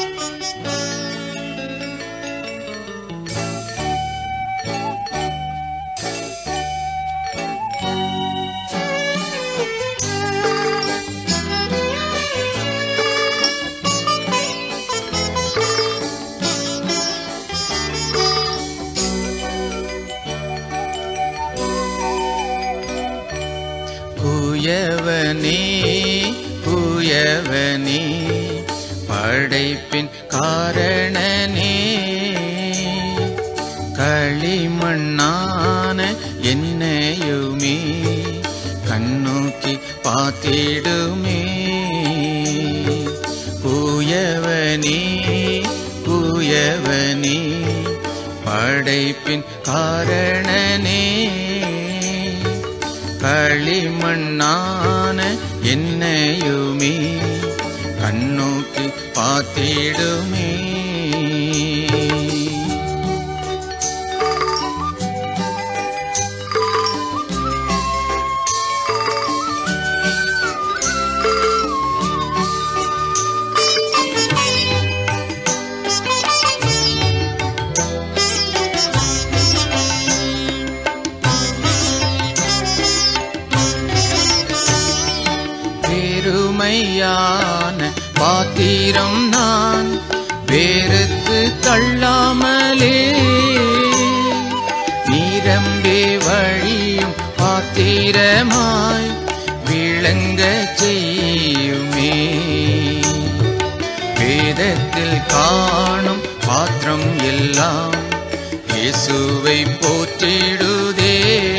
குயவனே குயவனே படைப்பின் காரணனே களிமண்ணான என்னையுமே கண்ணோக்கி பார்த்திடுமே குயவனே குயவனே படைப்பின் காரணனே களிமண்ணான என்னையுமே கண்ணோக்கி பார்த்திடுமே பெருமையான பாத்திரம் நான் வேறுத்து தள்ளாமலே நீரம்பே வழியும் பாத்திரமாய் விளங்க செய்யுமே வேதத்தில் காணும் பாத்திரம் எல்லாம் இயேசுவை போற்றிடுதே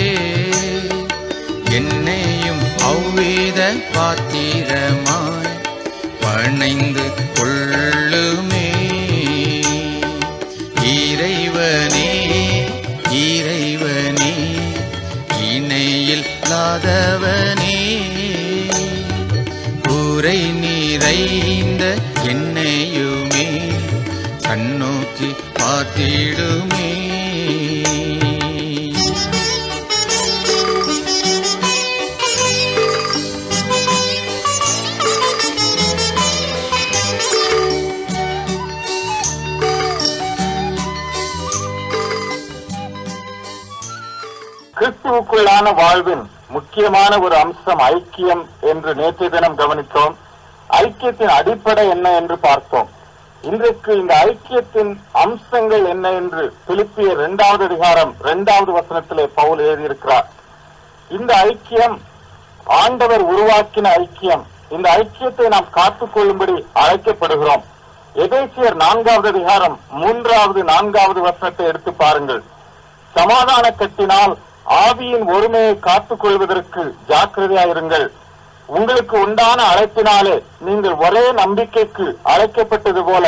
என்னையும் அவ்வித பாத்திரமாய் பணைந்து கொள்ளுமே இறைவனே இறைவனே இணையில் இல்லாதவனே குறை நிறைந்த என்னையுமே கண்ணோக்கி பார்த்திடுமே கிறிஸ்துவுக்குள்ளான வாழ்வின் முக்கியமான ஒரு அம்சம் ஐக்கியம் என்று நேற்றைய தினம் கவனித்தோம் ஐக்கியத்தின் அடிப்படை என்ன என்று பார்த்தோம் இன்றைக்கு இந்த ஐக்கியத்தின் அம்சங்கள் என்ன என்று பிலிப்பிய இரண்டாவது அதிகாரம் இரண்டாவது வசனத்திலே பவுல் எழுதியிருக்கிறார் இந்த ஐக்கியம் ஆண்டவர் உருவாக்கின ஐக்கியம் இந்த ஐக்கியத்தை நாம் காத்துக் கொள்ளும்படி அழைக்கப்படுகிறோம் எதேசியர் நான்காவது அதிகாரம் மூன்றாவது நான்காவது வசனத்தை எடுத்து பாருங்கள் சமாதான கட்டினால் ஆவியின் ஒருமையை காத்துக் கொள்வதற்கு ஜாக்கிரதையாயிருங்கள் உங்களுக்கு உண்டான அழைப்பினாலே நீங்கள் ஒரே நம்பிக்கைக்கு அழைக்கப்பட்டது போல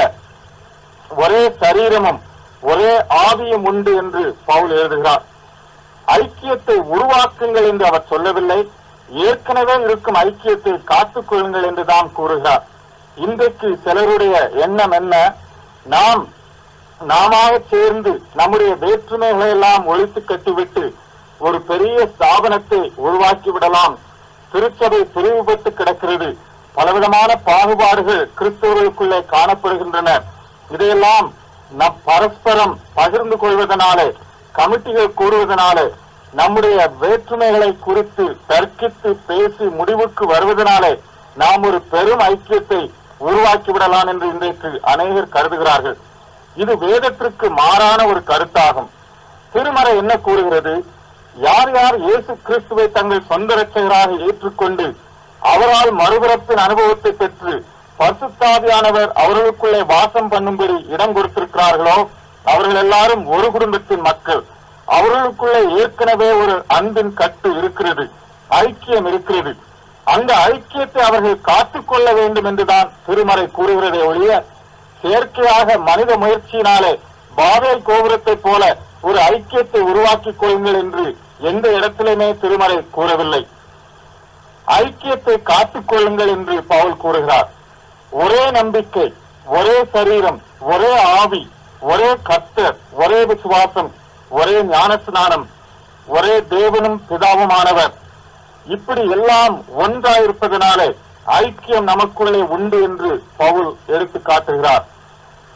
ஒரே சரீரமும் ஒரே ஆவியும் உண்டு என்று பவுல் எழுதுகிறார் ஐக்கியத்தை உருவாக்குங்கள் என்று அவர் சொல்லவில்லை ஏற்கனவே இருக்கும் ஐக்கியத்தை காத்துக் கொள்ளுங்கள் என்று தான் கூறுகிறார் இன்றைக்கு சிலருடைய எண்ணம் என்ன நாம் நாம சேர்ந்து நம்முடைய வேற்றுமைகளை எல்லாம் ஒழித்து கட்டிவிட்டு ஒரு பெரிய ஸ்தாபனத்தை உருவாக்கி விடலாம் திருச்சபை பிரிவுபட்டு கிடக்கிறது பலவிதமான பாகுபாடுகள் கிறிஸ்தவர்களுக்குள்ளே காணப்படுகின்றன இதையெல்லாம் நம் பரஸ்பரம் பகிர்ந்து கொள்வதனாலே கமிட்டிகள் கூறுவதனாலே நம்முடைய வேற்றுமைகளை குறித்து தர்க்கித்து பேசி முடிவுக்கு வருவதனாலே நாம் ஒரு பெரும் ஐக்கியத்தை உருவாக்கி விடலாம் என்று இன்றைக்கு அநேகர் கருதுகிறார்கள் இது வேதத்திற்கு மாறான ஒரு கருத்தாகும் திருமறை என்ன கூறுகிறது யார் யார் இயேசு கிறிஸ்துவை தங்கள் சொந்த ரட்சகராக ஏற்றுக்கொண்டு அவரால் மறுபிறப்பின் அனுபவத்தை பெற்று பரிசுத்தாவியானவர் அவர்களுக்குள்ளே வாசம் பண்ணும்படி இடம் கொடுத்திருக்கிறார்களோ அவர்கள் எல்லாரும் ஒரு குடும்பத்தின் மக்கள் அவர்களுக்குள்ளே ஏற்கனவே ஒரு அன்பின் கட்டு இருக்கிறது ஐக்கியம் இருக்கிறது அந்த ஐக்கியத்தை அவர்கள் காத்துக்கொள்ள வேண்டும் என்றுதான் திருமறை கூறுகிறதே ஒழிய செயற்கையாக மனித முயற்சியினாலே பாபேல் கோபுரத்தைப் போல ஒரு ஐக்கியத்தை உருவாக்கிக் கொள்ளுங்கள் என்று எந்த இடத்திலுமே திருமறை கூறவில்லை ஐக்கியத்தை காத்துக் கொள்ளுங்கள் என்று பவுல் கூறுகிறார் ஒரே நம்பிக்கை ஒரே சரீரம் ஒரே ஆவி ஒரே கர்த்தர் ஒரே விசுவாசம் ஒரே ஞானஸ்நானம் ஒரே தேவனும் பிதாவுமானவர் இப்படி எல்லாம் ஒன்றாயிருப்பதனாலே ஐக்கியம் நமக்குள்ளே உண்டு என்று பவுல் எடுத்து காட்டுகிறார்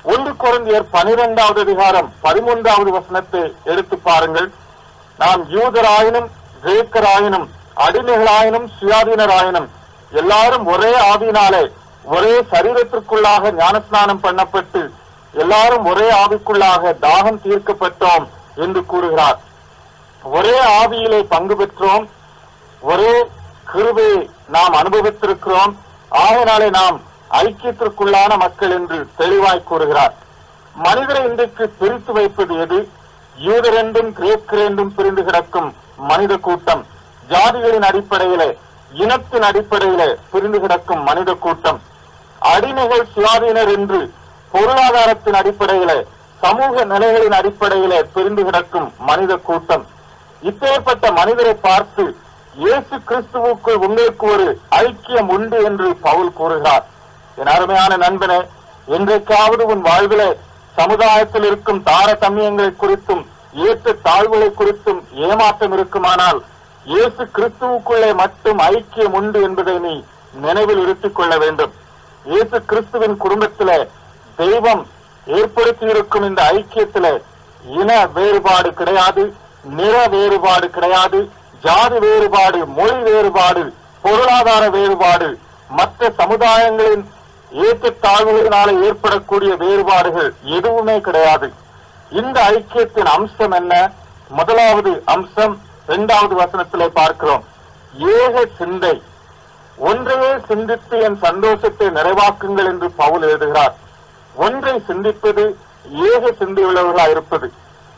ஒன்று குழந்தையர் பனிரெண்டாவது அதிகாரம் பதிமூன்றாவது வசனத்தை எடுத்து பாருங்கள் நாம் யூதராயினும் கிரேக்கராயினும் அடிமைகளாயினும் சுயாதீனராயினும் எல்லாரும் ஒரே ஆவியினாலே ஒரே சரீரத்திற்குள்ளாக ஞானஸ்நானம் பண்ணப்பட்டு எல்லாரும் ஒரே ஆவிக்குள்ளாக தாகம் தீர்க்கப்பட்டோம் என்று கூறுகிறார் ஒரே ஆவியிலே பங்கு பெற்றோம் ஒரே கிருபையை நாம் அனுபவித்திருக்கிறோம் ஆகையினாலே நாம் ஐக்கியத்திற்குள்ளான மக்கள் என்று தெளிவாய் கூறுகிறார் மனிதரை இன்றைக்கு பிரித்து வைப்பது எது யூதரென்றும் கிரேக்கரென்றும் பிரிந்து கிடக்கும் மனித கூட்டம் ஜாதிகளின் அடிப்படையிலே இனத்தின் அடிப்படையிலே பிரிந்து கிடக்கும் மனித கூட்டம் அடிமைகள் சுயாதீனர் என்று பொருளாதாரத்தின் அடிப்படையிலே சமூக நிலைகளின் அடிப்படையிலே பிரிந்து கிடக்கும் மனித கூட்டம் இப்பேற்பட்ட மனிதரை பார்த்து இயேசு கிறிஸ்துவுக்குள் உங்களுக்கு ஒரு ஐக்கியம் உண்டு என்று பவுல் கூறுகிறார் என் அருமையான நண்பனே என்றைக்காவது உன் வாழ்விலே சமுதாயத்தில் இருக்கும் தாரதமியங்களை குறித்தும் ஏற்ற தாழ்வுகளை குறித்தும் ஏமாற்றம் இருக்குமானால் இயேசு கிறிஸ்துவுக்குள்ளே மட்டும் ஐக்கியம் உண்டு என்பதை நீ நினைவில் இருத்திக் கொள்ள வேண்டும் இயேசு கிறிஸ்துவின் குடும்பத்திலே தெய்வம் ஏற்படுத்தி இருக்கும் இந்த ஐக்கியத்திலே இன வேறுபாடு கிடையாது நிற வேறுபாடு கிடையாது ஜாதி வேறுபாடு மொழி வேறுபாடு பொருளாதார வேறுபாடு மற்ற சமுதாயங்களின் ஏற்றத்தாழ்வுகளினால ஏற்படக்கூடிய வேறுபாடுகள் எதுவுமே கிடையாது இந்த ஐக்கியத்தின் அம்சம் என்ன முதலாவது அம்சம் இரண்டாவது வசனத்திலே பார்க்கிறோம் ஏக சிந்தை ஒன்றையே சிந்தித்து என் சந்தோஷத்தை நிறைவாக்குங்கள் என்று பவுல் எழுதுகிறார் ஒன்றை சிந்திப்பது ஏக சிந்தையுள்ளவர்களாக இருப்பது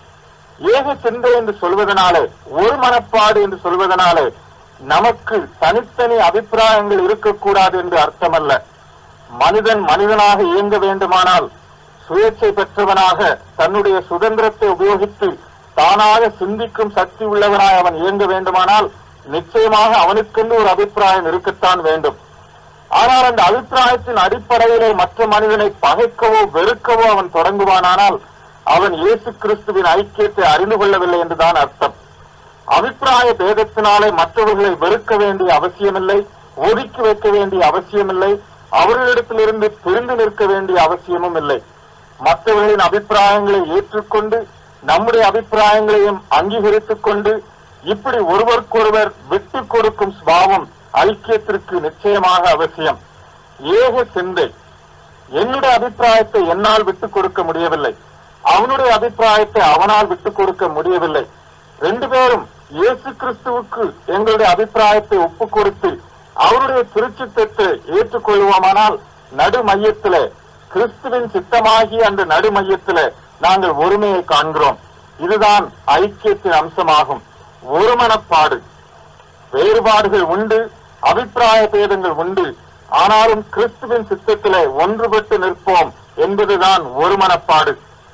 ஏக சிந்தை என்று சொல்வதனாலே ஒரு மனப்பாடு என்று சொல்வதனாலே நமக்கு தனித்தனி அபிப்பிராயங்கள் இருக்கக்கூடாது என்று அர்த்தமல்ல மனிதன் மனிதனாக இயங்க வேண்டுமானால் சுயேட்சை பெற்றவனாக தன்னுடைய சுதந்திரத்தை உபயோகித்து தானாக சிந்திக்கும் சக்தி உள்ளவனாய் அவன் இயங்க வேண்டுமானால் நிச்சயமாக அவனுக்கென்று ஒரு அபிப்பிராயம் இருக்கத்தான் வேண்டும் ஆனால் அந்த அபிப்பிராயத்தின் அடிப்படையிலே மற்ற மனிதனை பகைக்கவோ வெறுக்கவோ அவன் தொடங்குவானானால் அவன் இயேசு கிறிஸ்துவின் ஐக்கியத்தை அறிந்து கொள்ளவில்லை என்றுதான் அர்த்தம் அபிப்பிராய பேதத்தினாலே மற்றவர்களை வெறுக்க வேண்டிய அவசியமில்லை ஒதுக்கி வைக்க வேண்டிய அவசியமில்லை அவர்களிடத்திலிருந்து பிரிந்து நிற்க வேண்டிய அவசியமும் இல்லை மற்றவர்களின் அபிப்பிராயங்களை ஏற்றுக்கொண்டு நம்முடைய அபிப்பிராயங்களையும் அங்கீகரித்துக் கொண்டு இப்படி ஒருவருக்கொருவர் விட்டுக் கொடுக்கும் சுபாவம் ஐக்கியத்திற்கு நிச்சயமாக அவசியம் ஏக சிந்தை என்னுடைய அபிப்பிராயத்தை என்னால் விட்டுக் கொடுக்க முடியவில்லை அவனுடைய அபிப்பிராயத்தை அவனால் விட்டுக் கொடுக்க முடியவில்லை ரெண்டு பேரும் இயேசு கிறிஸ்துவுக்கு எங்களுடைய அபிப்பிராயத்தை ஒப்புக் கொடுத்து அவருடைய திருச்சித்தத்தை ஏற்றுக்கொள்வோமானால் நடு மையத்திலே கிறிஸ்துவின் சித்தமாகிய அந்த நடு மையத்திலே நாங்கள் ஒருமையை காண்கிறோம் இதுதான் ஐக்கியத்தின் அம்சமாகும் ஒருமனப்பாடு வேறுபாடுகள் உண்டு அபிப்பிராய பேதங்கள் உண்டு ஆனாலும் கிறிஸ்துவின் சித்தத்திலே ஒன்றுபட்டு நிற்போம் என்பதுதான் ஒருமனப்பாடு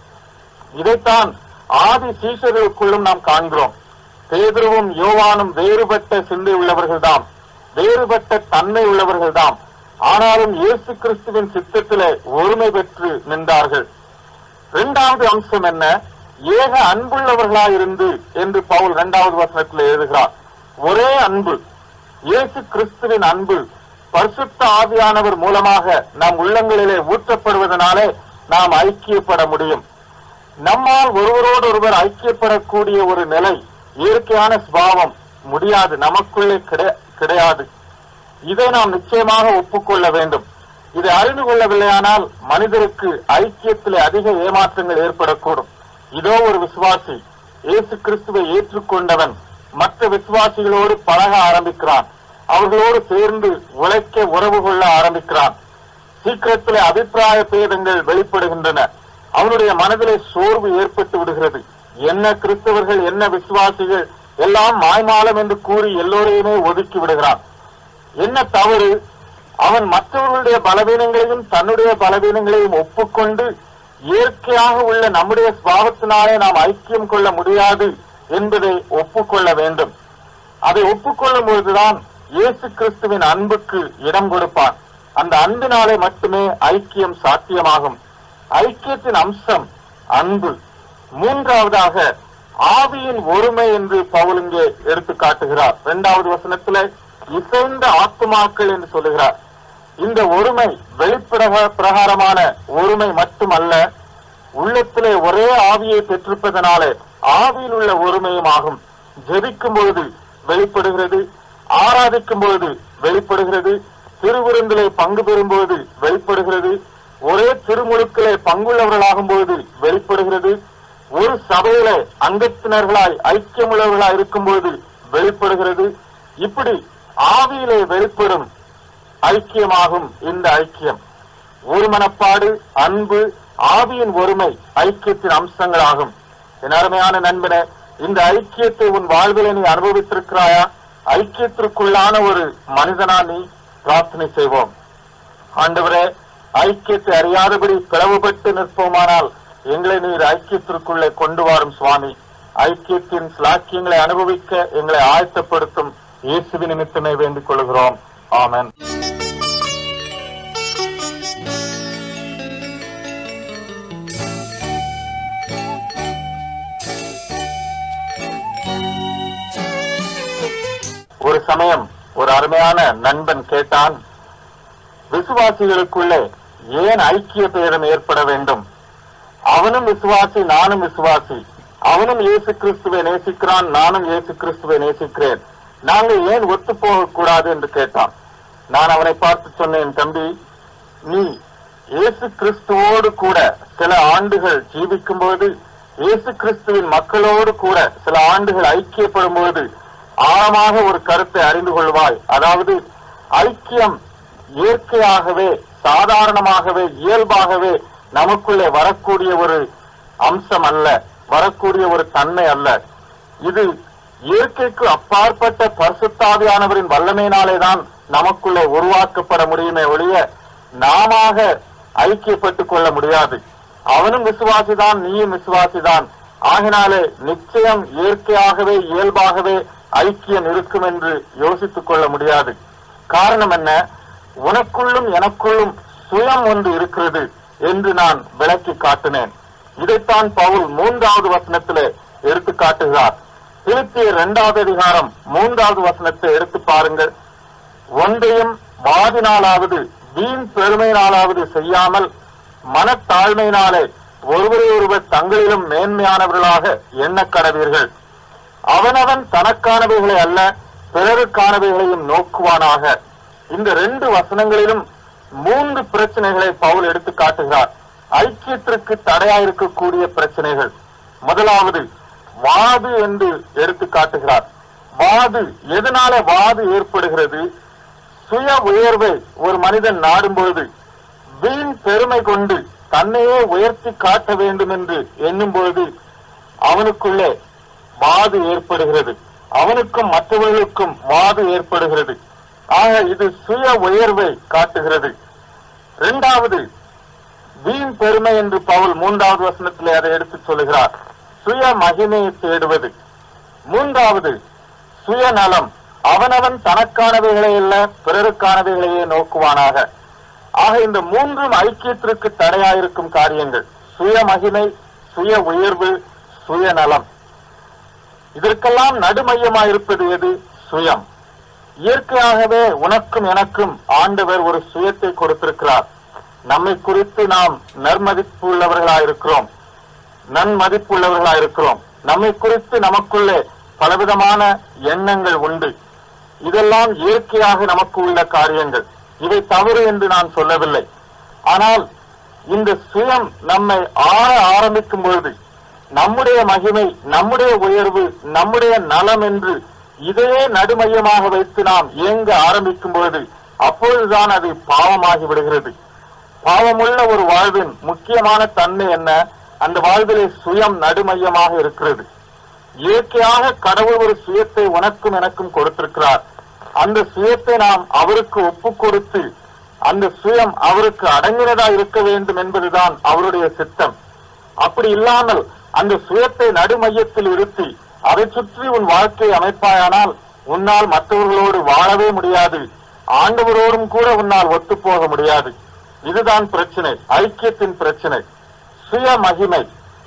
இதைத்தான் ஆதி சீஷர்களுக்குள்ளும் நாம் காண்கிறோம் பேதுருவும் யோவானும் வேறுபட்ட சிந்தை உள்ளவர்கள்தாம் வேறுபட்ட தன்மை உள்ளவர்கள்தாம் ஆனாலும் இயேசு கிறிஸ்துவின் சித்தத்திலே ஒருமை பெற்று நின்றார்கள் இரண்டாவது அம்சம் என்ன ஏக அன்புள்ளவர்களாயிருந்து என்று பவுல் இரண்டாவது வசனத்தில் எழுதுகிறார் ஒரே அன்பு இயேசு கிறிஸ்துவின் அன்பு பரிசுத்த ஆவியானவர் மூலமாக நம் உள்ளங்களிலே ஊற்றப்படுவதனாலே நாம் ஐக்கியப்பட முடியும் நம்மால் ஒருவரோடு ஒருவர் ஐக்கியப்படக்கூடிய ஒரு நிலை இயற்கையான சுபாவம் முடியாது நமக்குள்ளே கிடை- கிடையாது இதை நாம் நிச்சயமாக ஒப்புக்கொள்ள வேண்டும் இதை அறிந்து கொள்ளவில்லையானால் மனிதருக்கு ஐக்கியத்திலே அதிக ஏமாற்றங்கள் ஏற்படக்கூடும் இதோ ஒரு விசுவாசி இயேசு கிறிஸ்துவை ஏற்றுக்கொண்டவன் மற்ற விசுவாசிகளோடு பழக ஆரம்பிக்கிறான் அவர்களோடு சேர்ந்து உழைக்க உறவு கொள்ள ஆரம்பிக்கிறான் சீக்கிரத்திலே அபிப்பிராய பேதங்கள் வெளிப்படுகின்றன அவனுடைய மனதிலே சோர்வு ஏற்பட்டு விடுகிறது என்ன கிறிஸ்தவர்கள் என்ன விசுவாசிகள் எல்லாம் மாய்மாலம் என்று கூறி எல்லோரையுமே ஒதுக்கி விடுகிறான் என்ன தவறு அவன் மற்றவர்களுடைய பலவீனங்களையும் தன்னுடைய பலவீனங்களையும் ஒப்புக்கொண்டு இயற்கையாக உள்ள நம்முடைய சுபாவத்தினாலே நாம் ஐக்கியம் கொள்ள முடியாது என்பதை ஒப்புக்கொள்ள வேண்டும் அதை ஒப்புக்கொள்ளும் பொழுதுதான் இயேசு கிறிஸ்துவின் அன்புக்கு இடம் கொடுப்பான் அந்த அன்பினாலே மட்டுமே ஐக்கியம் சாத்தியமாகும் ஐக்கியத்தின் அம்சம் அன்பு மூன்றாவதாக ஆவியின் ஒருமை என்று பவுல் இங்கே எடுத்து காட்டுகிறார் இரண்டாவது வசனத்திலே இசைந்த ஆத்துமாக்கள் என்று சொல்லுகிறார் இந்த ஒருமை வெளிப்பிரக பிரகாரமான ஒருமை மட்டுமல்ல உள்ளத்திலே ஒரே ஆவியை பெற்றிருப்பதனாலே ஆவியில் உள்ள ஒருமையும் ஆகும் ஜெபிக்கும் பொழுது வெளிப்படுகிறது ஆராதிக்கும் பொழுது வெளிப்படுகிறது திருவிருந்திலே பங்கு பெறும்போது வெளிப்படுகிறது ஒரே திருமுழுக்கிலே பங்குள்ளவர்களாகும் பொழுது வெளிப்படுகிறது ஒரு சபையில அங்கத்தினர்களாய் ஐக்கியமுள்ளவர்களாய் இருக்கும்போது வெளிப்படுகிறது இப்படி ஆவியிலே வெளிப்படும் ஐக்கியமாகும் இந்த ஐக்கியம் ஒரு மனப்பாடு அன்பு ஆவியின் ஒருமை ஐக்கியத்தின் அம்சங்களாகும் என் அருமையான நண்பனே இந்த ஐக்கியத்தை உன் வாழ்விலே நீ அனுபவித்திருக்கிறாயா ஐக்கியத்திற்குள்ளான ஒரு மனிதனா நீ பிரார்த்தனை செய்வோம் ஆண்டவரே ஐக்கியத்தை அறியாதபடி பிளவுபட்டு நிற்போமானால் எங்களை நீர் ஐக்கியத்திற்குள்ளே கொண்டு வாரும் சுவாமி ஐக்கியத்தின் சிலாக்கியங்களை அனுபவிக்க எங்களை ஆயத்தப்படுத்தும் இயேசுவின் நிமித்தமே வேண்டிக் கொள்கிறோம் ஆமென் ஒரு சமயம் ஒரு அருமையான நண்பன் கேட்டான் விசுவாசிகளுக்குள்ளே ஏன் ஐக்கிய பேதம் ஏற்பட வேண்டும் அவனும் விசுவாசி நானும் விசுவாசி அவனும் இயேசு கிறிஸ்துவை நேசிக்கிறான் நானும் இயேசு கிறிஸ்துவை நேசிக்கிறேன் நாங்கள் ஏன் ஒத்து போகக்கூடாது என்று கேட்டான் நான் அவனை பார்த்து சொன்னேன் தம்பி நீ இயேசு கிறிஸ்துவோடு கூட சில ஆண்டுகள் ஜீவிக்கும் போது இயேசு கிறிஸ்துவின் மக்களோடு கூட சில ஆண்டுகள் ஐக்கியப்படும் போது ஆழமாக ஒரு கருத்தை அறிந்து கொள்வாய் அதாவது ஐக்கியம் இயற்கையாகவே சாதாரணமாகவே இயல்பாகவே நமக்குள்ளே வரக்கூடிய ஒரு அம்சம் அல்ல வரக்கூடிய ஒரு தன்மை அல்ல இது இயற்கைக்கு அப்பாற்பட்ட பரிசுத்தாவியானவரின் வல்லமையினாலே தான் நமக்குள்ளே உருவாக்கப்பட முடியுமே ஒழிய நாமாக ஐக்கியப்பட்டுக் கொள்ள முடியாது அவனும் விசுவாசிதான் நீயும் விசுவாசிதான் ஆகினாலே நிச்சயம் இயற்கையாகவே இயல்பாகவே ஐக்கியம் இருக்கும் என்று யோசித்துக் கொள்ள முடியாது காரணம் என்ன உனக்குள்ளும் எனக்குள்ளும் சுயம் ஒன்று இருக்கிறது என்று நான் விளக்கி காட்டினேன் இதைத்தான் பவுல் மூன்றாவது வசனத்திலே எடுத்து காட்டுகிறார் பிலிப்பியர் இரண்டாவது அதிகாரம் மூன்றாவது வசனத்தை எடுத்து பாருங்கள் ஒன்றையும் வாதினாலாவது வீண் பெருமையினாலாவது செய்யாமல் மனத்தாழ்மையினாலே ஒருவரை ஒருவர் தங்களிலும் மேன்மையானவர்களாக எண்ணக் கடவீர்கள் அவனவன் தனக்கானவைகளை அல்ல பிறருக்கானவைகளையும் நோக்குவானாக இந்த ரெண்டு வசனங்களிலும் மூன்று பிரச்சனைகளை பவுல் எடுத்து காட்டுகிறார் ஐக்கியத்திற்கு தடையாயிருக்கக்கூடிய பிரச்சனைகள் முதலாவது வாது என்று எடுத்து காட்டுகிறார் வாது எதனால வாது ஏற்படுகிறது சுய உயர்வை ஒரு மனிதன் நாடும் பொழுது வீண் பெருமை கொண்டு தன்னையே உயர்த்தி காட்ட வேண்டும் என்று எண்ணும் பொழுது அவனுக்குள்ளே வாது ஏற்படுகிறது அவனுக்கும் மற்றவர்களுக்கும் வாது ஏற்படுகிறது ஆக இது சுய உயர்வை காட்டுகிறது இரண்டாவது வீண் பெருமை என்று பவுல் மூன்றாவது வசனத்திலே அதை எடுத்துச் சொல்லுகிறார் சுய மகிமையை தேடுவது மூன்றாவது சுயநலம் அவனவன் தனக்கானவைகளை அல்ல பிறருக்கானவைகளையே நோக்குவானாக ஆக இந்த மூன்றும் ஐக்கியத்திற்கு தடையாயிருக்கும் காரியங்கள் சுய மகிமை சுய உயர்வு சுயநலம் இதற்கெல்லாம் நடுமையமாயிருப்பது எது சுயம் இயற்கையாகவே உனக்கும் எனக்கும் ஆண்டவர் ஒரு சுயத்தை கொடுத்திருக்கிறார் நம்மை குறித்து நாம் நற்மதிப்புள்ளவர்களாயிருக்கிறோம் நன்மதிப்புள்ளவர்களாயிருக்கிறோம் நம்மை குறித்து நமக்குள்ளே பலவிதமான எண்ணங்கள் உண்டு இதெல்லாம் இயற்கையாக நமக்கு உள்ள காரியங்கள் இவை தவறு என்று நான் சொல்லவில்லை ஆனால் இந்த சுயம் நம்மை ஆள ஆரம்பிக்கும் பொழுது நம்முடைய மகிமை நம்முடைய உயர்வு நம்முடைய நலம் என்று இதையே நடுமையமாக வைத்து நாம் இயங்க ஆரம்பிக்கும் பொழுது அப்பொழுதுதான் அது பாவமாகி விடுகிறது பாவமுள்ள ஒரு வாழ்வின் முக்கியமான தன்மை என்ன அந்த வாழ்விலே சுயம் நடுமையமாக இருக்கிறது இயற்கையாக கடவுள் ஒரு சுயத்தை உனக்கும் எனக்கும் கொடுத்திருக்கிறார் அந்த சுயத்தை நாம் அவருக்கு ஒப்பு கொடுத்து அந்த சுயம் அவருக்கு அடங்கினதா இருக்க வேண்டும் என்பதுதான் அவருடைய சித்தம் அப்படி இல்லாமல் அந்த சுயத்தை நடுமையத்தில் இருத்தி அதை சுற்றி உன் வாழ்க்கை அமைப்பாயானால் உன்னால் மற்றவர்களோடு வாழவே முடியாது ஆண்டவரோடும் கூட உன்னால் ஒத்துப்போக முடியாது இதுதான் பிரச்சனை ஐக்கியத்தின் பிரச்சனை சுய மகிமை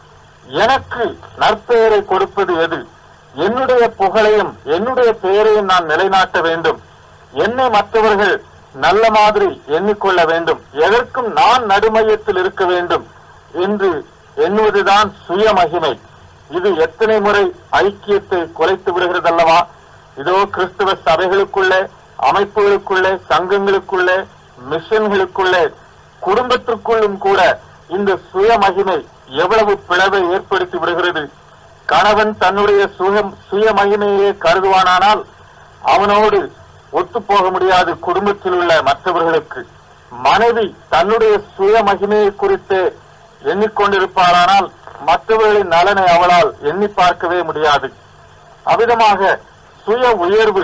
எனக்கு நற்பெயரை கொடுப்பது எது என்னுடைய புகழையும் என்னுடைய பெயரையும் நான் நிலைநாட்ட வேண்டும் என்னை மற்றவர்கள் நல்ல மாதிரி எண்ணிக்கொள்ள வேண்டும் எதற்கும் நான் நடுமையத்தில் இருக்க வேண்டும் என்று எண்ணுவதுதான் சுயமகிமை இது எத்தனை முறை ஐக்கியத்தை குலைத்து விடுகிறதல்லவா இதோ கிறிஸ்தவ சபைகளுக்குள்ளே அமைப்புகளுக்குள்ளே சங்கங்களுக்குள்ளே மிஷன்களுக்குள்ளே குடும்பத்திற்குள்ளும் கூட இந்த சுயமகிமை எவ்வளவு பிளவை ஏற்படுத்தி விடுகிறது கணவன் தன்னுடைய சுயம் சுயமகிமையே கருதுவானானால் அவனோடு ஒத்து போக முடியாது குடும்பத்தில் உள்ள மற்றவர்களுக்கு மனைவி தன்னுடைய சுயமகிமையை குறித்து எண்ணிக்கொண்டிருப்பாரானால் மற்றவர்களின் நலனை அவளால் எண்ணி பார்க்கவே முடியாது அவ்விதமாக சுய உயர்வு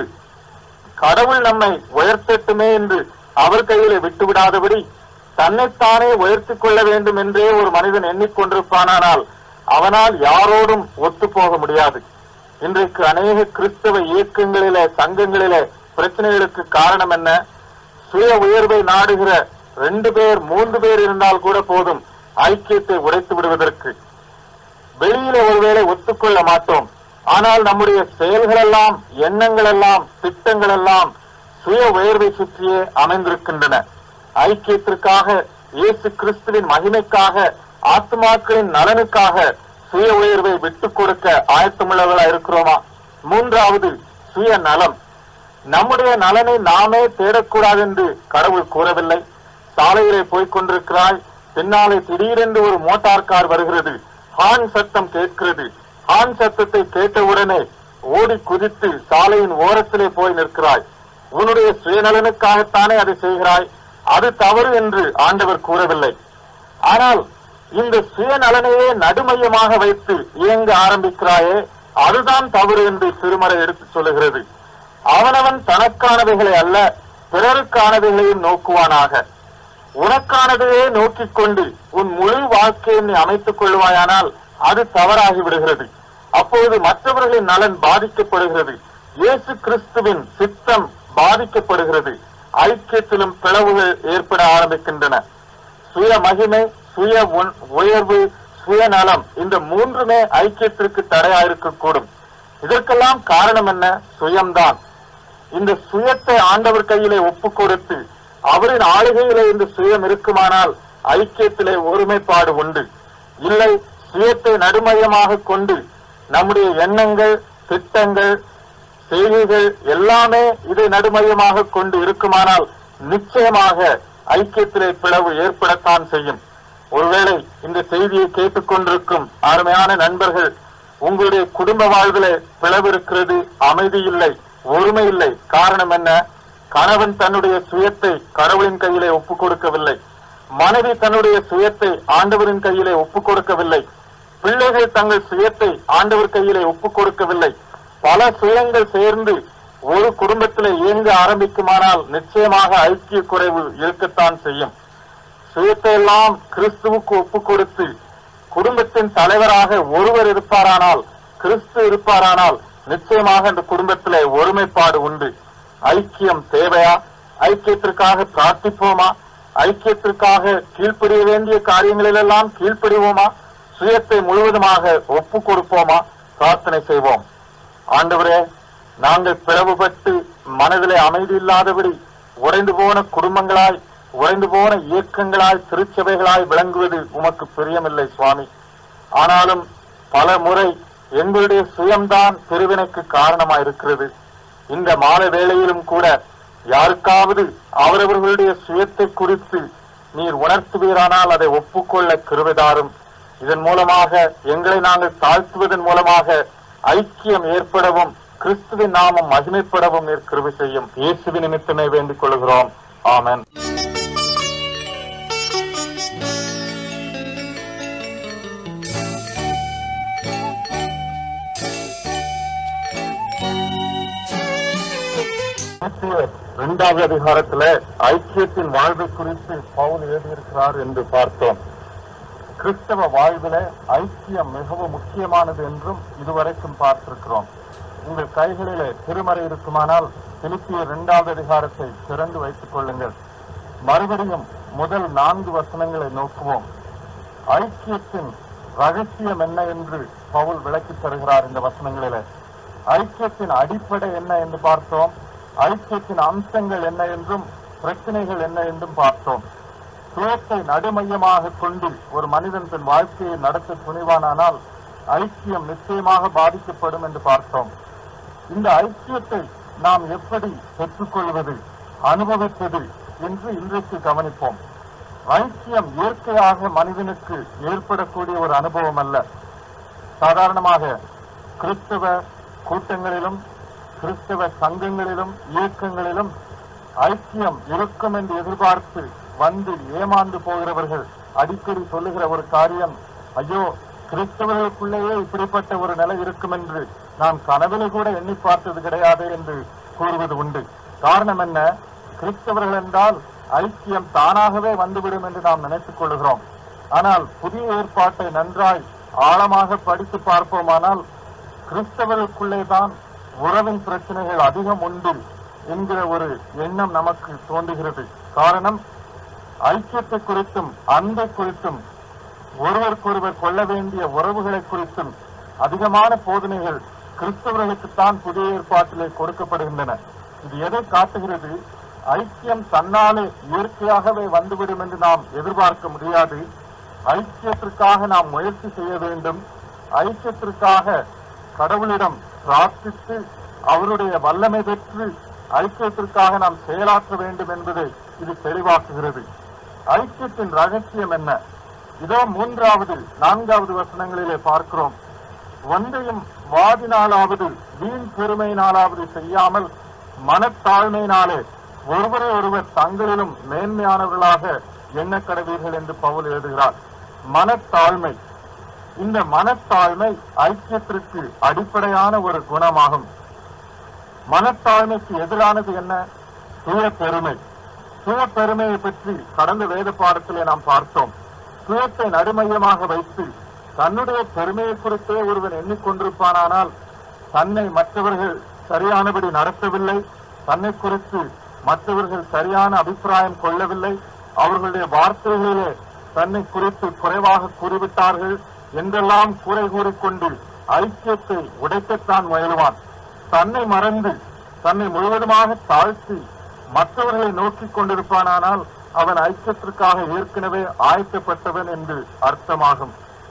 கடவுள் நம்மை உயர்த்தட்டுமே என்று அவர் கையிலே விட்டுவிடாதபடி தன்னைத்தானே உயர்த்திக் கொள்ள வேண்டும் என்றே ஒரு மனிதன் எண்ணிக்கொண்டிருப்பானானால் அவனால் யாரோடும் ஒத்து போக முடியாது இன்றைக்கு அநேக கிறிஸ்தவ இயக்கங்களிலே சங்கங்களிலே பிரச்சனைகளுக்கு காரணம் என்ன சுய உயர்வை நாடுகிற ரெண்டு பேர் மூன்று பேர் இருந்தால் கூட போதும் ஐக்கியத்தை உடைத்து விடுவதற்கு வெளியில ஒருவேளை ஒத்துக்கொள்ள மாட்டோம் ஆனால் நம்முடைய செயல்கள் எல்லாம் எண்ணங்கள் எல்லாம் திட்டங்கள் எல்லாம் சுய உயர்வை சுற்றியே அமைந்திருக்கின்றன ஐக்கியத்திற்காக இயேசு கிறிஸ்துவின் மகிமைக்காக ஆத்மாக்களின் நலனுக்காக சுய உயர்வை விட்டுக் கொடுக்க ஆயத்தமுள்ளவர்களா இருக்கிறோமா மூன்றாவது சுய நலம் நம்முடைய நலனை நாமே தேடக்கூடாது என்று கடவுள் கூறவில்லை சாலையிலே போய்க் கொண்டிருக்கிறாய் பின்னாலே திடீரென்று ஒரு மோட்டார் கார் வருகிறது ஹார்ன் சத்தம் கேட்கிறது ஹார்ன் சத்தத்தை கேட்டவுடனே ஓடி குதித்து சாலையின் ஓரத்திலே போய் நிற்கிறாய் உன்னுடைய சுயநலனுக்காகத்தானே அதை செய்கிறாய் அது தவறு என்று ஆண்டவர் கூறவில்லை ஆனால் இந்த சுயநலனையே நடுமையமாக வைத்து இயங்க ஆரம்பிக்கிறாயே அதுதான் தவறு என்று திருமறை எடுத்துச் சொல்லுகிறது அவனவன் தனக்கானவைகளை அல்ல பிறருக்கானவைகளையும் நோக்குவானாக உனக்கானதையே நோக்கிக் கொண்டு உன் முழு வாழ்க்கையை நீ அமைத்துக் கொள்வாயானால் அது தவறாகி விடுகிறது அப்போது மற்றவர்களின் நலன் பாதிக்கப்படுகிறது இயேசு கிறிஸ்துவின் சித்தம் பாதிக்கப்படுகிறது ஐக்கியத்திலும் பிளவுகள் ஏற்பட ஆரம்பிக்கின்றன சுய மகிமை சுய உன்- உயர்வு சுயநலம் இந்த மூன்றுமே ஐக்கியத்திற்கு தடையாயிருக்கக்கூடும் இதற்கெல்லாம் காரணம் என்ன சுயம்தான் இந்த சுயத்தை ஆண்டவர் கையிலே ஒப்புக் கொடுத்து அவரின் ஆளுகையிலே இந்த சுயம் இருக்குமானால் ஐக்கியத்திலே ஒருமைப்பாடு உண்டு இல்லை சுயத்தை நடுமையமாக கொண்டு நம்முடைய எண்ணங்கள் திட்டங்கள் செய்கைகள் எல்லாமே இதை நடுமையமாக கொண்டு இருக்குமானால் நிச்சயமாக ஐக்கியத்திலே பிளவு ஏற்படத்தான் செய்யும் ஒருவேளை இந்த செய்தியை கேட்டுக்கொண்டிருக்கும் அருமையான நண்பர்கள் உங்களுடைய குடும்ப வாழ்விலே பிளவு இருக்கிறது அமைதி இல்லை ஒருமை இல்லை காரணம் என்ன கணவன் தன்னுடைய சுயத்தை கடவுளின் கையிலே ஒப்புக் கொடுக்கவில்லை மனைவி தன்னுடைய சுயத்தை ஆண்டவரின் கையிலே ஒப்புக் கொடுக்கவில்லை பிள்ளைகள் தங்கள் சுயத்தை ஆண்டவர் கையிலே ஒப்புக் கொடுக்கவில்லை பல சுயங்கள் சேர்ந்து ஒரு குடும்பத்திலே இயங்க ஆரம்பிக்குமானால் நிச்சயமாக ஐக்கிய குறைவு இருக்கத்தான் செய்யும் சுயத்தை எல்லாம் கிறிஸ்துவுக்கு ஒப்புக் கொடுத்து குடும்பத்தின் தலைவராக ஒருவர் இருப்பாரானால் கிறிஸ்து இருப்பாரானால் நிச்சயமாக இந்த குடும்பத்திலே ஒருமைப்பாடு உண்டு ஐக்கியம் தேவையா ஐக்கியத்திற்காக பிரார்த்திப்போமா ஐக்கியத்திற்காக கீழ்ப்படிய வேண்டிய காரியங்களிலெல்லாம் கீழ்ப்படிவோமா சுயத்தை முழுவதுமாக ஒப்புக் கொடுப்போமா பிரார்த்தனை செய்வோம் ஆண்டவரே நாங்கள் பிளவுபட்டு மனதிலே அமைதி இல்லாதபடி உடைந்து போன குடும்பங்களாய் உடைந்து போன இயக்கங்களாய் திருச்சபைகளாய் விளங்குவது உமக்கு பிரியமில்லை சுவாமி ஆனாலும் பல முறை எங்களுடைய சுயம்தான் பிரிவினைக்கு காரணமாய் இருக்கிறது இந்த மாலை வேளையிலும் கூட யாருக்காவது அவரவர்களுடைய சுயத்தை குறித்து நீர் உணர்த்துவீரானால் அதை ஒப்புக்கொள்ள கிருவிதாரும் இதன் மூலமாக எங்களை நாங்கள் தாழ்த்துவதன் மூலமாக ஐக்கியம் ஏற்படவும் கிறிஸ்துவின் நாமம் மகிமைப்படவும் நீர் கிருபை செய்யும் இயேசுவின் நிமித்தமே வேண்டிக் கொள்கிறோம் ஆமென் இரண்டாவது அதிகாரத்துல ஐக்கியத்தின் வாழ்வை குறித்து பவுல் எழுதியிருக்கிறார் என்று பார்த்தோம் கிறிஸ்தவ வாழ்வில ஐக்கியம் மிகவும் முக்கியமானது என்றும் இதுவரைக்கும் பார்த்திருக்கிறோம் உங்கள் கைகளிலே திருமறை இருக்குமானால் பிலிப்பிய இரண்டாவது அதிகாரத்தை திறந்து வைத்துக் கொள்ளுங்கள் மறுபடியும் முதல் நான்கு வசனங்களை நோக்குவோம் ஐக்கியத்தின் ரகசியம் என்ன என்று பவுல் விளக்கித் தருகிறார் இந்த வசனங்களிலே ஐக்கியத்தின் அடிப்படை என்ன என்று பார்த்தோம் ஐக்கியத்தின் அம்சங்கள் என்ன என்றும் பிரச்சனைகள் என்ன என்றும் பார்த்தோம் சுயத்தை நடுமையமாக கொண்டு ஒரு மனிதன் தன் வாழ்க்கையை நடத்த துணிவானானால் ஐக்கியம் நிச்சயமாக பாதிக்கப்படும் என்று பார்த்தோம் இந்த ஐக்கியத்தை நாம் எப்படி பெற்றுக்கொள்வது அனுபவிப்பது என்று இன்றைக்கு கவனிப்போம் ஐக்கியம் இயற்கையாக மனிதனுக்கு ஏற்படக்கூடிய ஒரு அனுபவம் அல்ல சாதாரணமாக கிறிஸ்தவ கூட்டங்களிலும் கிறிஸ்தவ சங்கங்களிலும் இயக்கங்களிலும் ஐக்கியம் இருக்கும் என்று எதிர்பார்த்து வந்து ஏமாந்து போகிறவர்கள் அடிக்கடி சொல்லுகிற ஒரு காரியம் ஐயோ கிறிஸ்தவர்களுக்குள்ளேயே இப்படிப்பட்ட ஒரு நிலை இருக்கும் என்று நான் கனவில கூட எண்ணி பார்த்தது கிடையாது என்று கூறுவது உண்டு காரணம் என்ன கிறிஸ்தவர்கள் என்றால் ஐக்கியம் தானாகவே வந்துவிடும் என்று நாம் நினைத்துக் கொள்கிறோம் ஆனால் புதிய ஏற்பாட்டை நன்றாய் ஆழமாக படித்து பார்ப்போமானால் கிறிஸ்தவர்களுக்குள்ளே தான் உறவின் பிரச்சனைகள் அதிகம் உண்டு என்கிற ஒரு எண்ணம் நமக்கு தோன்றுகிறது காரணம் ஐக்கியத்தை குறித்தும் அன்பை குறித்தும் ஒருவருக்கொருவர் கொள்ள வேண்டிய உறவுகளை குறித்தும் அதிகமான போதனைகள் கிறிஸ்தவர்களுக்குத்தான் புதிய ஏற்பாட்டிலே கொடுக்கப்படுகின்றன இது எதை காட்டுகிறது ஐக்கியம் தன்னாலே இயற்கையாகவே வந்துவிடும் என்று நாம் எதிர்பார்க்க முடியாது ஐக்கியத்திற்காக நாம் முயற்சி செய்ய வேண்டும் ஐக்கியத்திற்காக கடவுளிடம் பிரார்த்தித்து அவருடைய வல்லமை பெற்று ஐக்கியத்திற்காக நாம் செயலாற்ற வேண்டும் என்பதை இது தெளிவாக்குகிறது ஐக்கியத்தின் ரகசியம் என்ன இதோ மூன்றாவது நான்காவது வசனங்களிலே பார்க்கிறோம் ஒன்றையும் வாதினாலாவது வீண் பெருமையினாலாவது செய்யாமல் மனத்தாழ்மையினாலே ஒருவரை ஒருவர் தங்களிலும் மேன்மையானவர்களாக எண்ணக்கடவீர்கள் என்று பவுல் எழுதுகிறார் மனத்தாழ்மை இந்த மனத்தாழ்மை ஐக்கியத்திற்கு அடிப்படையான ஒரு குணமாகும் மனத்தாழ்மைக்கு எதிரானது என்ன சுய பெருமை சுய பெருமையை பற்றி கடந்த வேத பாடத்திலே நாம் பார்த்தோம் சுயத்தை நடுமையமாக வைத்து தன்னுடைய பெருமையை குறித்தே ஒருவன் எண்ணிக்கொண்டிருப்பானானால் தன்னை மற்றவர்கள் சரியானபடி நடத்தவில்லை தன்னை குறித்து மற்றவர்கள் சரியான அபிப்பிராயம் கொள்ளவில்லை அவர்களுடைய வார்த்தைகளிலே தன்னை குறித்து குறைவாக கூறிவிட்டார்கள் என்றெல்லாம் குறை கூறிக்கொண்டு ஐக்கியத்தை உடைக்கத்தான் முயலுவான் தன்னை மறந்து தன்னை முழுவதுமாக தாழ்த்தி மற்றவர்களை நோக்கிக் கொண்டிருப்பானானால் அவன் ஐக்கியத்திற்காக ஏற்கனவே ஆயத்தப்பட்டவன் என்று அர்த்தமாகும்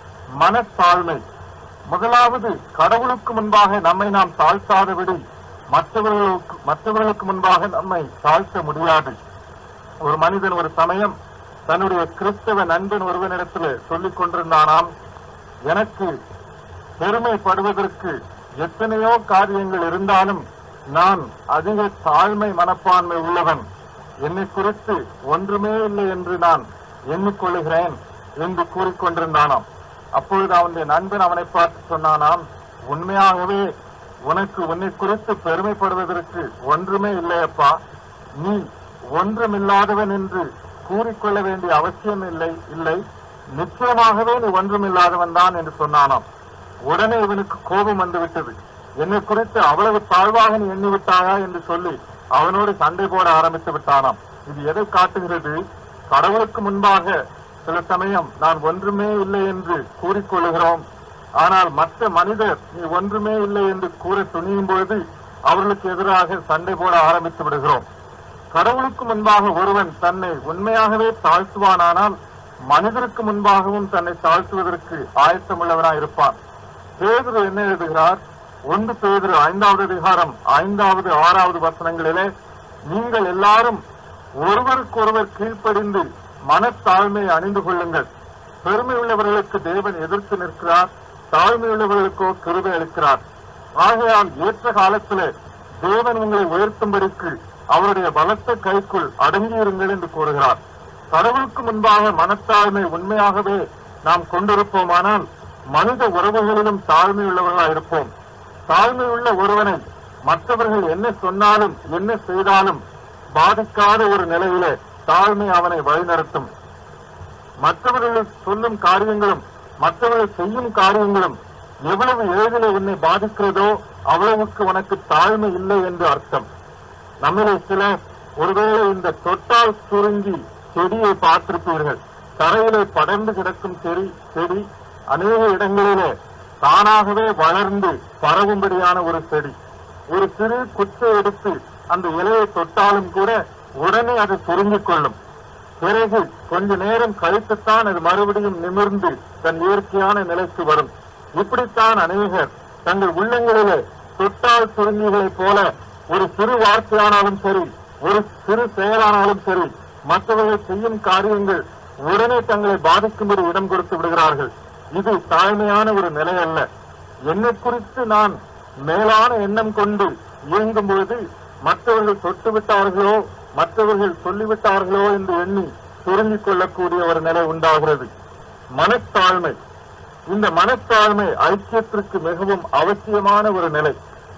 மனத்தாழ்மை முதலாவது கடவுளுக்கு முன்பாக நம்மை நாம் தாழ்த்தாதபடி மற்றவர்களுக்கு மற்றவர்களுக்கு முன்பாக நம்மை தாழ்த்த முடியாது ஒரு மனிதன் ஒரு சமயம் தன்னுடைய கிறிஸ்தவ நண்பன் ஒருவனிடத்தில் சொல்லிக் கொண்டிருந்தானாம் எனக்கு பெருமைப்படுவதற்கு எத்தனையோ காரியங்கள் இருந்தாலும் நான் அதிக தாழ்மை மனப்பான்மை உள்ளவன் என்னை குறித்து ஒன்றுமே இல்லை என்று நான் எண்ணிக்கொள்ளுகிறேன் என்று கூறிக்கொண்டிருந்தானாம் அப்பொழுது அவனுடைய நண்பன் அவனை பார்த்து சொன்னானாம் உண்மையாகவே உனக்கு உன்னை குறித்து பெருமைப்படுவதற்கு ஒன்றுமே இல்லையப்பா நீ ஒன்றுமில்லாதவன் என்று கூறிக்கொள்ள வேண்டிய அவசியம் இல்லை இல்லை நிச்சயமாகவே நீ ஒன்றுமில்லாதவன் தான் என்று சொன்னானாம் உடனே இவனுக்கு கோபம் வந்து விட்டது என்னை குறித்து அவ்வளவு தாழ்வாக நீ எண்ணி விட்டாயா என்று சொல்லி அவனோடு சண்டை போட ஆரம்பித்து விட்டானாம் இது எதை காட்டுகிறது கடவுளுக்கு முன்பாக சில சமயம் நான் ஒன்றுமே இல்லை என்று கூறிக்கொள்ளுகிறோம் ஆனால் மற்ற மனிதர் நீ ஒன்றுமே இல்லை என்று கூற துணியும் பொழுது அவர்களுக்கு எதிராக சண்டை போட ஆரம்பித்து விடுகிறோம் கடவுளுக்கு முன்பாக ஒருவன் தன்னை உண்மையாகவே தாழ்த்துவானானால் மனிதருக்கு முன்பாகவும் தன்னை தாழ்த்துவதற்கு ஆயத்தமுள்ளவனாய் இருப்பான் பேதுரு என்ன எழுதுகிறார் ஒன்று பேதுரு ஐந்தாவது அதிகாரம் ஐந்தாவது ஆறாவது வசனங்களிலே நீங்கள் எல்லாரும் ஒருவருக்கொருவர் கீழ்ப்படிந்து மனத்தாழ்மையை அணிந்து கொள்ளுங்கள் பெருமை உள்ளவர்களுக்கு தேவன் எதிர்த்து நிற்கிறார் தாழ்மை உள்ளவர்களுக்கோ கிருபை அளிக்கிறார் ஆகையால் ஏற்ற காலத்திலே தேவன் உங்களை உயர்த்தும்படிக்கு அவருடைய பலத்த கைக்குள் அடங்கியிருங்கள் என்று கூறுகிறார் கடவுளுக்கு முன்பாக மனத்தாழ்மை உண்மையாகவே நாம் கொண்டிருப்போமானால் மனித உறவுகளிலும் தாழ்மை உள்ளவர்களாக இருப்போம் தாழ்மை உள்ள ஒருவனை மற்றவர்கள் என்ன சொன்னாலும் என்ன செய்தாலும் பாதிக்காத ஒரு நிலையிலே தாழ்மை அவனை வழிநடத்தும் மற்றவர்கள் சொல்லும் காரியங்களும் மற்றவர்கள் செய்யும் காரியங்களும் எவ்வளவு எளிதிலே உன்னை பாதிக்கிறதோ அவ்வளவுக்கு உனக்கு தாழ்மை இல்லை என்று அர்த்தம் நம்மிலே சிலர் ஒருவேளை இந்த தொட்டால் சுருங்கி செடியை பார்த்திருப்பீர்கள் தரையிலே படர்ந்து கிடக்கும் செடி செடி அநேக இடங்களிலே தானாகவே வளர்ந்து பரவும்படியான ஒரு செடி ஒரு சிறு குச்சை எடுத்து அந்த இலையை தொட்டாலும் கூட உடனே அது சுருங்கிக் கொள்ளும் பிறகு கொஞ்ச நேரம் கழித்துத்தான் அது மறுபடியும் நிமிர்ந்து தன் இயற்கையான நிலைக்கு வரும் இப்படித்தான் அநேகர் தங்கள் உள்ளங்களிலே தொட்டால் சுருங்கிகளைப் போல ஒரு சிறு வார்த்தையானாலும் சரி ஒரு சிறு செயலானாலும் சரி மற்றவர்கள் செய்யும் காரியங்கள் உடனே தங்களை பாதிக்கும்படி இடம் கொடுத்து விடுகிறார்கள் இது தாழ்மையான ஒரு நிலை அல்ல என்னை குறித்து நான் மேலான எண்ணம் கொண்டு இயங்கும் பொழுது மற்றவர்கள் தொட்டு விட்டார்களோ மற்றவர்கள் சொல்லிவிட்டார்களோ என்று எண்ணி சுருங்கிக் கொள்ளக்கூடிய ஒரு நிலை உண்டாகிறது மனத்தாழ்மை இந்த மனத்தாழ்மை ஐக்கியத்திற்கு மிகவும் அவசியமான ஒரு நிலை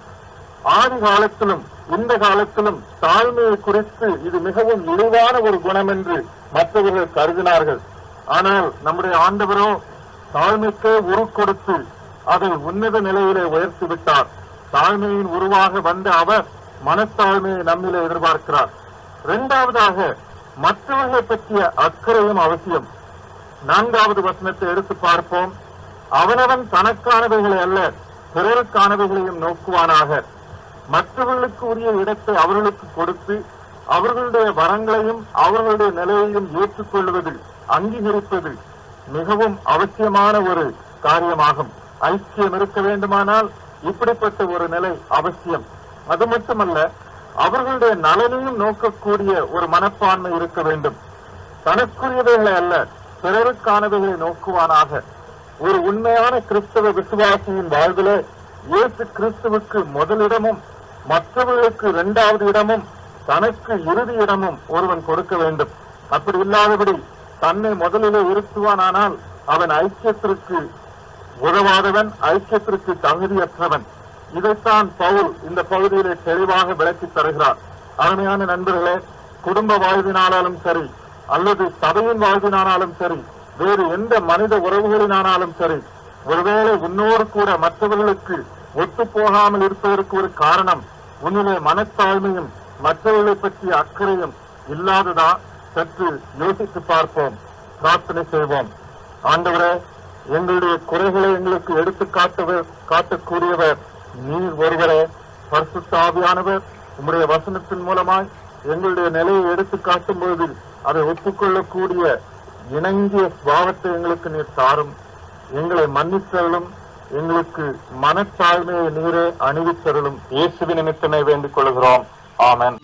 ஆதி காலத்திலும் இந்த காலத்திலும் தாழ்மையை குறித்து இது மிகவும் இழிவான ஒரு குணம் என்று மற்றவர்கள் கருதினார்கள் ஆனால் நம்முடைய ஆண்டவரோ தாழ்மைக்கே உரு கொடுத்து அதை உன்னத நிலையிலே உயர்த்தி விட்டார் தாழ்மையின் உருவாக வந்த அவர் மனத்தாழ்மையை நம்மிலே எதிர்பார்க்கிறார் இரண்டாவதாக மற்றவர்களை பற்றிய அக்கறையும் அவசியம் நான்காவது வசனத்தை எடுத்து பார்ப்போம் அவனவன் தனக்கானவைகளை அல்ல பிறருக்கானவைகளையும் நோக்குவானாக மற்றவர்களுக்கு உரிய இடத்தை அவர்களுக்கு கொடுத்து அவர்களுடைய வரங்களையும் அவர்களுடைய நிலையையும் ஏற்றுக்கொள்வது அங்கீகரிப்பது மிகவும் அவசியமான ஒரு காரியமாகும் ஐக்கியம் இருக்க வேண்டுமானால் இப்படிப்பட்ட ஒரு நிலை அவசியம் அது மட்டுமல்ல அவர்களுடைய நலனையும் நோக்கக்கூடிய ஒரு மனப்பான்மை இருக்க வேண்டும் தனக்குரியவைகளை அல்ல பிறருக்கானவைகளை நோக்குவானாக ஒரு உண்மையான கிறிஸ்தவ விசுவாசியின் வாழ்விலே இயேசு கிறிஸ்துவுக்கு முதலிடமும் மற்றவர்களுக்கு இரண்டாவது இடமும் தனக்கு இறுதி இடமும் ஒருவன் கொடுக்க வேண்டும் அப்படி இல்லாதபடி தன்னை முதலிலே இருத்துவானானால் அவன் ஐக்கியத்திற்கு உதவாதவன் ஐக்கியத்திற்கு தகுதியற்றவன் இதைத்தான் பவுல் இந்த பகுதியிலே தெளிவாக விளக்கி தருகிறார் அருமையான நண்பர்களே குடும்ப வாழ்வினாலும் சரி அல்லது சபையின் வாழ்வினாலும் சரி வேறு எந்த மனித உறவுகளினாலும் சரி ஒருவேளை உன்னோடு கூட மற்றவர்களுக்கு ஒத்து போகாமல் இருப்பதற்கு ஒரு காரணம் உன்னிலே மனத்தாழ்மையும் மற்றவர்களை பற்றிய அக்கறையும் இல்லாததா சற்று யோசித்து பார்ப்போம் பிரார்த்தனை செய்வோம் ஆண்டவரே எங்களுடைய குறைகளை எங்களுக்கு எடுத்து காட்டவர் காட்டக்கூடியவர் நீர் ஒருவரே பரிசுத்தாவியானவர் உம்முடைய வசனத்தின் மூலமாய் எங்களுடைய நிலையை எடுத்து காட்டும் பொழுது அதை ஒப்புக்கொள்ளக்கூடிய இணங்கிய சுவாவத்தை எங்களுக்கு நீர் தாரும் எங்களை மன்னித்தருளும் எங்களுக்கு மனத்தாழ்மையை நீரே அணிவித்தருளும் இயேசுவி நிமித்தமே வேண்டிக் கொள்கிறோம் ஆமென்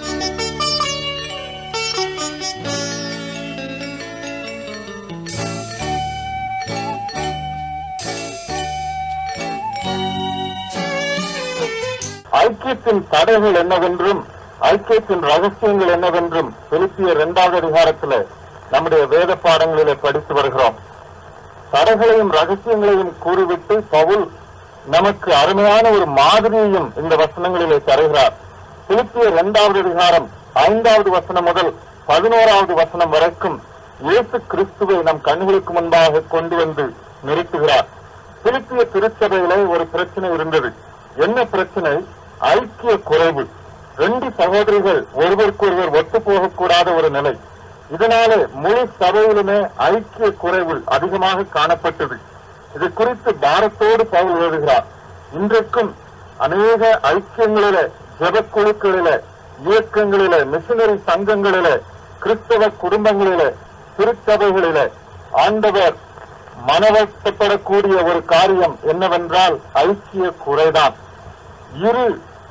ஐக்கியத்தின் தடைகள் என்னவென்றும் ஐக்கியத்தின் ரகசியங்கள் என்னவென்றும் பிலிப்பிய இரண்டாவது அதிகாரத்தில் நம்முடைய வேத பாடங்களிலே படித்து வருகிறோம் தடைகளையும் ரகசியங்களையும் கூறிவிட்டு பவுல் நமக்கு அருமையான ஒரு மாதிரியையும் இந்த வசனங்களிலே தருகிறார் பிலிப்பிய இரண்டாவது அதிகாரம் ஐந்தாவது வசனம் முதல் பதினோராவது வசனம் வரைக்கும் இயேசு கிறிஸ்துவை நம் கண்களுக்கு முன்பாக கொண்டு வந்து நிறுத்துகிறார் பிலிப்பிய திருச்சபையிலே ஒரு பிரச்சனை இருந்தது என்ன பிரச்சனை ஐக்கிய குறைவு ரெண்டு சகோதரிகள் ஒருவருக்கொருவர் ஒத்து போகக்கூடாத ஒரு நிலை இதனாலே முழு சபையிலுமே ஐக்கிய குறைவு அதிகமாக காணப்பட்டது இது குறித்து பாரத்தோடு பவுல் எழுதுகிறார் இன்றைக்கும் அநேக ஐக்கியங்களிலே ஜெபக்குழுக்களிலே இயக்கங்களிலே மிஷனரி சங்கங்களிலே கிறிஸ்தவ குடும்பங்களிலே திருச்சபைகளிலே ஆண்டவர் மனவட்டப்படக்கூடிய ஒரு காரியம் என்னவென்றால் ஐக்கிய குறைதான் இரு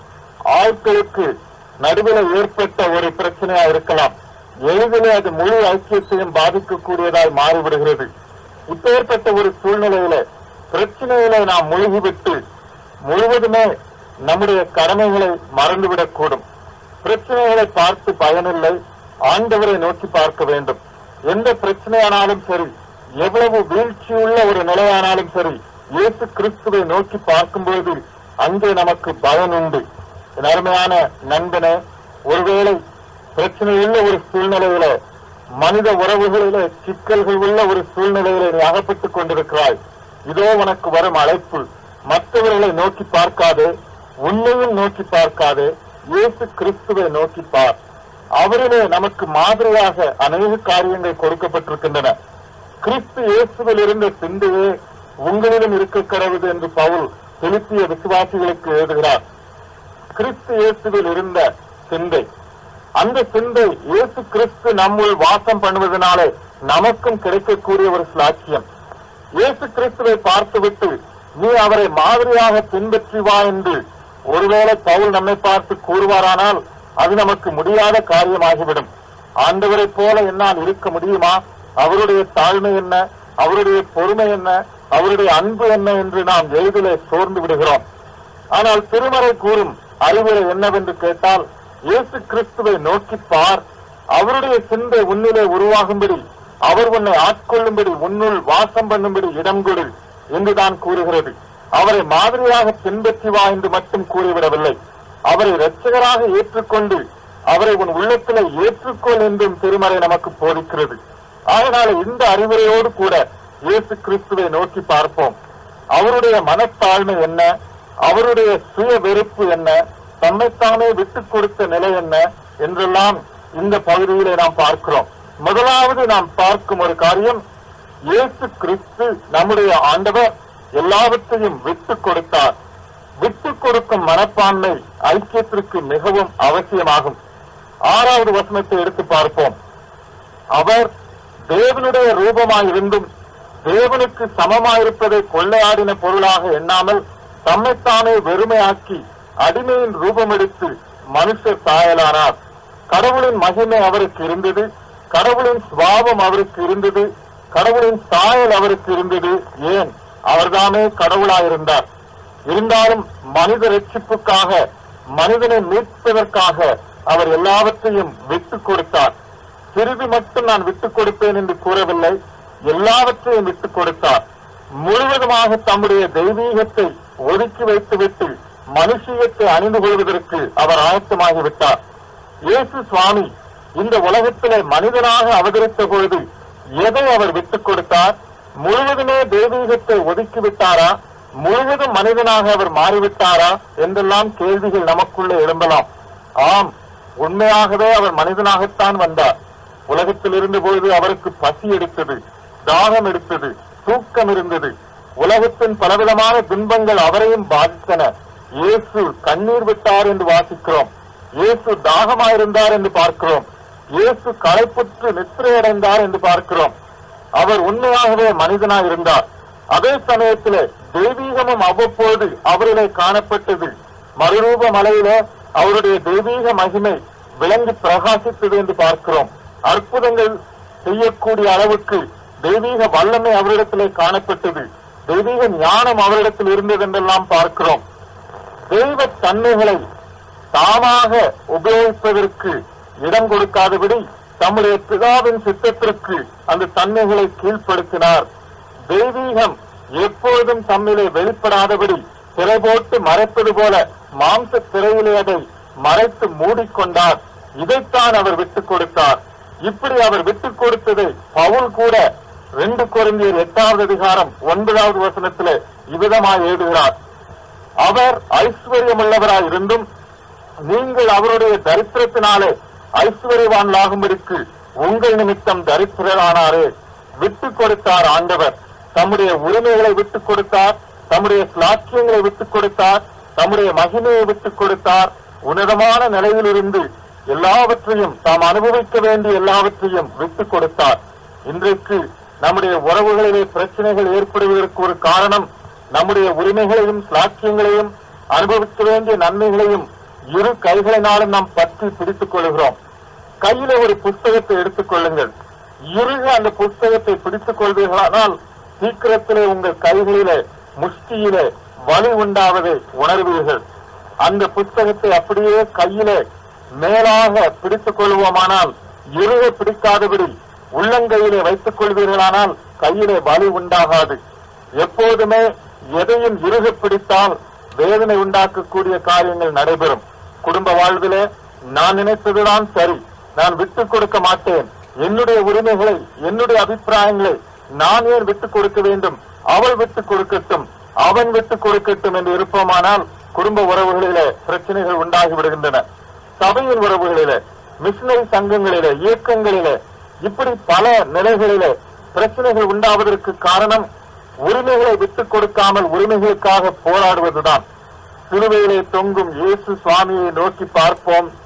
ஆட்களுக்கு நடுவில் ஏற்பட்ட ஒரு பிரச்சனையா இருக்கலாம் எளிதிலே அது முழு ஐக்கியத்தையும் பாதிக்கக்கூடியதாய் மாறிவிடுகிறது இப்பேற்பட்ட ஒரு சூழ்நிலையில பிரச்சனையில நாம் முழுகிவிட்டு முழுவதுமே நம்முடைய கடமைகளை மறந்துவிடக்கூடும் பிரச்சனைகளை பார்த்து பயனில்லை ஆண்டவரை நோக்கி பார்க்க வேண்டும் எந்த பிரச்சனையானாலும் சரி எவ்வளவு வீழ்ச்சியுள்ள ஒரு நிலையானாலும் சரி இயேசு கிறிஸ்துவை நோக்கி பார்க்கும்போது அங்கே நமக்கு பயன் உண்டு என் அருமையான நண்பனே ஒருவேளை பிரச்சனையுள்ள ஒரு சூழ்நிலையில மனித உறவுகளில சிக்கல்கள் உள்ள ஒரு சூழ்நிலையில நீ அகப்பட்டுக் கொண்டிருக்கிறாய் இதோ உனக்கு வரும் அழைப்பு மற்றவர்களை நோக்கி பார்க்காதே உன்னையும் நோக்கி பார்க்காதே இயேசு கிறிஸ்துவை நோக்கி பார் அவரிலே நமக்கு மாதிரியாக அநேக காரியங்கள் கொடுக்கப்பட்டிருக்கின்றன கிறிஸ்து இயேசுவில் இருந்த சிந்தையே உங்களிடம் இருக்க கடவுது என்று பவுல் பிலிப்பிய விசுவாசிகளுக்கு எழுதுகிறார் கிறிஸ்து இயேசுவில் இருந்த சிந்தை அந்த சிந்தை இயேசு கிறிஸ்து நம்முள் வாசம் பண்ணுவதனாலே நமக்கும் கிடைக்கக்கூடிய ஒரு சாட்சியம் இயேசு கிறிஸ்துவை பார்த்துவிட்டு நீ அவரை மாதிரியாக பின்பற்றி வா என்று ஒருவேளை பவுல் நம்மை பார்த்து கூறுவாரானால் அது நமக்கு முடியாத காரியமாகிவிடும் ஆண்டவரை போல என்னால் இருக்க முடியுமா அவருடைய தாழ்மை என்ன அவருடைய பொறுமை என்ன அவருடைய அன்பு என்ன என்று நாம் எளிதிலே சோர்ந்து விடுகிறோம் ஆனால் திருமறை கூறும் அறிவுரை என்னவென்று கேட்டால் இயேசு கிறிஸ்துவை நோக்கி பார் அவருடைய சிந்தை உன்னிலே உருவாகும்படி அவர் உன்னை ஆட்கொள்ளும்படி உன்னுள் வாசம் பண்ணும்படி இடம் கொடு என்றுதான் கூறுகிறது அவரை மாதிரியாக பின்பற்றி வா என்று மட்டும் கூறிவிடவில்லை அவரை இரட்சகராக ஏற்றுக்கொண்டு அவரை உன் உள்ளத்திலே ஏற்றுக்கொள் என்றும் திருமறை நமக்கு போதிக்கிறது அதனால இந்த அறிவுரையோடு கூட இயேசு கிறிஸ்துவை நோக்கி பார்ப்போம் அவருடைய மனத்தாழ்மை என்ன அவருடைய சுய வெறுப்பு என்ன தம்மைத்தானே விட்டுக் கொடுத்த நிலை என்ன என்றெல்லாம் இந்த பகுதியிலே நாம் பார்க்கிறோம் முதலாவது நாம் பார்க்கும் ஒரு காரியம் இயேசு கிறிஸ்து நம்முடைய ஆண்டவர் எல்லாவற்றையும் விட்டுக் கொடுத்தார் விட்டுக் கொடுக்கும் மனப்பான்மை ஐக்கியத்திற்கு மிகவும் அவசியமாகும் ஆறாவது வசனத்தை எடுத்து பார்ப்போம் அவர் தேவனுடைய ரூபமாயிருந்தும் தேவனுக்கு சமமாயிருப்பதை கொள்ளையாடின பொருளாக எண்ணாமல் தம்மைத்தானே வெறுமையாக்கி அடிமையின் ரூபம் எடுத்து மனுஷர் சாயலானார் கடவுளின் மகிமை அவருக்கு இருந்தது கடவுளின் சுவாபம் அவருக்கு இருந்தது கடவுளின் சாயல் அவருக்கு இருந்தது ஏன் அவர்தானே கடவுளாயிருந்தார் இருந்தாலும் மனித ரட்சிப்புக்காக மனிதனை மீட்பதற்காக அவர் எல்லாவற்றையும் விட்டுக் கொடுத்தார் சிறிது மட்டும் நான் விட்டுக் கொடுப்பேன் என்று கூறவில்லை எல்லாவற்றையும் விட்டுக் கொடுத்தார் முழுவதுமாக தம்முடைய தெய்வீகத்தை ஒதுக்கி வைத்துவிட்டு மனுஷியத்தை அணிந்து கொள்வதற்கு அவர் ஆயத்தமாகிவிட்டார் இயேசு சுவாமி இந்த உலகத்திலே மனிதனாக அவதரித்த பொழுது எதை அவர் விட்டுக் கொடுத்தார் முழுவதுமே தெய்வீகத்தை ஒதுக்கி விட்டாரா முழுவதும் மனிதனாக அவர் மாறிவிட்டாரா என்றெல்லாம் கேள்விகள் நமக்குள்ளே எழும்பலாம் ஆம் உண்மையாகவே அவர் மனிதனாகத்தான் வந்தார் உலகத்தில் இருந்த பொழுது அவருக்கு பசி எடுத்தது தாகம் எடுத்தது தூக்கம் இருந்தது உலகத்தின் பலவிதமான துன்பங்கள் அவரையும் பாதித்தன இயேசு கண்ணீர் விட்டார் என்று வாசிக்கிறோம் இயேசு தாகமாயிருந்தார் என்று பார்க்கிறோம் இயேசு களைப்புற்று நித்திரையடைந்தார் என்று பார்க்கிறோம் அவர் உண்மையாகவே மனிதனாய் இருந்தார் அதே சமயத்திலே தெய்வீகமும் அவ்வப்போது அவரிலே காணப்பட்டது மறுரூப மலையிலே அவருடைய தெய்வீக மகிமை விளங்கி பிரகாசித்தது என்று பார்க்கிறோம் அற்புதங்கள் செய்யக்கூடிய அளவுக்கு தெய்வீக வல்லமை அவரிடத்திலே காணப்பட்டது தெய்வீக ஞானம் அவரிடத்தில் இருந்தது என்றெல்லாம் பார்க்கிறோம் தெய்வ தன்மைகளை தாமாக உபயோகிப்பதற்கு இடம் கொடுக்காதபடி தம்முடைய பிதாவின் சித்தத்திற்கு அந்த தன்மைகளை கீழ்ப்படுத்தினார் தெய்வீகம் எப்பொழுதும் தம்மிலே வெளிப்படாதபடி திரை போட்டு மறைப்பது போல மாம்ச திரையிலே அதை மறைத்து மூடிக்கொண்டார் இதைத்தான் அவர் விட்டுக் கொடுத்தார் இப்படி அவர் விட்டுக் கொடுத்ததை பவுல் கூட ரெண்டு குறைந்தியர் எட்டாவது அதிகாரம் ஒன்பதாவது வசனத்திலே இவ்விதமாய் எழுதுகிறார் அவர் ஐஸ்வர்யமுள்ளவராய் இருந்தும் நீங்கள் அவருடைய தரித்திரத்தினாலே ஐஸ்வர்யவான்களாகும்படிக்கு உங்கள் நிமித்தம் தரித்திரரானாரே விட்டுக் கொடுத்தார் ஆண்டவர் தம்முடைய உரிமைகளை விட்டுக் கொடுத்தார் தம்முடைய சாட்சியங்களை விட்டுக் கொடுத்தார் தம்முடைய மகிமையை விட்டுக் கொடுத்தார் உன்னதமான நிலையிலிருந்து எல்லாவற்றையும் தாம் அனுபவிக்க வேண்டிய எல்லாவற்றையும் விட்டுக் கொடுத்தார் இன்றைக்கு நம்முடைய உறவுகளிலே பிரச்சனைகள் ஏற்படுவதற்கு ஒரு காரணம் நம்முடைய உரிமைகளையும் சாட்சியங்களையும் அனுபவிக்க வேண்டிய நன்மைகளையும் இரு கைகளினாலும் நாம் பற்றி பிடித்துக் கொள்கிறோம் கையில ஒரு புஸ்தகத்தை எடுத்துக் கொள்ளுங்கள் இறுக அந்த புஸ்தகத்தை பிடித்துக் கொள்வீர்களானால் சீக்கிரத்திலே உங்கள் கைகளிலே முஷ்டியிலே வலி உண்டாவதை உணர்வீர்கள் அந்த புஸ்தகத்தை அப்படியே கையிலே மேலாக பிடித்துக் கொள்வோமானால் இறுக பிடிக்காதபடி உள்ளங்கையிலே வைத்துக் கொள்வீர்களானால் கையிலே வலி உண்டாகாது எப்போதுமே எதையும் இறுக பிடித்தால் வேதனை உண்டாக்கக்கூடிய காரியங்கள் நடைபெறும் குடும்ப வாழ்விலே நான் நினைத்ததுதான் சரி நான் விட்டுக் கொடுக்க மாட்டேன் என்னுடைய உரிமைகளை என்னுடைய அபிப்பிராயங்களை நான் ஏன் விட்டுக் கொடுக்க வேண்டும் அவள் விட்டுக் கொடுக்கட்டும் அவன் விட்டுக் கொடுக்கட்டும் என்று இருப்போமானால் குடும்ப உறவுகளிலே பிரச்சனைகள் உண்டாகி விடுகின்றன சபையின் உறவுகளிலே மிஷினரி சங்கங்களிலே இயக்கங்களிலே இப்படி பல நிலைகளிலே பிரச்சனைகள் உண்டாவதற்கு காரணம் உரிமைகளை விட்டுக் கொடுக்காமல் உரிமைகளுக்காக போராடுவதுதான் சிலுவையிலே தொங்கும் இயேசு சுவாமியை நோக்கி பார்ப்போம்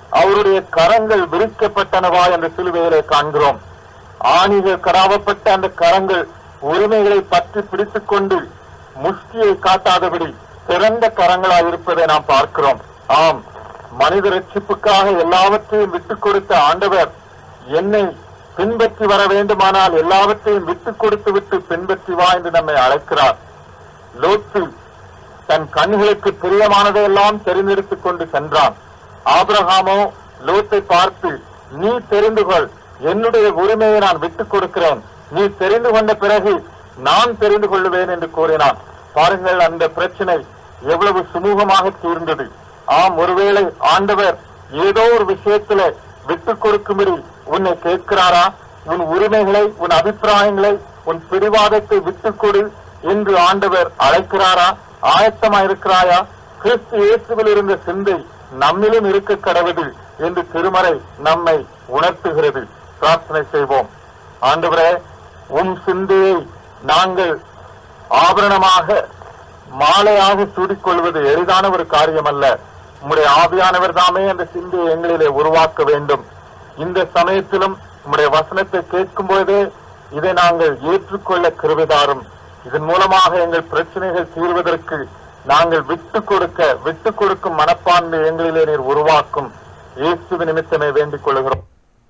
அவருடைய கரங்கள் விரிக்கப்பட்டனவா என்ற சிலுவையிலே காண்கிறோம் ஆணிகள் கடாவப்பட்ட அந்த கரங்கள் உரிமைகளை பற்றி பிடித்துக் கொண்டு முஷ்டியை காட்டாதபடி சிறந்த கரங்களாய் இருப்பதை நாம் பார்க்கிறோம் ஆம் மனித ரட்சிப்புக்காக எல்லாவற்றையும் விட்டுக் கொடுத்த ஆண்டவர் என்னை பின்பற்றி வர வேண்டுமானால் எல்லாவற்றையும் விட்டுக் கொடுத்து விட்டு பின்பற்றி வா என்று நம்மை அழைக்கிறார் லோத்து தன் கண்களுக்கு பிரியமானதையெல்லாம் தெரிந்தெடுத்துக் கொண்டு சென்றான் ஆபிரகாமோ லோத்தை பார்த்து நீ தெரிந்து கொள் என்னுடைய உரிமையை நான் விட்டுக் கொடுக்கிறேன் நீ தெரிந்து கொண்ட பிறகு நான் தெரிந்து கொள்ளுவேன் என்று கூறினான் பாருங்கள் அந்த பிரச்சனை எவ்வளவு சுமூகமாக தீர்ந்தது ஆம் ஒருவேளை ஆண்டவர் ஏதோ ஒரு விஷயத்துல விட்டுக் கொடுக்கும்படி உன்னை கேட்கிறாரா உன் உரிமைகளை உன் அபிப்பிராயங்களை உன் பிடிவாதத்தை விட்டுக் கொடு என்று ஆண்டவர் அழைக்கிறாரா ஆயத்தமா இருக்கிறாயா கிறிஸ்து இயேசுவில் இருந்த சிந்தை நம்மிலும் இருக்க கடவுது என்று திருமறை நம்மை உணர்த்துகிறது பிரார்த்தனை செய்வோம் ஆண்டவரே உம் சிந்தையை நாங்கள் ஆபரணமாக மாலையாக சூடிக்கொள்வது எளிதான ஒரு காரியம் அல்ல உம்முடைய ஆவியானவர் தாமே அந்த சிந்தையை எங்களிலே உருவாக்க வேண்டும் இந்த சமயத்திலும் உம்முடைய வசனத்தை கேட்கும் பொழுதே இதை நாங்கள் ஏற்றுக்கொள்ள கிருவிதாரும் இதன் மூலமாக எங்கள் பிரச்சனைகள் தீர்வதற்கு நாங்கள் விட்டு கொடுக்க விட்டு கொடுக்கும் மனப்பான்மை எங்களிலே நீர் உருவாக்கும் இயேசு நிமித்தமே வேண்டிக் கொள்கிறோம்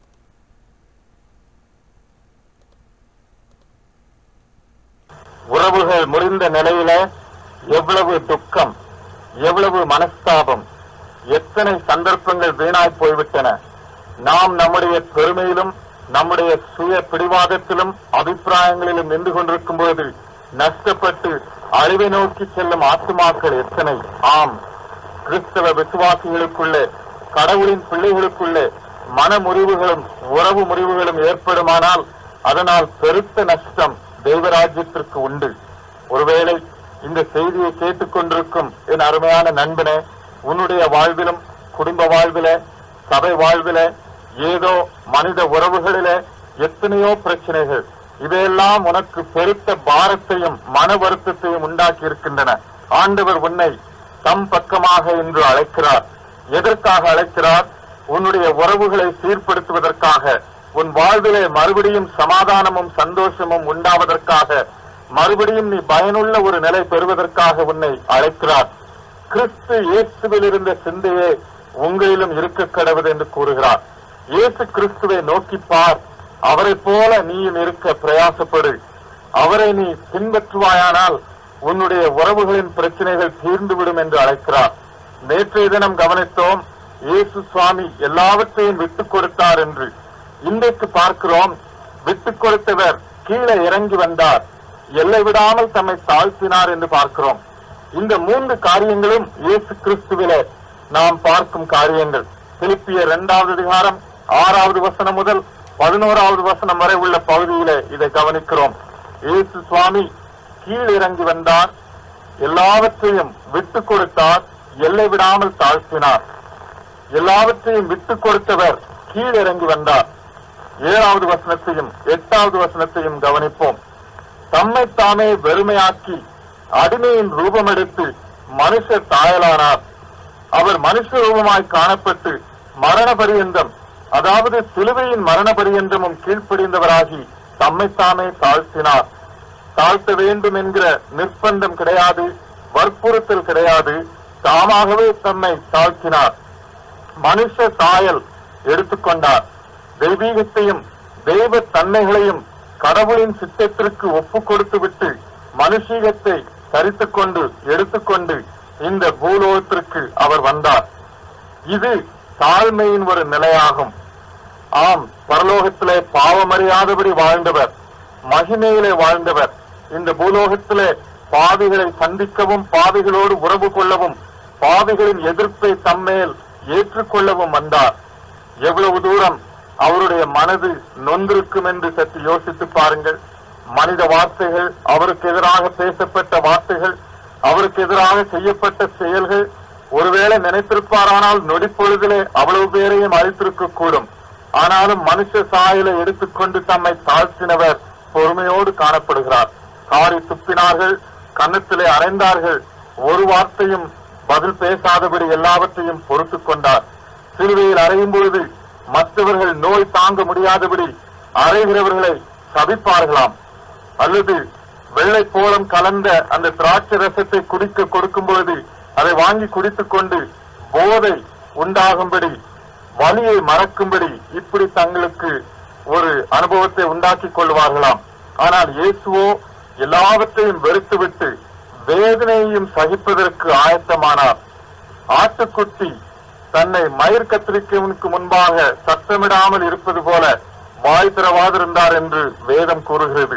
உறவுகள் முறிந்த நிலையில எவ்வளவு துக்கம் எவ்வளவு மனஸ்தாபம் எத்தனை சந்தர்ப்பங்கள் வீணாய் போய்விட்டன நாம் நம்முடைய பெருமையிலும் நம்முடைய சுய பிடிவாதத்திலும் அபிப்பிராயங்களிலும் நின்று கொண்டிருக்கும் பொழுது நஷ்டப்பட்டு அழிவை நோக்கி செல்லும் ஆத்துமாக்கள் எத்தனை ஆம் கிறிஸ்தவ விசுவாசிகளுக்குள்ளே கடவுளின் பிள்ளைகளுக்குள்ளே மன முறிவுகளும் உறவு முறிவுகளும் ஏற்படுமானால் அதனால் பெருத்த நஷ்டம் தெய்வராஜ்யத்திற்கு உண்டு ஒருவேளை இந்த செய்தியை கேட்டுக்கொண்டிருக்கும் என் அருமையான நண்பனே உன்னுடைய வாழ்விலும் குடும்ப வாழ்வில சபை வாழ்வில ஏதோ மனித உறவுகளில எத்தனையோ பிரச்சனைகள் இவையெல்லாம் உனக்கு பெருத்த பாரத்தையும் மன வருத்தத்தையும் உண்டாக்கி இருக்கின்றன ஆண்டவர் உன்னை தம் பக்கமாக என்று அழைக்கிறார் எதற்காக அழைக்கிறார் உன்னுடைய உறவுகளை சீர்படுத்துவதற்காக உன் வாழ்விலே மறுபடியும் சமாதானமும் சந்தோஷமும் உண்டாவதற்காக மறுபடியும் நீ பயனுள்ள ஒரு நிலை பெறுவதற்காக உன்னை அழைக்கிறார் கிறிஸ்து இயேசுவில் இருந்த சிந்தையே உங்களிலும் இருக்க கடவுது என்று கூறுகிறார் இயேசு கிறிஸ்துவை நோக்கி பார் அவரைப் போல நீயும் இருக்க பிரயாசப்படு அவரை நீ பின்பற்றுவாயானால் உன்னுடைய உறவுகளின் பிரச்சனைகள் தீர்ந்துவிடும் என்று அழைக்கிறார் நேற்றைய தினம் கவனித்தோம் இயேசு சுவாமி எல்லாவற்றையும் விட்டுக் கொடுத்தார் என்று இன்றைக்கு பார்க்கிறோம் விட்டுக் கொடுத்தவர் கீழே இறங்கி வந்தார் எல்லை விடாமல் தம்மை தாழ்த்தினார் என்று பார்க்கிறோம் இந்த மூன்று காரியங்களும் இயேசு கிறிஸ்துவிலே நாம் பார்க்கும் காரியங்கள் பிலிப்பிய இரண்டாவது அதிகாரம் ஆறாவது வசனம் முதல் பதினோராவது வசனம் வரை உள்ள பகுதியிலே இதை கவனிக்கிறோம் இயேசு சுவாமி கீழ் இறங்கி வந்தார் எல்லாவற்றையும் விட்டுக் கொடுத்தார் எல்லை விடாமல் தாழ்த்தினார் எல்லாவற்றையும் விட்டுக் கொடுத்தவர் கீழ் இறங்கி வந்தார் ஏழாவது வசனத்தையும் எட்டாவது வசனத்தையும் கவனிப்போம் தம்மை தாமே வெறுமையாக்கி அடிமையின் ரூபம் எடுத்து மனுஷர் தாயலானார் அவர் மனுஷ ரூபமாய் காணப்பட்டு மரண பரியந்தம் அதாவது சிலுவையின் மரண பரியந்தமும் கீழ்ப்படிந்தவராகி தம்மைத்தாமே தாழ்த்தினார் தாழ்த்த வேண்டும் என்கிற நிர்பந்தம் கிடையாது வற்புறுத்தல் கிடையாது தாமாகவே தம்மை தாழ்த்தினார் மனுஷ சாயல் எடுத்துக்கொண்டார் தெய்வீகத்தையும் தெய்வ தன்மைகளையும் கடவுளின் சித்தத்திற்கு ஒப்பு கொடுத்து விட்டு மனுஷீகத்தை தரித்துக் கொண்டு எடுத்துக்கொண்டு இந்த பூலோகத்திற்கு அவர் வந்தார் இது தாழ்மையின் ஒரு நிலையாகும் ஆம் பரலோகத்திலே பாவமறியாதபடி வாழ்ந்தவர் மகிமையிலே வாழ்ந்தவர் இந்த பூலோகத்திலே பாவிகளை சந்திக்கவும் பாவிகளோடு உறவு கொள்ளவும் பாவிகளின் எதிர்ப்பை தம்மேல் ஏற்றுக்கொள்ளவும் வந்தார் எவ்வளவு தூரம் அவருடைய மனது நொந்திருக்கும் என்று சற்று யோசித்து பாருங்கள் மனித வார்த்தைகள் அவருக்கு எதிராக பேசப்பட்ட வார்த்தைகள் அவருக்கு எதிராக செய்யப்பட்ட செயல்கள் ஒருவேளை நினைத்திருப்பாரானால் நொடிப்பொழுதிலே அவ்வளவு பேரையும் அழித்திருக்க கூடும் ஆனாலும் மனுஷ சாயலை எடுத்துக்கொண்டு தம்மை தாழ்த்தினவர் பொறுமையோடு காணப்படுகிறார் காரி துப்பினார்கள் கன்னத்திலே அறைந்தார்கள் ஒரு வார்த்தையும் பதில் பேசாதபடி எல்லாவற்றையும் பொறுத்துக் கொண்டார் சிலுவையில் அறையும் பொழுது மற்றவர்கள் நோய் தாங்க முடியாதபடி அறைகிறவர்களை சபிப்பார்களாம் அல்லது வெள்ளை போலம் கலந்த அந்த திராட்சை ரசத்தை குடிக்க கொடுக்கும் பொழுது அதை வாங்கி குடித்துக் கொண்டு போதை உண்டாகும்படி வலியை மறக்கும்படி இப்படி தங்களுக்கு ஒரு அனுபவத்தை உண்டாக்கிக் கொள்வார்களாம் ஆனால் இயேசுவோ எல்லாவற்றையும் வெறுத்துவிட்டு வேதனையையும் சகிப்பதற்கு ஆயத்தமானார் ஆட்டுக்குட்டி தன்னை மயிர் கத்திரிக்கவனுக்கு முன்பாக சத்தமிடாமல் இருப்பது போல வாய் திறவாதிருந்தார் என்று வேதம் கூறுகிறது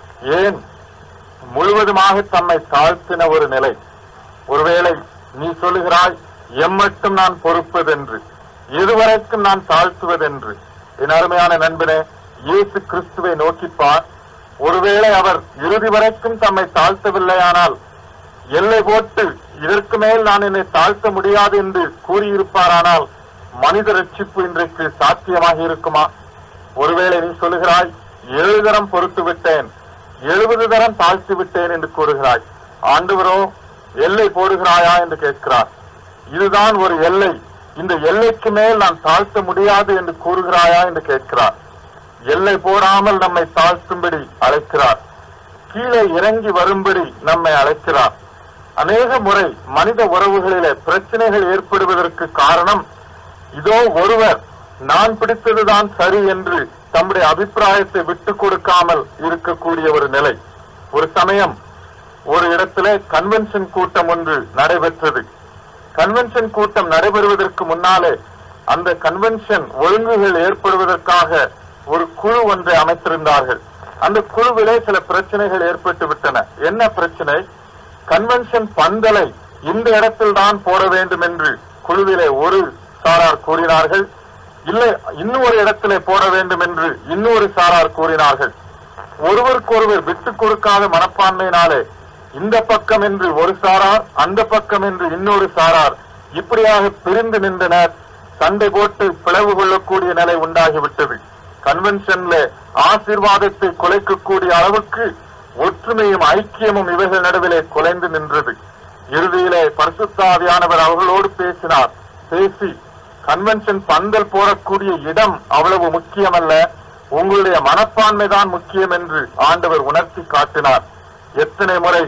ஏன் முழுவதுமாக தம்மை தாழ்த்தின ஒரு நிலை ஒருவேளை நீ சொல்லுகிறாய் எம்மட்டும் நான் பொறுப்பதென்று எதுவரைக்கும் நான் தாழ்த்துவதென்று என் அருமையான நண்பனே இயேசு கிறிஸ்துவை நோக்கிப்பார் ஒருவேளை அவர் இறுதி வரைக்கும் தம்மை தாழ்த்தவில்லையானால் எல்லை போட்டு இதற்கு மேல் நான் என்னை தாழ்த்த முடியாது என்று கூறியிருப்பாரானால் மனித ரட்சிப்பு இன்றைக்கு சாத்தியமாக இருக்குமா ஒருவேளை நீ சொல்லுகிறாய் ஏழு தரம் பொறுத்து விட்டேன் எழுபது தரம் தாழ்த்தி விட்டேன் என்று கூறுகிறாய் ஆண்டவரோ எல்லை போடுகிறாயா என்று கேட்கிறார் இதுதான் ஒரு எல்லை இந்த எல்லைக்கு மேல் நான் தாழ்த்த முடியாது என்று கூறுகிறாயா என்று கேட்கிறார் எல்லை போடாமல் நம்மை தாழ்த்தும்படி அழைக்கிறார் கீழே இறங்கி வரும்படி நம்மை அழைக்கிறார் அநேக முறை மனித உறவுகளிலே பிரச்சனைகள் ஏற்படுவதற்கு காரணம் இதோ ஒருவர் நான் பிடித்ததுதான் சரி என்று தம்முடைய அபிப்பிராயத்தை விட்டுக் கொடுக்காமல் இருக்கக்கூடிய ஒரு நிலை ஒரு சமயம் ஒரு இடத்திலே கன்வென்ஷன் கூட்டம் ஒன்று நடைபெற்றது கன்வென்ஷன் கூட்டம் நடைபெறுவதற்கு முன்னாலே அந்த கன்வென்ஷன் ஒழுங்குகள் ஏற்படுவதற்காக ஒரு குழு ஒன்றை அமைத்திருந்தார்கள் அந்த குழுவிலே சில பிரச்சனைகள் ஏற்பட்டு விட்டன என்ன பிரச்சனை கன்வென்ஷன் பந்தலை இந்த இடத்தில் தான் போட வேண்டும் என்று குழுவிலே ஒரு சாரார் கூறினார்கள் இல்லை இன்னொரு இடத்திலே போட வேண்டும் என்று இன்னொரு சாரார் கூறினார்கள் ஒருவருக்கொருவர் விட்டுக் கொடுக்காத மனப்பான்மையினாலே இந்த பக்கம் என்று ஒரு சாரார் அந்த பக்கம் என்று இன்னொரு சாரார் இப்படியாக பிரிந்து நின்றனர் சண்டை போட்டு பிளவு கொள்ளக்கூடிய நிலை உண்டாகிவிட்டது கன்வென்ஷன்ல ஆசீர்வாதத்தை குலைக்கக்கூடிய அளவுக்கு ஒற்றுமையும் ஐக்கியமும் இவைகள் நடுவிலே குலைந்து நின்றது இறுதியிலே பரிசுத்தாவியானவர் அவர்களோடு பேசினார் பேசி கன்வென்ஷன் பந்தல் போடக்கூடிய இடம் அவ்வளவு முக்கியமல்ல உங்களுடைய மனப்பான்மை தான் முக்கியம் என்று ஆண்டவர் உணர்த்தி காட்டினார் எத்தனை முறை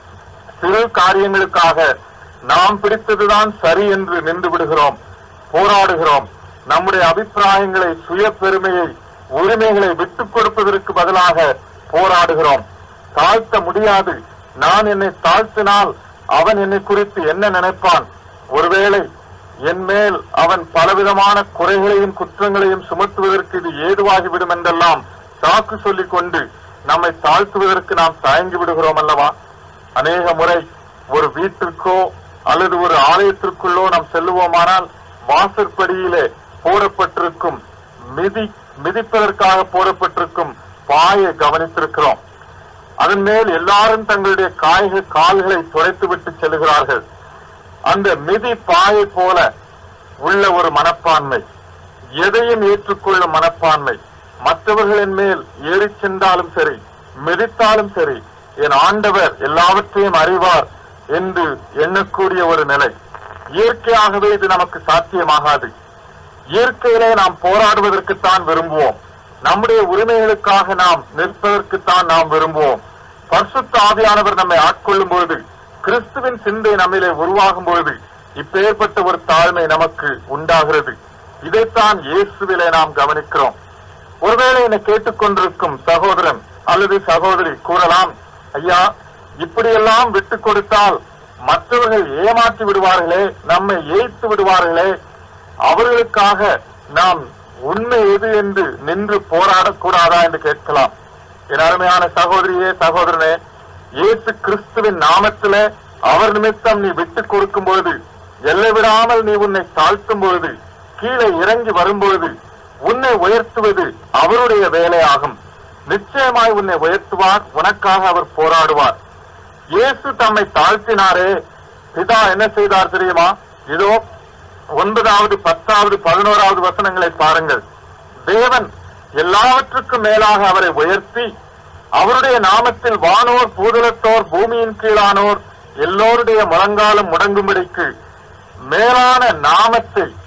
சிறு காரியங்களுக்காக நாம் பிடித்ததுதான் சரி என்று நின்று விடுகிறோம் போராடுகிறோம் நம்முடைய அபிப்பிராயங்களை சுய பெருமையை உரிமைகளை விட்டுக் கொடுப்பதற்கு பதிலாக போராடுகிறோம் தாழ்த்த முடியாது நான் என்னை தாழ்த்தினால் அவன் என்னை குறித்து என்ன நினைப்பான் ஒருவேளை என் மேல் அவன் பலவிதமான குறைகளையும் குற்றங்களையும் சுமத்துவதற்கு இது ஏதுவாகிவிடும் என்றெல்லாம் சாக்கு சொல்லிக் கொண்டு நம்மை தாழ்த்துவதற்கு நாம் தயங்கி விடுகிறோம் அல்லவா அநேக முறை ஒரு வீட்டிற்கோ அல்லது ஒரு ஆலயத்திற்குள்ளோ நாம் செல்லுவோமானால் வாசற்படியிலே போடப்பட்டிருக்கும் மிதி மிதிப்பதற்காக போடப்பட்டிருக்கும் பாயை கவனித்திருக்கிறோம் அதன் மேல் எல்லாரும் தங்களுடைய காய்கள் கால்களை துடைத்து விட்டு செல்கிறார்கள் அந்த மிதி பாயை போல உள்ள ஒரு மனப்பான்மை எதையும் ஏற்றுக்கொள்ளும் மனப்பான்மை மற்றவர்களின் மேல் ஏறிச் சென்றாலும் சரி மிதித்தாலும் சரி என் ஆண்டவர் எல்லாவற்றையும் அறிவார் என்று எண்ணக்கூடிய ஒரு நிலை இயற்கையாகவே இது நமக்கு சாத்தியமாகாது இயற்கையிலே நாம் போராடுவதற்குத்தான் விரும்புவோம் நம்முடைய உரிமைகளுக்காக நாம் நிற்பதற்குத்தான் நாம் விரும்புவோம் பரிசுத்த ஆவியானவர் நம்மை ஆட்கொள்ளும் பொழுது கிறிஸ்துவின் சிந்தை நம்மிலே உருவாகும் பொழுது இப்பேற்பட்ட ஒரு தாழ்மை நமக்கு உண்டாகிறது இதைத்தான் இயேசுவிலே நாம் கவனிக்கிறோம் ஒருவேளை என்னை கேட்டுக்கொண்டிருக்கும் சகோதரன் அல்லது சகோதரி கூறலாம் ஐயா இப்படியெல்லாம் விட்டுக் கொடுத்தால் மற்றவர்கள் ஏமாற்றி விடுவார்களே நம்மை ஏய்த்து விடுவார்களே அவர்களுக்காக நாம் உண்மை எது என்று நின்று போராடக்கூடாதா என்று கேட்கலாம் என் அருமையான சகோதரியே சகோதரனே இயேசு கிறிஸ்துவின் நாமத்திலே அவர் நிமித்தம் நீ விட்டுக் கொடுக்கும் பொழுது எல்லை விடாமல் நீ உன்னை தாழ்த்தும் பொழுது கீழே இறங்கி வரும்பொழுது உன்னை உயர்த்துவது அவருடைய வேலையாகும் நிச்சயமாய் உன்னை உயர்த்துவார் உனக்காக அவர் போராடுவார் இயேசு தம்மை தாழ்த்தினாரே பிதா என்ன செய்தார் தெரியுமா இதோ ஒன்பதாவது பத்தாவது பதினோராவது வசனங்களை பாருங்கள் தேவன் எல்லாவற்றுக்கும் மேலாக அவரை உயர்த்தி அவருடைய நாமத்தில் வானோர் பூதலத்தோர் பூமியின் கீழானோர் எல்லோருடைய முழங்காலும் முடங்கும்படிக்கு மேலான நாமத்தை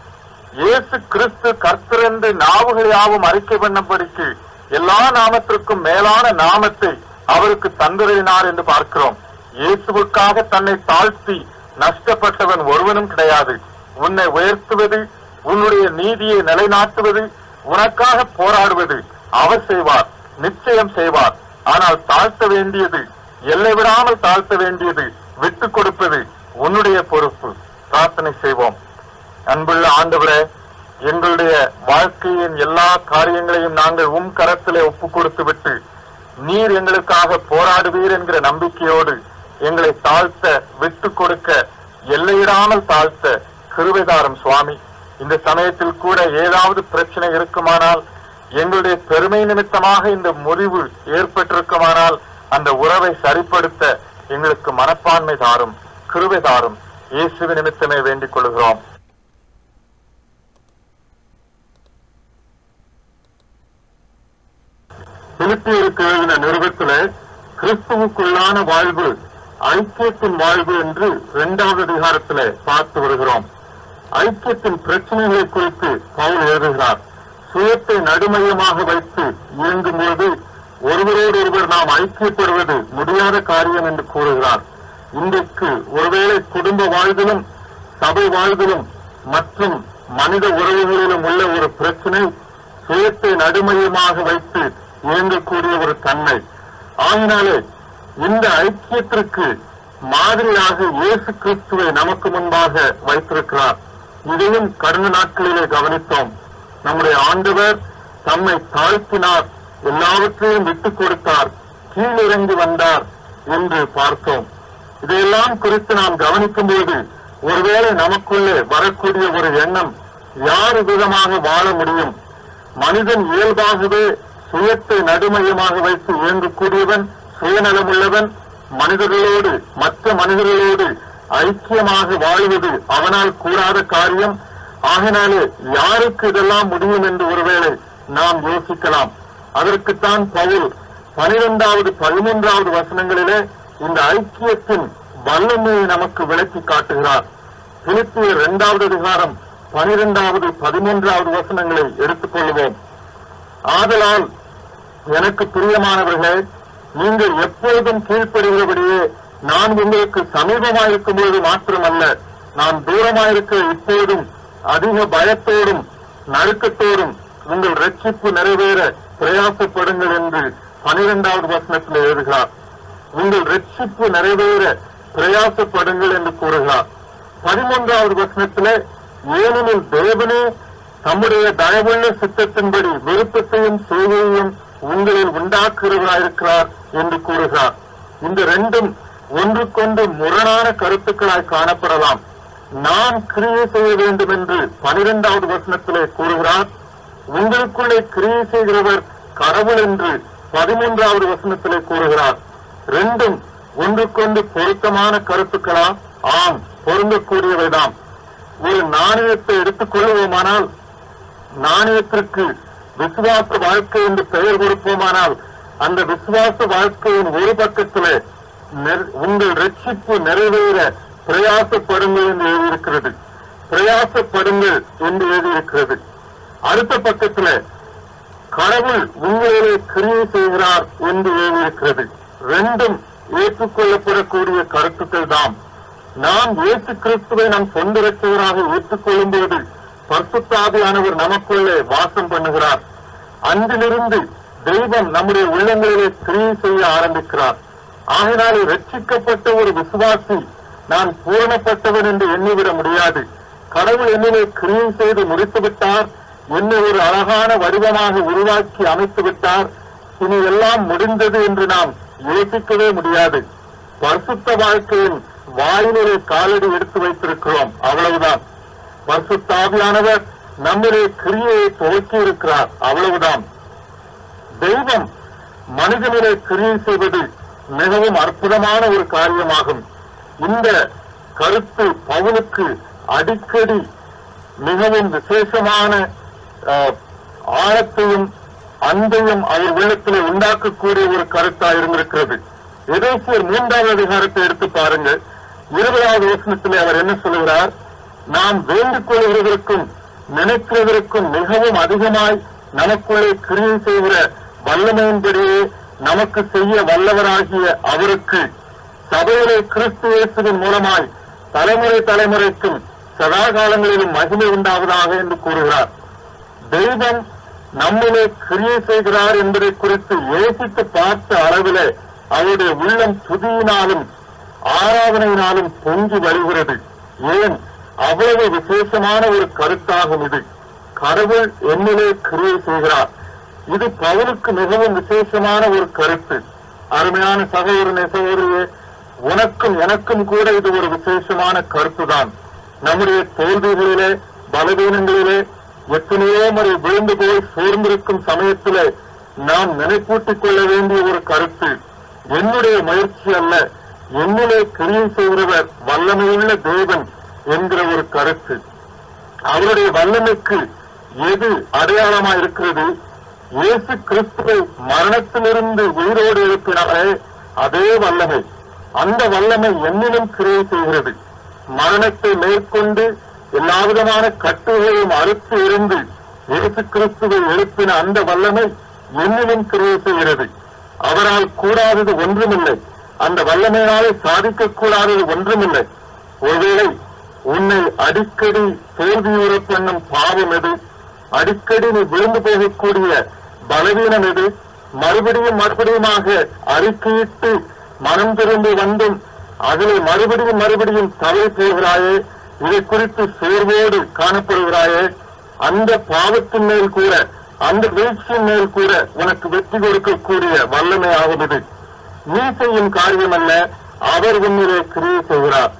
இயேசு கிறிஸ்து கர்த்தரென்று நாவுகள் யாவும் அறிக்கை பண்ணபடிக்கு எல்லா நாமத்திற்கும் மேலான நாமத்தை அவருக்கு தந்துரையினார் என்று பார்க்கிறோம் இயேசுவுக்காக தன்னை தாழ்த்தி நஷ்டப்பட்டவன் ஒருவனும் கிடையாது உன்னை உயர்த்துவது உன்னுடைய நீதியை நிலைநாட்டுவது உனக்காக போராடுவது அவர் செய்வார் நிச்சயம் செய்வார் ஆனால் தாழ்த்த வேண்டியது எல்லை விடாமல் தாழ்த்த வேண்டியது விட்டுக் கொடுப்பது உன்னுடைய பொறுப்பு பிரார்த்தனை செய்வோம் அன்புள்ள ஆண்டவரே எங்களுடைய வாழ்க்கையின் எல்லா காரியங்களையும் நாங்கள் உம் கரத்திலே ஒப்பு கொடுத்து விட்டு நீர் எங்களுக்காக போராடுவீர் என்கிற நம்பிக்கையோடு எங்களை தாழ்த்த விட்டு கொடுக்க எல்லையிடாமல் தாழ்த்த கிருபைதாரம் சுவாமி இந்த சமயத்தில் கூட ஏதாவது பிரச்சனை இருக்குமானால் எங்களுடைய பெருமை நிமித்தமாக இந்த முறிவு ஏற்பட்டிருக்குமானால் அந்த உறவை சரிப்படுத்த எங்களுக்கு மனப்பான்மை தாரும் கிருபை தாரும் இயேசுவின் நிமித்தமே வேண்டிக் கொள்கிறோம் பிலிப்பியருக்கு எழுதின நிறுவத்துல கிறிஸ்துவுக்குள்ளான வாழ்வு ஐக்கியத்தின் வாழ்வு என்று இரண்டாவது அதிகாரத்திலே பார்த்து வருகிறோம் ஐக்கியத்தின் பிரச்சனைகளை குறித்து பவுல் எழுதுகிறார் சுயத்தை நடுமையமாக வைத்து இயங்கும்போது ஒருவரோடு ஒருவர் நாம் ஐக்கியப்படுவது முடியாத காரியம் என்று கூறுகிறார் இன்றைக்கு ஒருவேளை குடும்ப வாழ்விலும் சபை வாழ்விலும் மற்றும் மனித உறவுகளிலும் உள்ள ஒரு பிரச்சனை சுயத்தை நடுமையமாக வைத்து இயங்கக்கூடிய ஒரு தன்மை ஆகினாலே இந்த ஐக்கியத்திற்கு மாதிரியாக இயேசு கிறிஸ்துவை நமக்கு முன்பாக வைத்திருக்கிறார் இதையும் கடந்த நாட்களிலே கவனித்தோம் நம்முடைய ஆண்டவர் தம்மை தாழ்த்தினார் எல்லாவற்றையும் விட்டுக் கொடுத்தார் கீழிறங்கி வந்தார் என்று பார்த்தோம் இதையெல்லாம் குறித்து நாம் கவனிக்கும் போது ஒருவேளை நமக்குள்ளே வரக்கூடிய ஒரு எண்ணம் யார் விதமாக வாழ முடியும் மனிதன் இயல்பாகவே சுயத்தை நடுமையமாக வைத்து இயங்கக்கூடியவன் சுயநலமுள்ளவன் மனிதர்களோடு மற்ற மனிதர்களோடு ஐக்கியமாக வாழ்வது அவனால் கூடாத காரியம் ஆகினாலே யாருக்கு இதெல்லாம் முடியும் என்று ஒருவேளை நாம் யோசிக்கலாம் அதற்குத்தான் பவுல் பனிரெண்டாவது பதிமூன்றாவது வசனங்களிலே இந்த ஐக்கியத்தின் வல்லமையை நமக்கு விளக்கி காட்டுகிறார் பிலிப்பியர் இரண்டாவது அதிகாரம் பனிரெண்டாவது பதிமூன்றாவது வசனங்களை எடுத்துக் கொள்வோம் ஆதலால் எனக்கு பிரியமானவர்களே நீங்கள் எப்பொழுதும் கீழ்ப்படுகிறபடியே நான் உங்களுக்கு சமீபமாயிருக்கும் போது மாத்திரமல்ல நான் தூரமாயிருக்க இப்போதும் அதிக பயத்தோடும் நடுக்கத்தோடும் உங்கள் ரட்சிப்பு நிறைவேற பிரயாசப்படுங்கள் என்று பனிரெண்டாவது வசனத்தில் எழுதுகிறார் உங்கள் ரட்சிப்பு நிறைவேற பிரயாசப்படுங்கள் என்று கூறுகிறார் பதிமூன்றாவது வசனத்திலே ஏனெனில் தேவனே தம்முடைய தயவுள்ள சித்தத்தின்படி விருப்பத்தையும் சேவையையும் உங்களில் உண்டாக்குகிறவராயிருக்கிறார் என்று கூறுகிறார் இந்த ரெண்டும் ஒன்றுக்கொன்று முரணான கருத்துக்களாய் காணப்படலாம் நான் கிரியை செய்ய வேண்டும் என்று பனிரெண்டாவது வசனத்திலே கூறுகிறார் உங்களுக்குள்ளே கிரியை செய்கிறவர் கடவுள் என்று பதிமூன்றாவது வசனத்திலே கூறுகிறார் ரெண்டும் ஒன்றுக்கொண்டு பொருத்தமான கருத்துக்களா ஆம் பொருந்தக்கூடியவைதான் ஒரு நாணயத்தை எடுத்துக் கொள்வோமானால் நாணயத்திற்கு விசுவாச வாழ்க்கை என்று பெயர் கொடுப்போமானால் அந்த விசுவாச வாழ்க்கையின் ஒரு பக்கத்திலே நெர்- உங்கள் ரட்சிப்பு நிறைவேற பிரயாசப்படுங்கள் என்று எழுதியிருக்கிறது பிரயாசப்படுங்கள் என்று எழுதியிருக்கிறது அடுத்த பக்கத்திலே கடவுள் உங்களிலே கிரியை செய்கிறார் என்று எழுதியிருக்கிறது ரெண்டும் ஏற்றுக்கொள்ளப்படக்கூடிய கருத்துக்கள் தான் நாம் இயேசு கிறிஸ்துவை நம் சொந்த ரட்சகராக ஏற்றுக்கொள்ளும் போது பரிசுத்தாவியானவர் நமக்குள்ளே வாசம் பண்ணுகிறார் அன்றிலிருந்து தெய்வம் நம்முடைய உள்ளங்களிலே கிரியை செய்ய ஆரம்பிக்கிறார் ஆகினாலே ரட்சிக்கப்பட்ட ஒரு விசுவாசி நான் பூரணப்பட்டவன் என்று எண்ணிவிட முடியாது கடவுள் என்னிலே கிரியை செய்து முடித்து விட்டார் என்னை ஒரு அழகான வடிவமாக உருவாக்கி அமைத்து விட்டார் இனி எல்லாம் முடிந்தது என்று நாம் யோசிக்கவே முடியாது பரிசுத்த வாழ்க்கையின் வாயிலே காலடி எடுத்து வைத்திருக்கிறோம் அவ்வளவுதான் பரிசுத்தாவியானவர் நம்மிலே கிரியையை துவக்கி இருக்கிறார் அவ்வளவுதான் தெய்வம் மனிதனிலே கிரியை செய்வது மிகவும் அற்புதமான ஒரு காரியமாகும் இந்த கருத்து பவுலுக்கு அடிக்கடி மிகவும் விசேஷமான அஹ், ஆழத்தையும் அன்பையும் அவர் உள்ளத்திலே உண்டாக்கக்கூடிய ஒரு கருத்தா இருந்திருக்கிறது எதேசியர் மூன்றாவது அதிகாரத்தை எடுத்து பாருங்கள் இருபதாவது வசனத்திலே அவர் என்ன சொல்கிறார் நாம் வேண்டிக் கொள்கிறதற்கும் நினைக்கிறதற்கும் மிகவும் அதிகமாய் நமக்குள்ளே கிரியை செய்கிற வல்லமையின்படியே நமக்கு செய்ய வல்லவராகிய அவருக்கு சபையிலே கிறிஸ்து இயேசுவின் மூலமாய் தலைமுறை தலைமுறைக்கும் சதா காலங்களிலும் மகிமை உண்டாவதாக என்று கூறுகிறார் தெய்வம் நம்மிலே கிரியை செய்கிறார் என்பதை குறித்து யோசித்து பார்த்த அளவிலே அவருடைய உள்ளம் துதியினாலும் ஆராதனையினாலும் பொங்கி வருகிறது ஏன் அவ்வளவு விசேஷமான ஒரு கருத்தாகும் இது கடவுள் என்னிலே கிரியை செய்கிறார் இது பவுலுக்கு மிகவும் விசேஷமான ஒரு கருத்து அருமையான சகோதரனே சகோதரியே உனக்கும் எனக்கும் கூட இது ஒரு விசேஷமான கருத்துதான் நம்முடைய தோல்விகளிலே பலவீனங்களிலே எத்தனையோ முறை விழுந்து போய் சோர்ந்திருக்கும் சமயத்திலே நாம் நினைப்பூட்டிக் கொள்ள வேண்டிய ஒரு கருத்து என்னுடைய முயற்சி அல்ல என்னிலே கிரியை செய்கிறவர் வல்லமையுள்ள தேவன் என்கிற ஒரு கருத்து அவருடைய வல்லமைக்கு எது அடையாளமா இருக்கிறது இயேசு கிறிஸ்துவை மரணத்திலிருந்து உயிரோடு எழுப்பினாரே அதே வல்லமை அந்த வல்லமை என்னிலும் கிரியை செய்கிறது மரணத்தை மேற்கொண்டு எல்லா விதமான கட்டுகளையும் அறுத்து இருந்து இயேசு கிறிஸ்துவை எழுப்பின அந்த வல்லமை என்னிலும் கிரியை செய்கிறது அவரால் கூடாதது ஒன்றுமில்லை அந்த வல்லமையினாலே சாதிக்க கூடாதது ஒன்றுமில்லை ஒருவேளை உன்னை அடிக்கடி தோல்வியுறப் பண்ணும் பாவம் எது அடிக்கடி நீ விழுந்து போகக்கூடிய பலவீனம் எது மறுபடியும் மறுபடியுமாக அறிக்கையிட்டு மனம் திரும்பி வந்தும் அதில் மறுபடியும் மறுபடியும் தவறி போகிறாயே இதை குறித்து சோர்வோடு காணப்படுகிறாயே அந்த பாவத்தின் மேல் கூட அந்த வீழ்ச்சியின் மேல் கூட உனக்கு வெற்றி கொடுக்கக்கூடிய வல்லமை ஆகும் இது நீ செய்யும் காரியம் அல்ல அவர் உன்னிலே கிரியை செய்கிறார்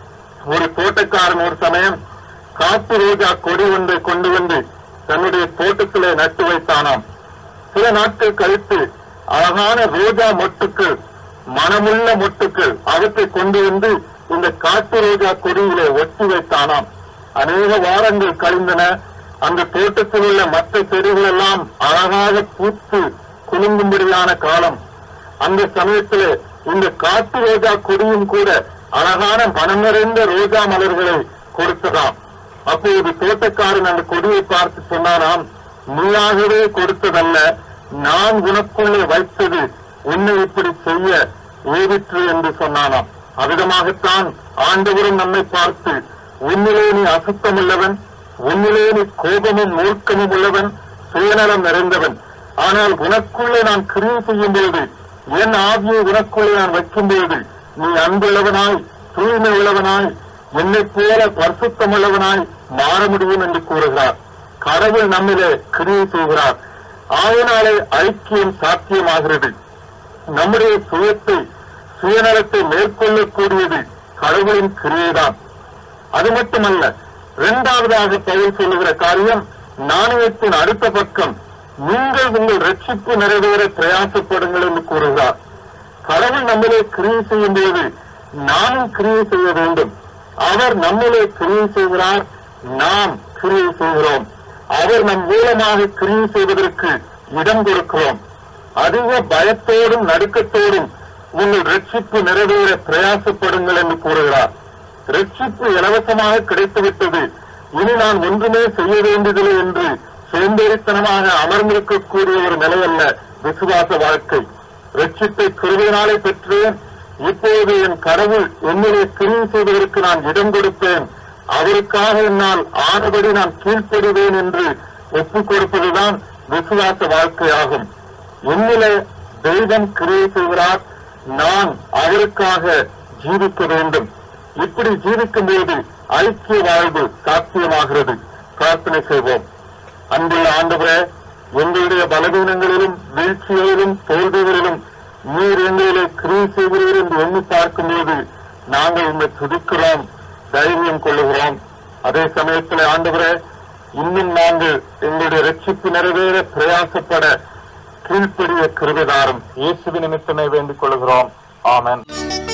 ஒரு தோட்டக்காரன் ஒரு சமயம் காட்டு ரோஜா கொடி ஒன்றை கொண்டு வந்து தன்னுடைய தோட்டத்திலே நட்டு வைத்தானாம் சில நாட்கள் கழித்து அழகான ரோஜா மொட்டுக்கள் மனமுள்ள மொட்டுக்கள் அவற்றை கொண்டு வந்து இந்த காட்டு ரோஜா கொடியிலே ஒட்டி வைத்தானாம் அநேக வாரங்கள் கழிந்தன அந்த தோட்டத்தில் உள்ள மற்ற செடிகள் எல்லாம் அழகாக பூத்து குலுங்கும்படியான காலம் அந்த சமயத்திலே இந்த காட்டு ரோஜா கொடியும் கூட அழகான மனம் நிறைந்த ரோஜா மலர்களை கொடுத்ததாம் அப்போது தோட்டக்காரன் அந்த கொடியை பார்த்து சொன்னாராம் நீயாகவே கொடுத்ததல்ல நான் உனக்குள்ளே வைத்தது உன்னை இப்படி செய்ய ஏவிற்று என்று சொன்னானாம் அவ்விதமாகத்தான் ஆண்டவரும் நம்மை பார்த்து உன்னிலே நீ அசுத்தமுள்ளவன் உன்னிலே நீ கோபமும் மூர்க்கமும் உள்ளவன் சுயநலம் நிறைந்தவன் ஆனால் உனக்குள்ளே நான் கிரியை செய்யும் பொழுது என் ஆவியை உனக்குள்ளே நான் வைக்கும் பொழுது நீ அன்புள்ளவனாய் தூய்மை உள்ளவனாய் என்னைப் போல பரிசுத்தம் உள்ளவனாய் மாற முடியும் என்று கூறுகிறார் கடவுள் நம்மிலே கிரியை செய்கிறார் ஆயினாலே ஐக்கியம் சாத்தியமாகிறது நம்முடைய சுயத்தை சுயநலத்தை மேற்கொள்ளக்கூடியது கடவுளின் கிரியைதான் அது மட்டுமல்ல இரண்டாவதாக பவுல் சொல்லுகிற காரியம் நாணயத்தின் அடுத்த பக்கம் நீங்கள் உங்கள் ரட்சிப்பு நிறைவேற பிரயாசப்படுங்கள் என்று கூறுகிறார் கடவுள் நம்மிலே கிரியை செய்யும் போது நாமும் கிரியை செய்ய வேண்டும் அவர் நம்மிலே கிரியை செய்கிறார் நாம் கிரியை செய்கிறோம் அவர் நம் மூலமாக கிரியை செய்வதற்கு இடம் கொடுக்கிறோம் அதிக பயத்தோடும் நடுக்கத்தோடும் உங்கள் ரட்சிப்பு நிறைவேற பிரயாசப்படுங்கள் என்று கூறுகிறார் ரட்சிப்பு இலவசமாக கிடைத்துவிட்டது இனி நான் ஒன்றுமே செய்ய வேண்டியதில்லை என்று சோம்பேறித்தனமாக அமர்ந்திருக்கக்கூடிய ஒரு நிலை அல்ல விசுவாச வாழ்க்கை ரட்சிப்பை கிருபையினாலே பெற்றேன் இப்போது என் கடவுள் என்னிலே கிரியை செய்வதற்கு நான் இடம் கொடுப்பேன் அவருக்காக என்னால் ஆனபடி நான் கீழ்ப்படுவேன் என்று ஒப்புக் கொடுப்பதுதான் விசுவாச வாழ்க்கையாகும் என்னிலே தெய்வம் கிரியை செய்கிறார் நான் அவருக்காக ஜீவிக்க வேண்டும் இப்படி ஜீவிக்கும் போது ஐக்கிய வாழ்வு சாத்தியமாகிறது பிரார்த்தனை செய்வோம் அன்புள்ள ஆண்டவரே எங்களுடைய பலவீனங்களிலும் வீழ்ச்சிகளிலும் தோல்விகளிலும் நீர் எங்களிலே கிரியை செய்கிறீர் என்று எண்ணி பார்க்கும்போது நாங்கள் உண்மை துதிக்கிறோம் தைரியம் கொள்ளுகிறோம் அதே சமயத்தில் ஆண்டவரே இன்னும் நாங்கள் எங்களுடைய ரட்சிப்பு நிறைவேற பிரயாசப்பட கீழ்ப்படிய கிருபதாரம் இயேசுவி நிமித்தமே வேண்டிக் கொள்கிறோம் ஆமென்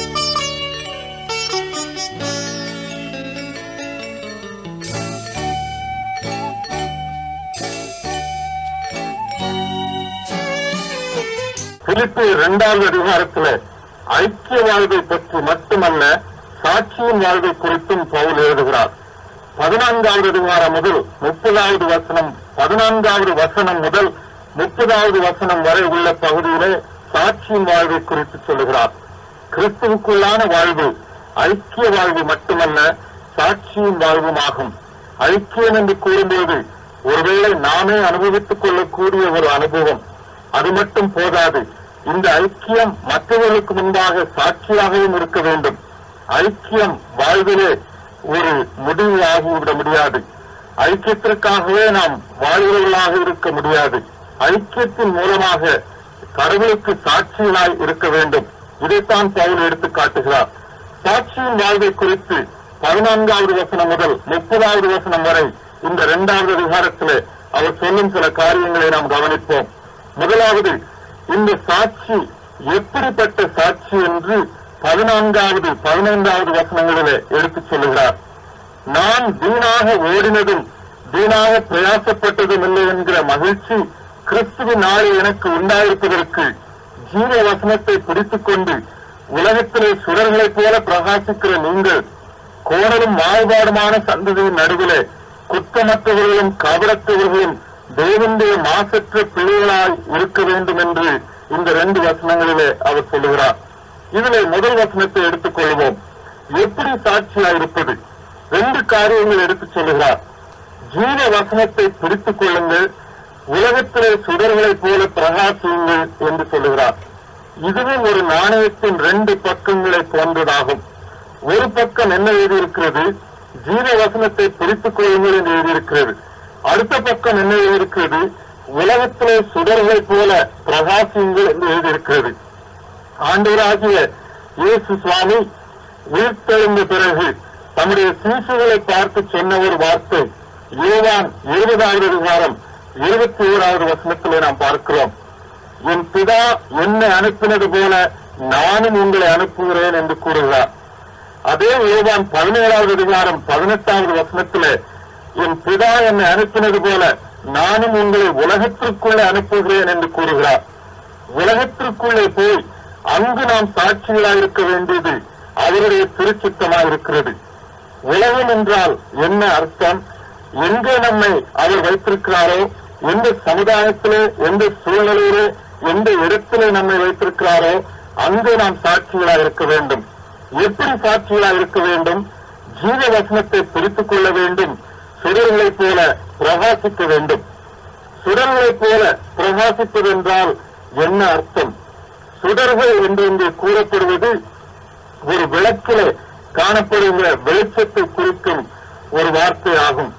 பிலிப்பு இரண்டாவது அதிகாரத்துல ஐக்கிய வாழ்வை பற்றி மட்டுமல்ல சாட்சியின் வாழ்வை குறித்தும் பவுல் எழுதுகிறார் பதினான்காவது அதிகாரம் முதல் முப்பதாவது வசனம் பதினான்காவது வசனம் முதல் முப்பதாவது வசனம் வரை உள்ள பகுதியிலே சாட்சியின் வாழ்வை குறித்து சொல்லுகிறார் கிறிஸ்துவுக்குள்ளான வாழ்வு ஐக்கிய வாழ்வு மட்டுமல்ல சாட்சியின் வாழ்வுமாகும் ஐக்கியம் என்று கூறும்போது ஒருவேளை நாமே அனுபவித்துக் கொள்ளக்கூடிய ஒரு அனுபவம் அது மட்டும் போதாது இந்த ஐக்கியம் மற்றவர்களுக்கு முன்பாக சாட்சியாகவும் இருக்க வேண்டும் ஐக்கியம் வாழ்விலே ஒரு முடிவு ஆகிவிட முடியாது ஐக்கியத்திற்காகவே நாம் வாழ்கிறவர்களாக இருக்க முடியாது ஐக்கியத்தின் மூலமாக கடவுளுக்கு சாட்சிகளாய் இருக்க வேண்டும் இதைத்தான் பவுல் எடுத்து காட்டுகிறார் சாட்சியின் வாழ்வை குறித்து பதினான்காவது வசனம் முதல் முப்பதாவது வசனம் வரை இந்த இரண்டாவது அதிகாரத்திலே அவர் சொல்லும் சில காரியங்களை நாம் கவனிப்போம் முதலாவது இந்த சாட்சி எப்படிப்பட்ட சாட்சி என்று பதினான்காவது பதினைந்தாவது வசனங்களிலே எடுத்துச் சொல்லுகிறார் நான் வீணாக ஓடினதும் வீணாக பிரயாசப்பட்டதும் இல்லை என்கிற மகிழ்ச்சி கிறிஸ்துவின் நாளை எனக்கு உண்டாயிருப்பதற்கு ஜீவ வசனத்தை பிடித்துக் கொண்டு உலகத்திலே சுடர்களைப் போல பிரகாசிக்கிற நீங்கள் கோணலும் மாறுபாடுமான சந்ததியின் நடுவிலே குற்றமற்றவர்களும் கவரத்தவர்களும் தேவனுடைய மாசற்ற பிள்ளைகளாய் இருக்க வேண்டும் என்று இந்த ரெண்டு வசனங்களிலே அவர் சொல்லுகிறார் இதிலே முதல் வசனத்தை எடுத்துக் கொள்வோம் எப்படி சாட்சியா இருப்பது ரெண்டு காரியங்கள் எடுத்துச் சொல்லுகிறார் ஜீவ வசனத்தை பிடித்துக் கொள்ளுங்கள் உலகத்திலே சுடர்களைப் போல பிரகாசியுங்கள் என்று சொல்லுகிறார் இதுவும் ஒரு நாணயத்தின் ரெண்டு பக்கங்களை போன்றதாகும் ஒரு பக்கம் என்ன எழுதியிருக்கிறது ஜீவ வசனத்தை பிடித்துக் கொள்ளுங்கள் என்று எழுதியிருக்கிறது அடுத்த பக்கம் என்ன எழுதியிருக்கிறது உலகத்திலே சுடர்களைப் போல பிரகாசியுங்கள் என்று எழுதியிருக்கிறது ஆண்டவராகிய இயேசு சுவாமி உயிர்த்தெழுந்த பிறகு தம்முடைய சீசுகளை பார்த்து சொன்ன ஒரு வார்த்தை யோவான் இருபதாவது அதிகாரம் இருபத்தி ஓராவது வசனத்திலே நாம் பார்க்கிறோம் என் பிதா என்னை அனுப்பினது போல நானும் உங்களை அனுப்புகிறேன் என்று கூறுகிறார் அதே யோவான் பதினேழாவது அதிகாரம் பதினெட்டாவது வசனத்திலே என் பிதா என்னை அனுப்பினது போல நானும் உங்களை உலகத்திற்குள்ளே அனுப்புகிறேன் என்று கூறுகிறார் உலகத்திற்குள்ளே போய் அங்கு நாம் சாட்சிகளாக இருக்க வேண்டியது அவருடைய திருச்சித்தமாக இருக்கிறது உலகம் என்றால் என்ன அர்த்தம் எங்கே நம்மை அவர் வைத்திருக்கிறாரோ எந்த சமுதாயத்திலே எந்த சூழ்நிலையிலே எந்த இடத்திலே நம்மை வைத்திருக்கிறாரோ அங்கு நாம் சாட்சிகளாக இருக்க வேண்டும் எப்படி சாட்சிகளாக இருக்க வேண்டும் ஜீவ வசனத்தை பிடித்துக் கொள்ள வேண்டும் சுடர்களைப் போல பிரகாசிக்க வேண்டும் சுடர்களைப் போல பிரகாசிப்பது என்றால் என்ன அர்த்தம் சுடர்கள் என்று இங்கே கூறப்படுவது ஒரு விளக்கிலே காணப்படுகிற வெளிச்சத்தை குறிக்கும் ஒரு வார்த்தை ஆகும்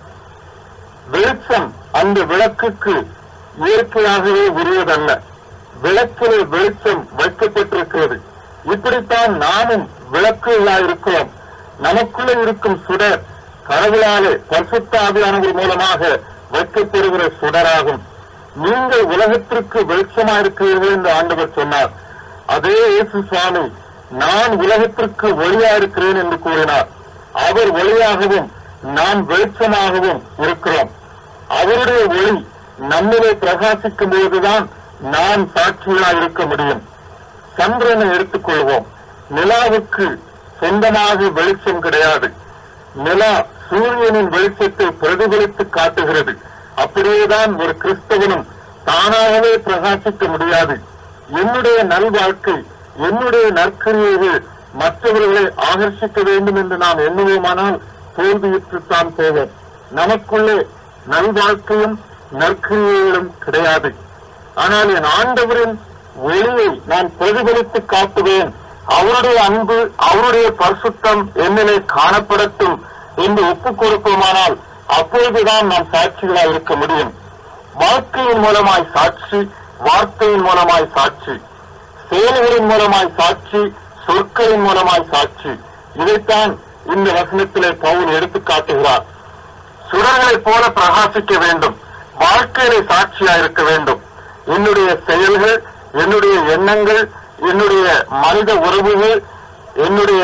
வெளிச்சம் அந்த விளக்குக்கு இயற்கையாகவே உரியதல்ல விளக்கிலே வெளிச்சம் வைக்கப்பட்டிருக்கிறது இப்படித்தான் நாமும் விளக்குகளாய் இருக்கிறோம் நமக்குள்ளே இருக்கும் சுடர் கடவுளாலே பரிசுத்த ஆவியானவர் மூலமாக வைக்கப்படுகிற சுடராகும் நீங்கள் உலகத்திற்கு வெளிச்சமாயிருக்கிறீர்கள் என்று ஆண்டவர் சொன்னார் அதே இயேசு சுவாமி நான் உலகத்திற்கு ஒளியா இருக்கிறேன் என்று கூறினார் அவர் ஒளியாகவும் நாம் வெளிச்சமாகவும் இருக்கிறோம் அவருடைய ஒளி நம்மிலே பிரகாசிக்கும் போதுதான் நாம் சாட்சிகளாக இருக்க முடியும் சந்திரனை எடுத்துக்கொள்வோம் நிலாவுக்கு சொந்தமாக வெளிச்சம் கிடையாது நிலா சூரியனின் வெளிச்சத்தை பிரதிபலித்து காட்டுகிறது அப்படியேதான் ஒரு கிறிஸ்தவனும் தானாகவே பிரகாசிக்க முடியாது என்னுடைய நல்வாழ்க்கை என்னுடைய நற்கரியைகள் மற்றவர்களை ஆகர்ஷிக்க வேண்டும் என்று நாம் எண்ணுவோமானால் தோல்வியுற்றுத்தான் போவோம் நமக்குள்ளே நல்வாழ்க்கையும் நற்கிரியைகளும் கிடையாது ஆனால் என் ஆண்டவரின் ஒளியை நான் பிரதிபலித்து காட்டுவேன் அவருடைய அன்பு அவருடைய பரிசுத்தம் என்னிலே காணப்படட்டும் என்று ஒப்புக் கொடுப்போமானால் அப்பொழுதுதான் நாம் சாட்சிகளாக இருக்க முடியும் வாழ்க்கையின் மூலமாய் சாட்சி வார்த்தையின் மூலமாய் சாட்சி செயல்களின் மூலமாய் சாட்சி சொற்களின் மூலமாய் சாட்சி இதைத்தான் இந்த வசனத்திலே பவுல் எடுத்துக் காட்டுகிறார் சுடர்களைப் போல பிரகாசிக்க வேண்டும் வாழ்க்கையிலே சாட்சியா இருக்க வேண்டும் என்னுடைய செயல்கள் என்னுடைய எண்ணங்கள் என்னுடைய மனித உறவுகள் என்னுடைய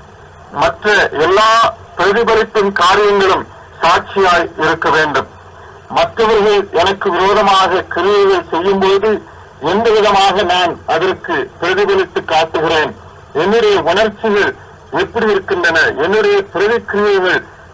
மற்ற எல்லா பிரதிபலிப்பின் காரியங்களும் சாட்சியாய் இருக்க வேண்டும் மற்றவர்கள் எனக்கு விரோதமாக கிரியைகள் செய்யும்போது எந்த விதமாக நான் அதற்கு பிரதிபலித்து காட்டுகிறேன் என்னுடைய உணர்ச்சிகள் எப்படி இருக்கின்றன என்னுடைய பிரதிக்கிரியைகள்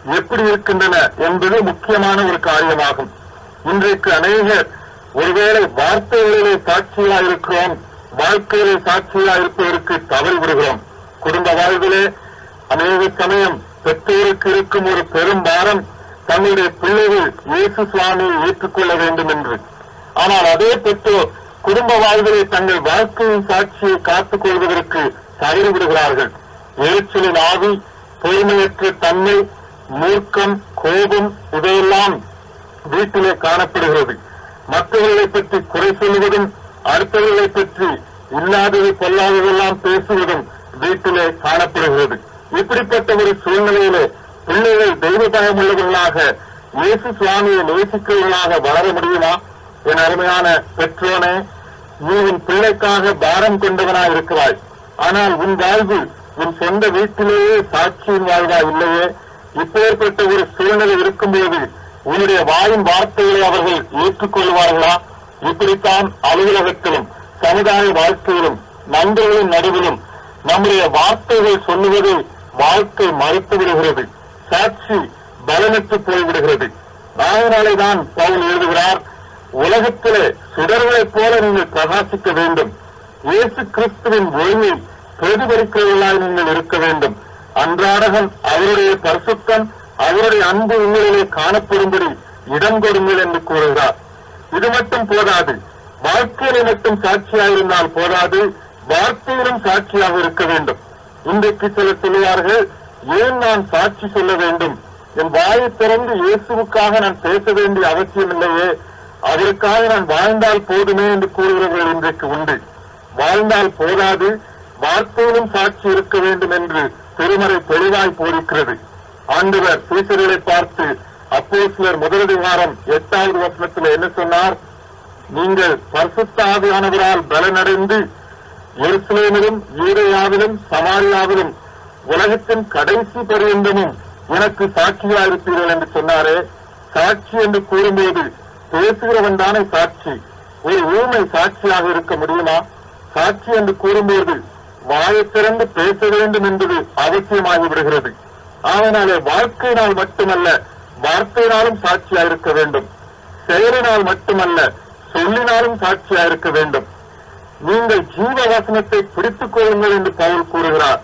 எப்படி இருக்கின்றன என்பது முக்கியமான ஒரு காரியமாகும் இன்றைக்கு அநேகர் ஒருவேளை வார்த்தைகளிலே சாட்சியா இருக்கிறோம் வாழ்க்கையிலே சாட்சியா இருப்பதற்கு தவறி விடுகிறோம் குடும்ப வாழ்விலே அநேக சமயம் பெற்றோருக்கு இருக்கும் ஒரு பெரும் பாரம் தங்களுடைய பிள்ளைகள் இயேசு சுவாமியை ஏற்றுக்கொள்ள வேண்டும் என்று ஆனால் அதே பெற்றோர் குடும்ப வாழ்விலே தங்கள் வாழ்க்கையின் சாட்சியை காத்துக் கொள்வதற்கு தவறி விடுகிறார்கள் எரிச்சலின் ஆவி பொறுமையற்ற தன்மை மூர்க்கம் கோபம் இதையெல்லாம் வீட்டிலே காணப்படுகிறது மற்றவர்களை பற்றி குறை சொல்வதும் அடுத்தவர்களை பற்றி இல்லாதது பொல்லாததெல்லாம் பேசுவதும் வீட்டிலே காணப்படுகிறது இப்படிப்பட்ட ஒரு சூழ்நிலையிலே பிள்ளைகள் தெய்வ பயமுள்ளவர்களாக இயேசு சுவாமியை நேசிக்கிறவர்களாக வளர முடியுமா என் அருமையான பெற்றோனே நீ உன் பிள்ளைக்காக பாரம் கொண்டவனாய் இருக்கிறாய் ஆனால் உன் வாழ்வு உன் சொந்த வீட்டிலேயே சாட்சியின் வாழ்வா இல்லையே இப்பேற்பட்ட ஒரு சூழ்நிலை இருக்கும்போது உன்னுடைய வாயின் வார்த்தைகளை அவர்கள் ஏற்றுக்கொள்வார்களா இப்படித்தான் அலுவலகத்திலும் சமுதாய வாழ்க்கையிலும் நண்பர்களின் நடுவிலும் நம்முடைய வார்த்தைகள் சொல்லுவதை வாழ்க்கை மறுத்து விடுகிறது சாட்சி பலனற்று போய்விடுகிறது நாயனாலே தான் பவுல் எழுதுகிறார் உலகத்திலே சுடர்களைப் போல நீங்கள் பிரகாசிக்க வேண்டும் இயேசு கிறிஸ்துவின் ஒளியை பிரதிபலிக்கிறவர்களாய் நீங்கள் இருக்க வேண்டும் அன்றாடகம் அவருடைய பரிசுத்தம் அவருடைய அன்பு உங்களிலே காணப்படும்படி இடம் கொடுங்கள் என்று கூறுகிறார் இது மட்டும் போதாது வாழ்க்கையில மட்டும் சாட்சியாயிருந்தால் போதாது வார்த்தையிலும் சாட்சியாக இருக்க வேண்டும் இன்றைக்கு சிலர் சொல்லுவார்கள் ஏன் நான் சாட்சி சொல்ல வேண்டும் என் வாயை திறந்து இயேசுவுக்காக நான் பேச வேண்டிய அவசியம் இல்லையே அதற்காக நான் வாழ்ந்தால் போதுமே என்று கூறுகிறவர்கள் இன்றைக்கு உண்டு வாழ்ந்தால் போதாது வார்த்தையிலும் சாட்சி இருக்க வேண்டும் என்று திருமறை தெளிவாய் போதிக்கிறது ஆண்டவர் சீசர்களை பார்த்து அப்போ சிலர் முதலதிகாரம் எட்டாவது வசனத்தில் என்ன சொன்னார் நீங்கள் பரிசுத்த ஆவியானவரால் பலனடைந்து எருசலேமிலும் யூதேயாவிலும் சமாரியாவிலும் உலகத்தின் கடைசி பரியந்தமும் எனக்கு சாட்சியா இருப்பீர்கள் என்று சொன்னாரே சாட்சி என்று கூறும்போது பேசுகிறவன் தானே சாட்சி ஒரு ஊமை சாட்சியாக இருக்க முடியுமா சாட்சி என்று கூறும்போது வாயை திறந்து பேச வேண்டும் என்பது அவசியமாகி விடுகிறது அதனாலே வாழ்க்கையினால் மட்டுமல்ல வார்த்தையினாலும் சாட்சியா இருக்க வேண்டும் செயலினால் மட்டுமல்ல சொல்லினாலும் சாட்சியா இருக்க வேண்டும் நீங்கள் ஜீவ வசனத்தை பிடித்துக் கொள்ளுங்கள் என்று பவுல் கூறுகிறார்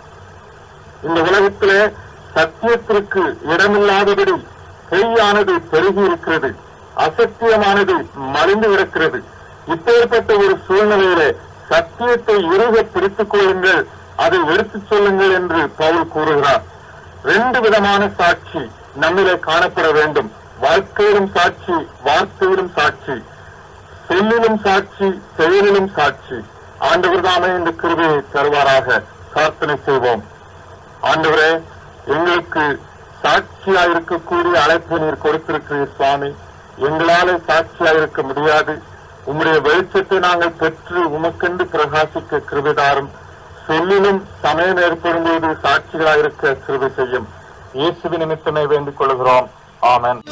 இந்த உலகத்திலே சத்தியத்திற்கு இடமில்லாதபடி பொய்யானது பெருகி இருக்கிறது அசத்தியமானது மறைந்து கிடக்கிறது இப்பேற்பட்ட ஒரு சூழ்நிலையிலே சத்தியத்தை இறுக பிடித்துக் கொள்ளுங்கள் அதை எடுத்துச் சொல்லுங்கள் என்று பவுல் கூறுகிறார் ரெண்டு விதமான சாட்சி நம்மிலே காணப்பட வேண்டும் வாழ்க்கையிலும் சாட்சி வார்த்தையிலும் சாட்சி சொல்லிலும் சாட்சி செயலிலும் சாட்சி ஆண்டவர் தாமே இந்த கிருபையை தருவாராக பிரார்த்தனை செய்வோம் ஆண்டவரே எங்களுக்கு சாட்சியா இருக்கக்கூடிய அழைப்பை நீர் கொடுத்திருக்கிறீர் சுவாமி எங்களாலே சாட்சியா இருக்க முடியாது உம்முடைய வெளிச்சத்தை நாங்கள் பெற்று உமக்கென்று பிரகாசிக்க கிருபைதாரும் சொல்லிலும் சமயம் ஏற்படும் போது சாட்சிகளாயிருக்க கிருபை செய்யும் இயேசுவி நிமித்தமே வேண்டிக் கொள்கிறோம் ஆமென்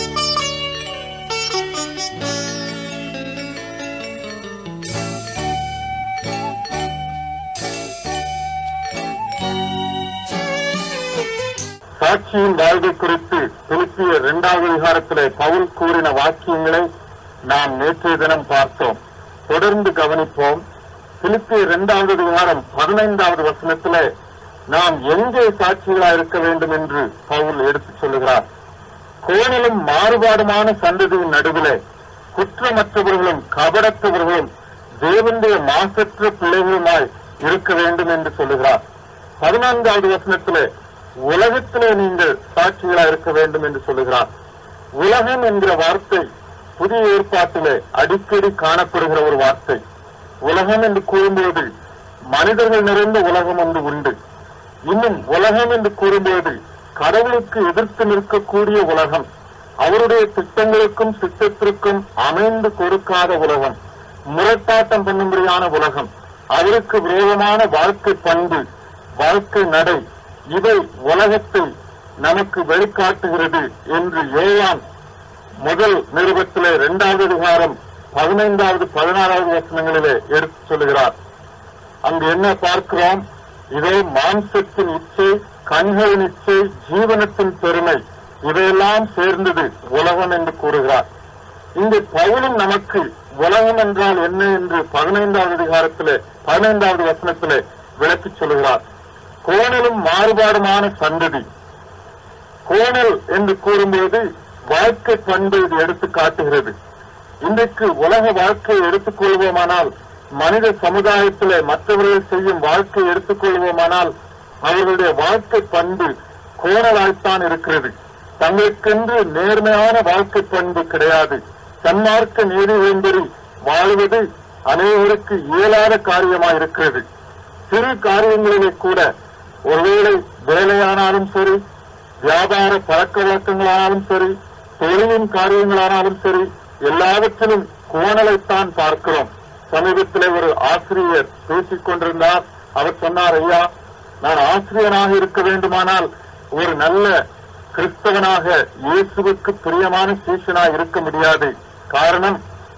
சாட்சியின் வாழ்வை குறித்து திருப்பிய இரண்டாவது விகாரத்திலே பவுல் கூறின வாக்கியங்களை நாம் நேற்றைய தினம் பார்த்தோம் தொடர்ந்து கவனிப்போம் பிலிப்பிய இரண்டாவது விகாரம் பதினைந்தாவது வசனத்திலே நாம் எங்கே சாட்சிகளா இருக்க வேண்டும் என்று பவுல் எடுத்துச் சொல்லுகிறார் கோணலும் மாறுபாடுமான சந்ததியின் நடுவிலே குற்றமற்றவர்களும் கபடற்றவர்களும் தேவனுடைய மாசற்ற பிள்ளைகளுமாய் இருக்க வேண்டும் என்று சொல்லுகிறார் பதினான்காவது வசனத்திலே உலகத்திலே நீங்கள் சாட்சிகளா இருக்க வேண்டும் என்று சொல்லுகிறார் உலகம் என்கிற வார்த்தை புதிய ஏற்பாட்டிலே அடிக்கடி காணப்படுகிற ஒரு வார்த்தை உலகம் என்று கூறும்போது மனிதர்கள் நிறைந்த உலகம் ஒன்று உண்டு இன்னும் உலகம் என்று கூறும்போது கடவுளுக்கு எதிர்த்து நிற்கக்கூடிய உலகம் அவருடைய திட்டங்களுக்கும் சித்தத்திற்கும் அமைந்து கொடுக்காத உலகம் முரட்டாட்டம் பண்ணும்படியான உலகம் அவருக்கு விரோதமான வாழ்க்கை பண்பு வாழ்க்கை நடை இவை உலகத்தை நமக்கு வெளிக்காட்டுகிறது என்று யோவான் முதல் நிருபத்திலே இரண்டாவது அதிகாரம் பதினைந்தாவது பதினாறாவது வசனங்களிலே எடுத்துச் சொல்லுகிறார் அங்கு என்ன பார்க்கிறோம் இதோ மாம்சத்தின் இச்சை கண்களின் இச்சை ஜீவனத்தின் பெருமை இவையெல்லாம் சேர்ந்தது உலகம் என்று கூறுகிறார் இங்கு பவுலும் நமக்கு உலகம் என்றால் என்ன என்று பதினைந்தாவது அதிகாரத்திலே பதினைந்தாவது வசனத்திலே விளக்கிச் சொல்கிறார் கோணலும் மாறுபாடுமான சந்ததி கோணல் என்று கூறும்போது வாழ்க்கை பண்பு இது எடுத்து காட்டுகிறது இன்றைக்கு உலக வாழ்க்கையை எடுத்துக்கொள்வோமானால் மனித சமுதாயத்திலே மற்றவர்கள் செய்யும் வாழ்க்கையை எடுத்துக்கொள்வோமானால் அவர்களுடைய வாழ்க்கை பண்பு கோணலாய்த்தான் இருக்கிறது தங்களுக்கென்று நேர்மையான வாழ்க்கை பண்பு கிடையாது சன்மார்க்க நீதி வேண்டறி வாழ்வது அனைவருக்கு இயலாத காரியமாக இருக்கிறது சிறு காரியங்களிலே கூட ஒருவேளை வேலையானாலும் சரி வியாபார பழக்க வழக்கங்களானாலும் சரி தொழிலின் காரியங்களானாலும் சரி எல்லாவற்றிலும் கோணலைத்தான் பார்க்கிறோம் சமீபத்திலே ஒரு ஆசிரியர் பேசிக் கொண்டிருந்தார் அவர் சொன்னார் ஐயா நான் ஆசிரியராக இருக்க வேண்டுமானால் ஒரு நல்ல கிறிஸ்தவனாக இயேசுவுக்கு பிரியமான சீஷனாக இருக்க முடியாது காரணம்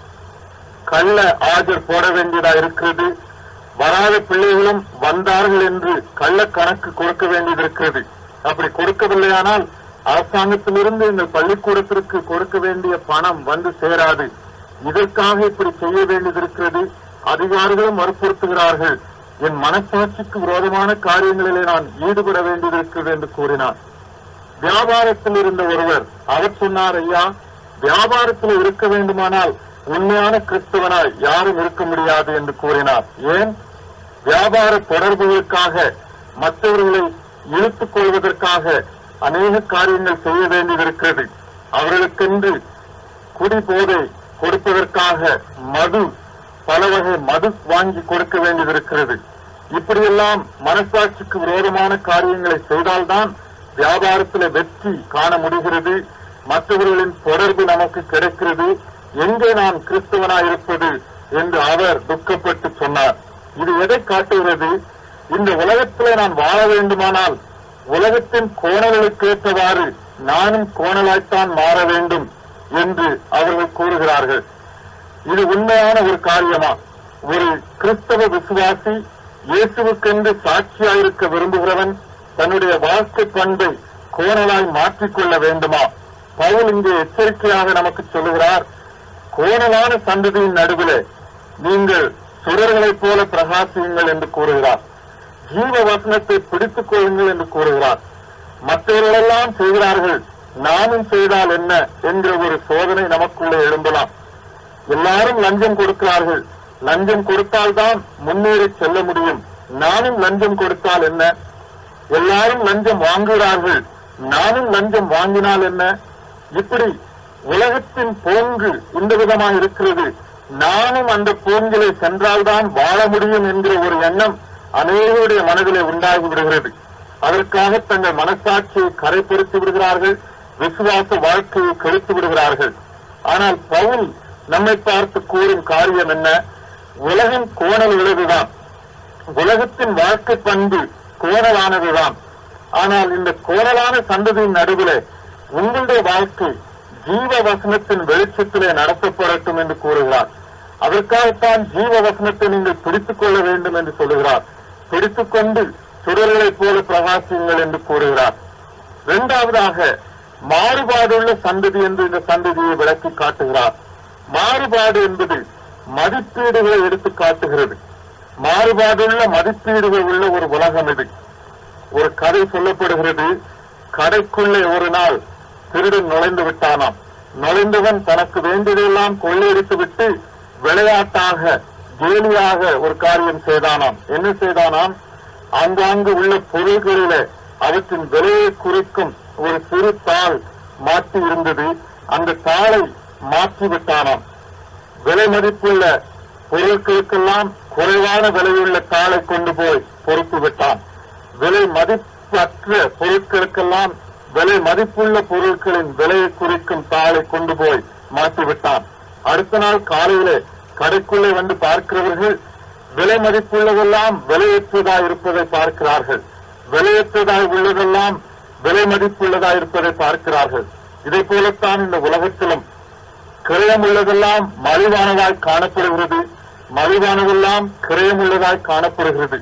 கள்ள ஆஜர் போட வேண்டியதா இருக்கிறது வராத பிள்ளைகளும் வந்தார்கள் என்று கள்ள கணக்கு கொடுக்க வேண்டியது இருக்கிறது அப்படி கொடுக்கவில்லையானால் அரசாங்கத்திலிருந்து இந்த பள்ளிக்கூடத்திற்கு கொடுக்க வேண்டிய பணம் வந்து சேராது இதற்காக இப்படி செய்ய வேண்டியது இருக்கிறது அதிகாரிகளும் வற்புறுத்துகிறார்கள் என் மனசாட்சிக்கு விரோதமான காரியங்களிலே நான் ஈடுபட வேண்டியது இருக்கிறது என்று கூறினார் வியாபாரத்தில் இருந்த ஒருவர் அவர் சொன்னார் ஐயா வியாபாரத்தில் இருக்க வேண்டுமானால் உண்மையான கிறிஸ்தவனாய் யாரும் இருக்க முடியாது என்று கூறினார் ஏன் வியாபார தொடர்புகளுக்காக மற்றவர்களை இழுத்துக் கொள்வதற்காக அநேக காரியங்கள் செய்ய வேண்டியது இருக்கிறது அவர்களுக்கென்று குடி போதை கொடுப்பதற்காக மது பல வகை மது வாங்கி கொடுக்க வேண்டியது இருக்கிறது இப்படியெல்லாம் மனசாட்சிக்கு விரோதமான காரியங்களை செய்தால்தான் வியாபாரத்தில் வெற்றி காண முடிகிறது மற்றவர்களின் தொடர்பு நமக்கு கிடைக்கிறது எங்கே நான் கிறிஸ்தவனாய் இருப்பது என்று அவர் துக்கப்பட்டு சொன்னார் இது எதை காட்டுகிறது இந்த உலகத்திலே நான் வாழ வேண்டுமானால் உலகத்தின் கோணல்களுக்கு ஏற்றவாறு நானும் கோணலாய்த்தான் மாற வேண்டும் என்று அவர்கள் கூறுகிறார்கள் இது உண்மையான ஒரு காரியமா ஒரு கிறிஸ்தவ விசுவாசி இயேசுவுக்கென்று சாட்சியாயிருக்க விரும்புகிறவன் தன்னுடைய வாழ்க்கை பண்பை கோணலாய் மாற்றிக்கொள்ள வேண்டுமா பவுல் இங்கே எச்சரிக்கையாக நமக்கு சொல்லுகிறார் கோணலான சந்ததியின் நடுவிலே நீங்கள் சுடர்களைப் போல பிரகாசியுங்கள் என்று கூறுகிறார் ஜீவ வசனத்தை பிடித்துக் கொள்ளுங்கள் என்று கூறுகிறார் மற்றவர்களெல்லாம் செய்கிறார்கள் நானும் செய்தால் என்ன என்ற ஒரு சோதனை நமக்குள்ளே எழும்பலாம் எல்லாரும் லஞ்சம் கொடுக்கிறார்கள் லஞ்சம் கொடுத்தால்தான் முன்னேறி செல்ல முடியும் நானும் லஞ்சம் கொடுத்தால் என்ன எல்லாரும் லஞ்சம் வாங்குகிறார்கள் நானும் லஞ்சம் வாங்கினால் என்ன இப்படி உலகத்தின் போங்கு இந்த விதமாக இருக்கிறது நானும் அந்த போங்கிலே சென்றால்தான் வாழ முடியும் என்கிற ஒரு எண்ணம் அநேகருடைய மனதிலே உண்டாகி விடுகிறது அதற்காக தங்கள் மனசாட்சியை கரைப்படுத்தி விடுகிறார்கள் விசுவாச வாழ்க்கையை கெடுத்து விடுகிறார்கள் ஆனால் பவுல் நம்மை பார்த்து கூறும் காரியம் என்ன உலகின் கோணல் விளைவுதான் உலகத்தின் வாழ்க்கை பண்பு கோணலானதுதான் ஆனால் இந்த கோணலான சந்ததியின் நடுவிலே உங்களுடைய வாழ்க்கை ஜீவ வசனத்தின் வெளிச்சத்திலே நடத்தப்படட்டும் என்று கூறுகிறார் அதற்காகத்தான் ஜீவ வசனத்தை நீங்கள் பிடித்துக் கொள்ள வேண்டும் என்று சொல்லுகிறார் பிடித்துக் கொண்டு சுடர்களைப் போல பிரகாசியுங்கள் என்று கூறுகிறார் இரண்டாவதாக மாறுபாடுள்ள சந்ததி என்று இந்த சந்ததியை விளக்கி காட்டுகிறார் மாறுபாடு என்பது மதிப்பீடுகளை எடுத்து காட்டுகிறது மாறுபாடுள்ள மதிப்பீடுகள் உள்ள ஒரு உலகம் இது ஒரு கதை சொல்லப்படுகிறது கடைக்குள்ளே ஒரு நாள் திருடன் நுழைந்து விட்டானாம் நுழைந்தவன் தனக்கு வேண்டியதெல்லாம் கொள்ளையடித்து விட்டு விளையாட்டாக கேலியாக ஒரு காரியம் செய்தானாம் என்ன செய்தானாம் ஆங்காங்கு உள்ள பொருள்களிலே அவற்றின் விலையை குறிக்கும் ஒரு சிறு தாள் மாற்றி இருந்தது அந்த தாளை மாற்றி விட்டானாம் விலை மதிப்புள்ள பொருட்களுக்கெல்லாம் குறைவான விலையுள்ள தாளை கொண்டு போய் பொறுத்து விட்டான் விலை மதிப்பற்ற பொருட்களுக்கெல்லாம் விலை மதிப்புள்ள பொருட்களின் விலையை குறிக்கும் தாளை கொண்டு போய் மாற்றிவிட்டான் அடுத்த நாள் காலையிலே கடைக்குள்ளே வந்து பார்க்கிறவர்கள் விலை மதிப்புள்ளதெல்லாம் விலையற்றதாய் இருப்பதை பார்க்கிறார்கள் விலையற்றதாய் உள்ளதெல்லாம் விலை மதிப்புள்ளதாய் இருப்பதை பார்க்கிறார்கள் இதை போலத்தான் இந்த உலகத்திலும் கிரயமுள்ளதெல்லாம் மலிவானதாய் காணப்படுகிறது மலிவானதெல்லாம் கிரயமுள்ளதாய் காணப்படுகிறது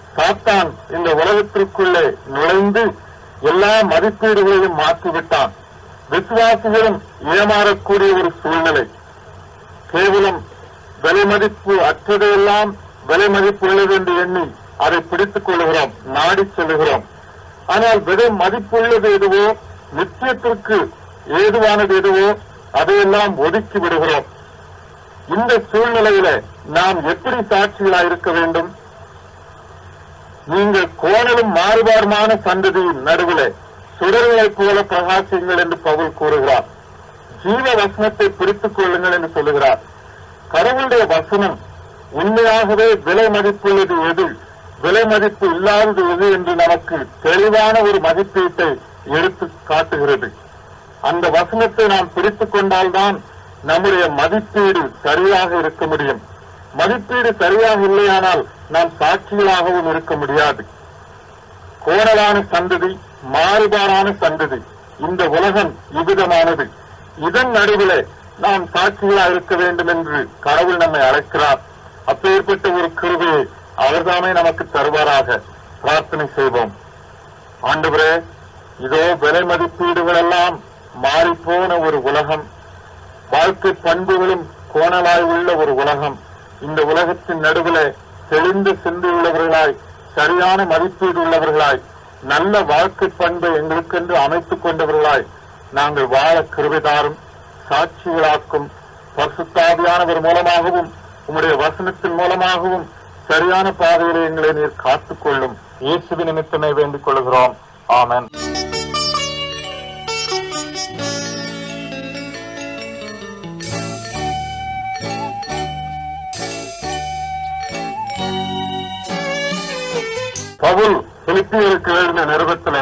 சாத்தான் இந்த உலகத்திற்குள்ளே நுழைந்து எல்லா மதிப்பீடுகளையும் மாற்றிவிட்டான் விசுவாசிகளும் ஏமாறக்கூடிய ஒரு சூழ்நிலை கேவலம் விலை மதிப்பு அற்றதையெல்லாம் விலை மதிப்பு உள்ளது என்று எண்ணி அதை பிடித்துக் கொள்கிறோம் நாடிச் செல்கிறோம் ஆனால் விலை மதிப்புள்ளது எதுவோ நிச்சயத்திற்கு ஏதுவானது எதுவோ அதையெல்லாம் ஒதுக்கி விடுகிறோம் இந்த சூழ்நிலையில நாம் எப்படி சாட்சிகளாய் இருக்க வேண்டும் நீங்கள் கோணலும் மாறுபாடுமான சந்ததியின் நடுவிலே சுடர்களைப் போல பிரகாசியுங்கள் என்று பவுல் கூறுகிறார் ஜீவ வசனத்தை பிடித்துக் கொள்ளுங்கள் என்று சொல்லுகிறார் கடவுளுடைய வசனம் உண்மையாகவே விலை மதிப்புள்ளது எது விலை மதிப்பு இல்லாதது எது என்று நமக்கு தெளிவான ஒரு மதிப்பீட்டை எடுத்து காட்டுகிறது அந்த வசனத்தை நாம் பிடித்துக் கொண்டால்தான் நம்முடைய மதிப்பீடு சரியாக இருக்க முடியும் மதிப்பீடு சரியாக இல்லையானால் நாம் சாட்சிகளாகவும் இருக்க முடியாது கோணலான சந்ததி மாறுபாடான சந்ததி இந்த உலகம் இவ்விதமானது இதன் நடுவிலே நாம் சாட்சிகளாக இருக்க வேண்டும் என்று கடவுள் நம்மை அழைக்கிறார் அப்பேற்பட்ட ஒரு கிருபையை அவர்தாமே நமக்கு தருவாராக பிரார்த்தனை செய்வோம் ஆண்டவரே இதோ விலை மதிப்பீடுகள் எல்லாம் மாறிப்போன ஒரு உலகம் வாழ்க்கை பண்புகளும் கோணலாய் உள்ள ஒரு உலகம் இந்த உலகத்தின் நடுவிலே தெளிந்த சிந்தையுள்ளவர்களாய் சரியான மதிப்பீடு உள்ளவர்களாய் நல்ல வாழ்க்கை பண்பை எங்களுக்கென்று அமைத்துக் கொண்டவர்களாய் நாங்கள் வாழ கிருபிதாரும் சாட்சிகளாக்கும் பரிசுத்தாவியானவர் மூலமாகவும் உம்முடைய வசனத்தின் மூலமாகவும் சரியான பாதையிலே எங்களை நீர் காத்துக்கொள்ளும் இயேசுவி நிமித்தமே வேண்டிக் கொள்கிறோம் ஆமென் பவுல் பிலிப்பியருக்கு எழுதின நிறுவத்திலே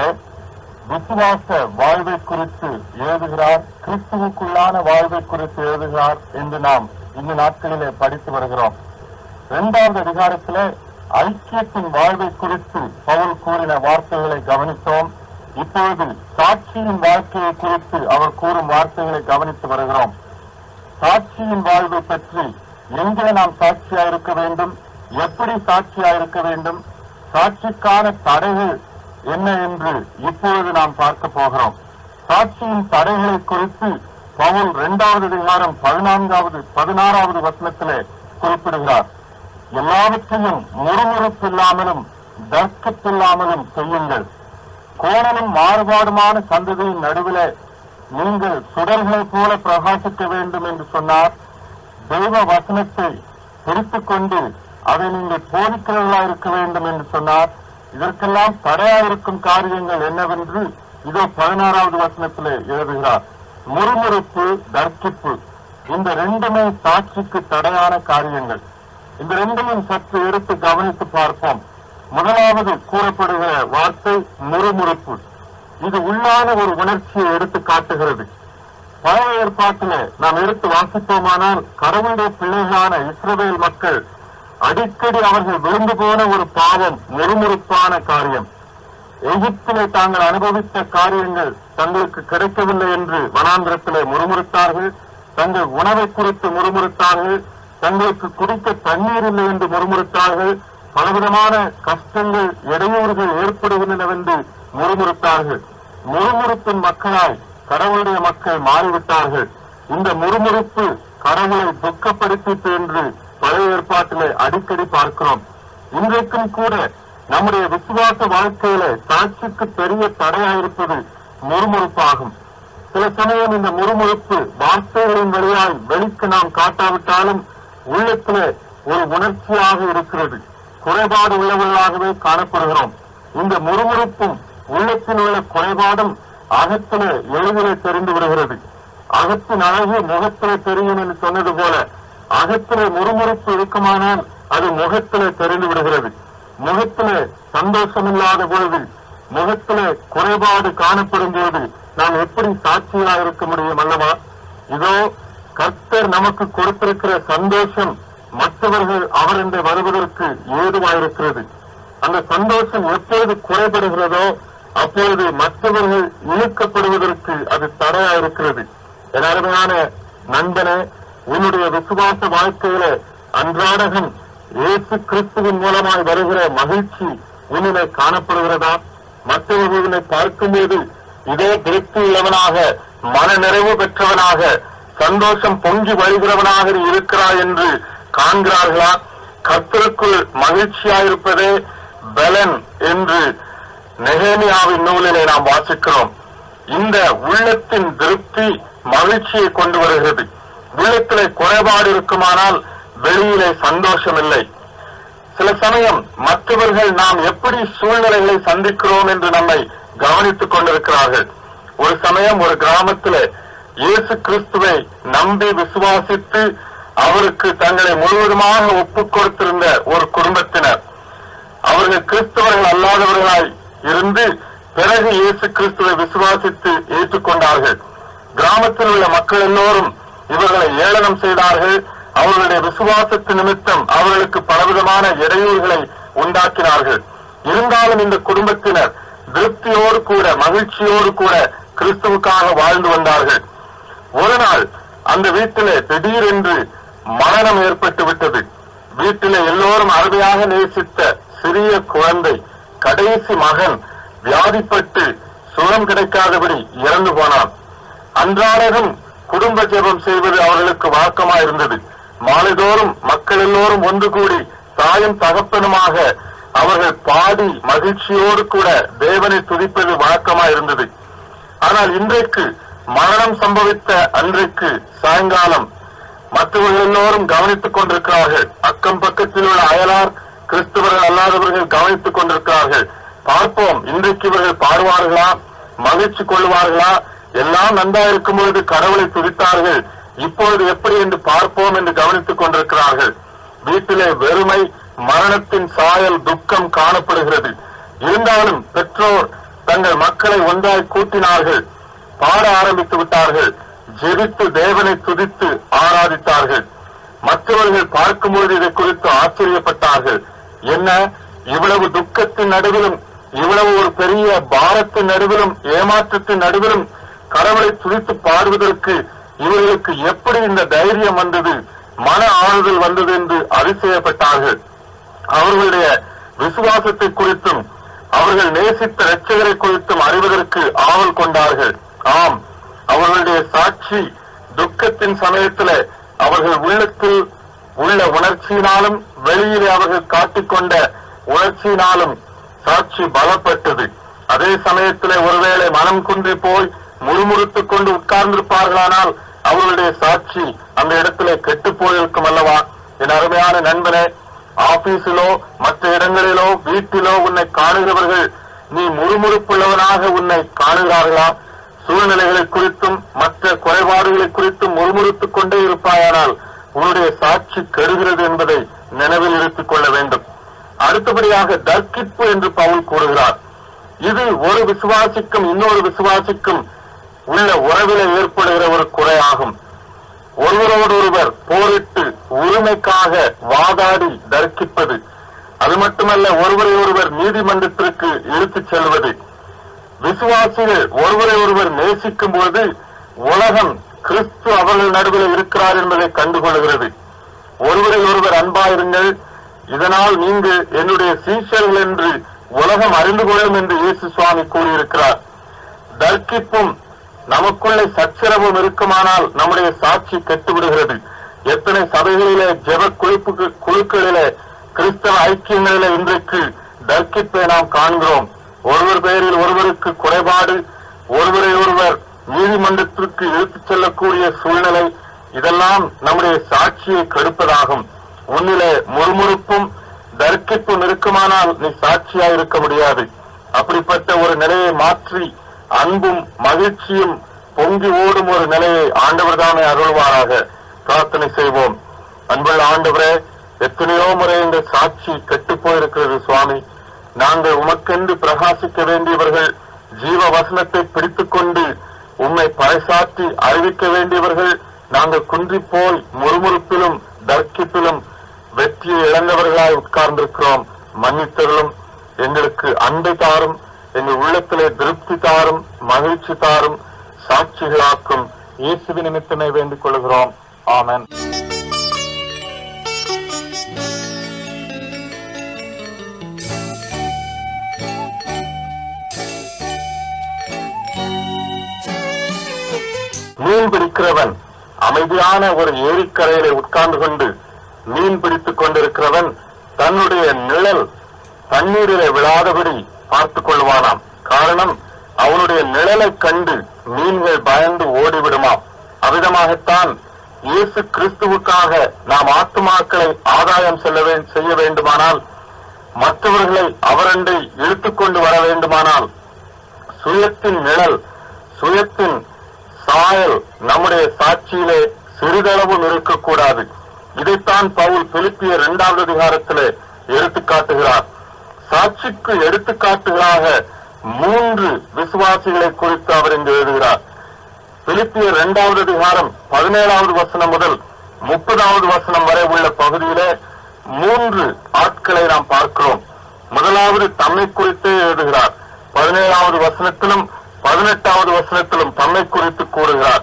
விசுவாச வாழ்வை குறித்து எழுதுகிறார் கிறிஸ்துவுக்குள்ளான வாழ்வை குறித்து எழுதுகிறார் என்று நாம் இந்த நாட்களிலே படித்து வருகிறோம் இரண்டாவது அதிகாரத்திலே ஐக்கியத்தின் வாழ்வை குறித்து பவுல் கூறின வார்த்தைகளை கவனித்தோம் இப்பொழுது சாட்சியின் வாழ்க்கையை குறித்து அவர் கூறும் வார்த்தைகளை கவனித்து வருகிறோம் சாட்சியின் வாழ்வை பற்றி எங்கே நாம் சாட்சியா இருக்க வேண்டும் எப்படி சாட்சியா இருக்க வேண்டும் சாட்சிக்கான தடைகள் என்ன என்று இப்பொழுது நாம் பார்க்க போகிறோம் சாட்சியின் தடைகளை குறித்து பவுல் இரண்டாவது அதிகாரம் பதினான்காவது பதினாறாவது வசனத்திலே குறிப்பிடுகிறார் எல்லாவற்றையும் முறுமுறுப்பில்லாமலும் தர்க்கத்தில்லாமலும் செய்யுங்கள் கோணலும் மாறுபாடுமான சந்ததியின் நடுவிலே நீங்கள் சுடர்களைப் போல பிரகாசிக்க வேண்டும் என்று சொன்னார் தெய்வ வசனத்தை பிடித்துக் கொண்டு அதை நீங்கள் போதிக்கிறவர்களா இருக்க வேண்டும் என்று சொன்னார் இதற்கெல்லாம் தடையா இருக்கும் காரியங்கள் என்னவென்று இதோ பதினாறாவது வசனத்திலே எழுதுகிறார் முறுமுறுப்பு தர்க்கிப்பு இந்த ரெண்டுமே சாட்சிக்கு தடையான காரியங்கள் இந்த ரெண்டையும் சற்று எடுத்து கவனித்து பார்ப்போம் முதலாவது கூறப்படுகிற வார்த்தை முறுமுறுப்பு இது உள்ளான ஒரு உணர்ச்சியை எடுத்து காட்டுகிறது பழைய ஏற்பாட்டிலே நாம் எடுத்து வாசிப்போமானால் கடவுளுடைய பிள்ளைகளான இஸ்ரவேல் மக்கள் அடிக்கடி அவர்கள் விழுந்து போன ஒரு பாவம் முறுமுறுப்பான காரியம் எகிப்திலே தாங்கள் அனுபவித்த காரியங்கள் தங்களுக்கு கிடைக்கவில்லை என்று வனாந்திரத்திலே முறுமுறுத்தார்கள் தங்கள் உணவை குறித்து முறுமுறுத்தார்கள் தங்களுக்கு குடிக்க தண்ணீர் இல்லை என்று முறுமுறுத்தார்கள் பலவிதமான கஷ்டங்கள் இடையூறுகள் ஏற்படுகின்றனவென்று முறுமுறுத்தார்கள் முறுமுறுப்பின் மக்களாய் கடவுளுடைய மக்கள் மாறிவிட்டார்கள் இந்த முறுமுறுப்பு கடவுளை துக்கப்படுத்திட்டு என்று பழைய ஏற்பாட்டிலே அடிக்கடி பார்க்கிறோம் இன்றைக்கும் கூட நம்முடைய விசுவாச வாழ்க்கையில சாட்சிக்கு பெரிய தடையாயிருப்பது முறுமுறுப்பாகும் சில சமயம் இந்த முறுமுறுப்பு வார்த்தைகளின் வழியால் வெளிக்கு நாம் காட்டாவிட்டாலும் உள்ளத்திலே ஒரு உணர்ச்சியாக இருக்கிறது குறைபாடு உள்ளவர்களாகவே காணப்படுகிறோம் இந்த முறுமுறுப்பும் உள்ளத்தில் உள்ள குறைபாடும் அகத்திலே எளிதிலே தெரிந்து விடுகிறது அகத்தின் அழகு முகத்திலே தெரியும் என்று சொன்னது போல அகத்திலே முறுமுறுப்பு இருக்குமானால் அது முகத்திலே தெரிந்து விடுகிறது முகத்திலே சந்தோஷம் இல்லாத பொழுது முகத்திலே குறைபாடு காணப்படும் போது நாம் எப்படி சாட்சியாக இருக்க முடியும் அல்லவா இதோ கர்த்தர் நமக்கு கொடுத்திருக்கிற சந்தோஷம் மற்றவர்கள் அவர் என்று வருவதற்கு ஏதுவாயிருக்கிறது அந்த சந்தோஷம் எப்பொழுது குறைபடுகிறதோ அப்பொழுது மற்றவர்கள் இழுக்கப்படுவதற்கு அது தடையாயிருக்கிறது என் அருமையான நண்பனே உன்னுடைய விசுவாச வாழ்க்கையில அன்றாடகம் இயேசு கிறிஸ்துவின் மூலமாய் வருகிற மகிழ்ச்சி உன்னிலே காணப்படுகிறதா மற்றவர்களை பார்க்கும்போது இதே திருப்தி உள்ளவனாக மன நிறைவு பெற்றவனாக சந்தோஷம் பொங்கி வழிகிறவனாக நீ இருக்கிறாய் என்று காண்கிறார்களா கர்த்தருக்குள் மகிழ்ச்சியாயிருப்பதே பலன் என்று நெகேமியாவின் நூலிலே நாம் வாசிக்கிறோம் இந்த உள்ளத்தின் திருப்தி மகிழ்ச்சியை கொண்டு வருகிறது உள்ளத்திலே குறைபாடு இருக்குமானால் வெளியிலே சந்தோஷம் இல்லை சில சமயம் மற்றவர்கள் நாம் எப்படி சூழ்நிலைகளை சந்திக்கிறோம் என்று நம்மை கவனித்துக் கொண்டிருக்கிறார்கள் ஒரு சமயம் ஒரு கிராமத்திலே இயேசு கிறிஸ்துவை நம்பி விசுவாசித்து அவருக்கு தங்களை முழுவதுமாக ஒப்புக் கொடுத்திருந்த ஒரு குடும்பத்தினர் அவர்கள் கிறிஸ்தவர்கள் அல்லாதவர்களாய் இருந்து பிறகு இயேசு கிறிஸ்துவை விசுவாசித்து ஏற்றுக்கொண்டார்கள் கிராமத்தில் உள்ள மக்கள் எல்லோரும் இவர்களை ஏளனம் செய்தார்கள் அவர்களுடைய விசுவாசத்து நிமித்தம் அவர்களுக்கு பலவிதமான இடையூறுகளை உண்டாக்கினார்கள் இருந்தாலும் இந்த குடும்பத்தினர் திருப்தியோடு கூட மகிழ்ச்சியோடு கூட கிறிஸ்துவுக்காக வாழ்ந்து வந்தார்கள் ஒரு நாள் அந்த வீட்டிலே திடீரென்று மரணம் ஏற்பட்டு விட்டது வீட்டிலே எல்லோரும் அருமையாக நேசித்த சிறிய குழந்தை கடைசி மகன் வியாதிப்பட்டு சுகம் கிடைக்காதபடி இறந்து போனான் அன்றாடகம் குடும்ப ஜெபம் செய்வது அவர்களுக்கு வழக்கமா இருந்தது மாலைதோறும் மக்கள் எல்லோரும் ஒன்று கூடி தாயும் தகப்பனுமாக அவர்கள் பாடி மகிழ்ச்சியோடு கூட தேவனை துதிப்பது வழக்கமா இருந்தது ஆனால் இன்றைக்கு மரணம் சம்பவித்த அன்றைக்கு சாயங்காலம் மற்றவர்கள் எல்லோரும் கவனித்துக் கொண்டிருக்கிறார்கள் அக்கம் பக்கத்தில் உள்ள அயலார் கிறிஸ்தவர்கள் அல்லாதவர்கள் கவனித்துக் கொண்டிருக்கிறார்கள் பார்ப்போம் இன்றைக்கு இவர்கள் பாடுவார்களா மகிழ்ச்சி கொள்வார்களா எல்லாம் நன்றா இருக்கும் பொழுது கடவுளை துதித்தார்கள் இப்பொழுது எப்படி என்று பார்ப்போம் என்று கவனித்துக் கொண்டிருக்கிறார்கள் வீட்டிலே வெறுமை மரணத்தின் சாயல் துக்கம் காணப்படுகிறது இருந்தாலும் பெற்றோர் தங்கள் மக்களை ஒன்றாய் கூட்டினார்கள் பாட ஆரம்பித்து விட்டார்கள் ஜெபித்து தேவனை துதித்து ஆராதித்தார்கள் மற்றவர்கள் பார்க்கும்பொழுது இதை குறித்து ஆச்சரியப்பட்டார்கள் என்ன இவ்வளவு துக்கத்தின் நடுவிலும் இவ்வளவு ஒரு பெரிய பாரத்தின் நடுவிலும் ஏமாற்றத்தின் நடுவிலும் கடவுளை துதித்து பாடுவதற்கு இவர்களுக்கு எப்படி இந்த தைரியம் வந்தது மன ஆறுதல் வந்தது என்று அதிசயப்பட்டார்கள் அவர்களுடைய விசுவாசத்தை குறித்தும் அவர்கள் நேசித்த இரட்சகரை குறித்தும் அறிவதற்கு ஆவல் கொண்டார்கள் ஆம் அவர்களுடைய சாட்சி துக்கத்தின் சமயத்துல அவர்கள் உள்ளத்தில் உள்ள உணர்ச்சியினாலும் வெளியிலே அவர்கள் காட்டிக்கொண்ட உணர்ச்சியினாலும் சாட்சி பலப்பட்டது அதே சமயத்திலே ஒருவேளை மனம் குன்றி போய் முறுமுறுத்துக் கொண்டு உட்கார்ந்திருப்பார்களானால் அவர்களுடைய சாட்சி அந்த இடத்திலே கெட்டு போயிருக்கும் அல்லவா என் அருமையான நண்பனே ஆபீஸிலோ மற்ற இடங்களிலோ வீட்டிலோ உன்னை காணுகிறவர்கள் நீ முறுமுறுப்புள்ளவனாக உன்னை காணுகிறார்களா சூழ்நிலைகளை குறித்தும் மற்ற குறைபாடுகளை குறித்தும் முறுமுறுத்துக் கொண்டே இருப்பாயானால் உன்னுடைய சாட்சி கெடுகிறது என்பதை நினைவில் இருத்திக் கொள்ள வேண்டும் அடுத்தபடியாக தர்க்கிப்பு என்று பவுல் கூறுகிறார் இது ஒரு விசுவாசிக்கும் இன்னொரு விசுவாசிக்கும் உள்ள உறவில ஏற்படுகிற ஒரு குறையாகும் ஒருவரோடொருவர் போரிட்டு உரிமைக்காக வாதாடி தர்க்கிப்பது அது மட்டுமல்ல ஒருவரை ஒருவர் நீதிமன்றத்திற்கு இழுத்துச் செல்வது விசுவாசிகள் ஒருவரை ஒருவர் நேசிக்கும் போது உலகம் கிறிஸ்து அவர்கள் நடுவில் இருக்கிறார் என்பதை கண்டுகொள்கிறது ஒருவரை ஒருவர் அன்பாயிருங்கள் இதனால் நீங்கள் என்னுடைய சீஷர்கள் என்று உலகம் அறிந்து கொள்ளும் என்று இயேசு சுவாமி கூறியிருக்கிறார் தர்க்கிப்பும் நமக்குள்ளே சச்சரவும் இருக்குமானால் நம்முடைய சாட்சி கெட்டுவிடுகிறது எத்தனை சபைகளிலே ஜெப குழுப்பு குழுக்களிலே கிறிஸ்தவ ஐக்கியங்களிலே இன்றைக்கு தர்க்கிப்பை நாம் காண்கிறோம் ஒருவர் பெயரில் ஒருவருக்கு குறைபாடு ஒருவரை ஒருவர் நீதிமன்றத்திற்கு இழுத்துச் செல்லக்கூடிய சூழ்நிலை இதெல்லாம் நம்முடைய சாட்சியை கெடுப்பதாகும் உன்னிலே முறுமுறுப்பும் தர்க்கிப்பும் இருக்குமானால் நீ சாட்சியா இருக்க முடியாது அப்படிப்பட்ட ஒரு நிலையை மாற்றி அன்பும் மகிழ்ச்சியும் பொங்கி ஓடும் ஒரு நிலையை ஆண்டவர் தாமே அருள்வாராக பிரார்த்தனை செய்வோம் அன்புள்ள ஆண்டவரே எத்தனையோ முறை இந்த சாட்சி கெட்டுப் போயிருக்கிறது சுவாமி நாங்கள் உமக்கென்று பிரகாசிக்க வேண்டியவர்கள் ஜீவ வசனத்தை பிடித்துக் கொண்டு உம்மை பறைசாற்றி அறிவிக்க வேண்டியவர்கள் நாங்கள் குன்றிப் போய் முறுமுறுப்பிலும் தர்க்கிப்பிலும் வெற்றியை இழந்தவர்களாய் உட்கார்ந்திருக்கிறோம் மன்னித்தருளும் எங்களுக்கு அன்பை தாரும் எங்கள் உள்ளத்திலே திருப்தி தாரும் மகிழ்ச்சி தாரும் சாட்சிகளாக்கும் இயேசுவி நிமித்தமே வேண்டிக் கொள்கிறோம் ஆமென் மீன் பிடிக்கிறவன் அமைதியான ஒரு ஏரிக்கரையிலே உட்கார்ந்து கொண்டு மீன் பிடித்துக் கொண்டிருக்கிறவன் தன்னுடைய நிழல் தண்ணீரிலே விழாதபடி பார்த்துக் கொள்வானாம் காரணம் அவனுடைய நிழலைக் கண்டு மீன்கள் பயந்து ஓடிவிடுமாம் அவ்விதமாகத்தான் இயேசு கிறிஸ்துவுக்காக நாம் ஆத்துமாக்களை ஆதாயம் செல்ல வே- செய்ய வேண்டுமானால் மற்றவர்களை அவரண்டை இழுத்துக் கொண்டு வர வேண்டுமானால் சுயத்தின் நிழல் சுயத்தின் சாயல் நம்முடைய சாட்சியிலே சிறிதளவும் இருக்கக்கூடாது இதைத்தான் பவுல் பிலிப்பிய இரண்டாவது அதிகாரத்திலே எடுத்துக் காட்டுகிறார் சாட்சிக்கு எடுத்துக்காட்டுகளாக மூன்று விசுவாசிகளை குறித்து அவர் இங்கு எழுதுகிறார் பிலிப்பியர் இரண்டாவது அதிகாரம் பதினேழாவது வசனம் முதல் முப்பதாவது வசனம் வரை உள்ள பகுதியிலே மூன்று ஆட்களை நாம் பார்க்கிறோம் முதலாவது தம்மை குறித்தே எழுதுகிறார் பதினேழாவது வசனத்திலும் பதினெட்டாவது வசனத்திலும் தம்மை குறித்து கூறுகிறார்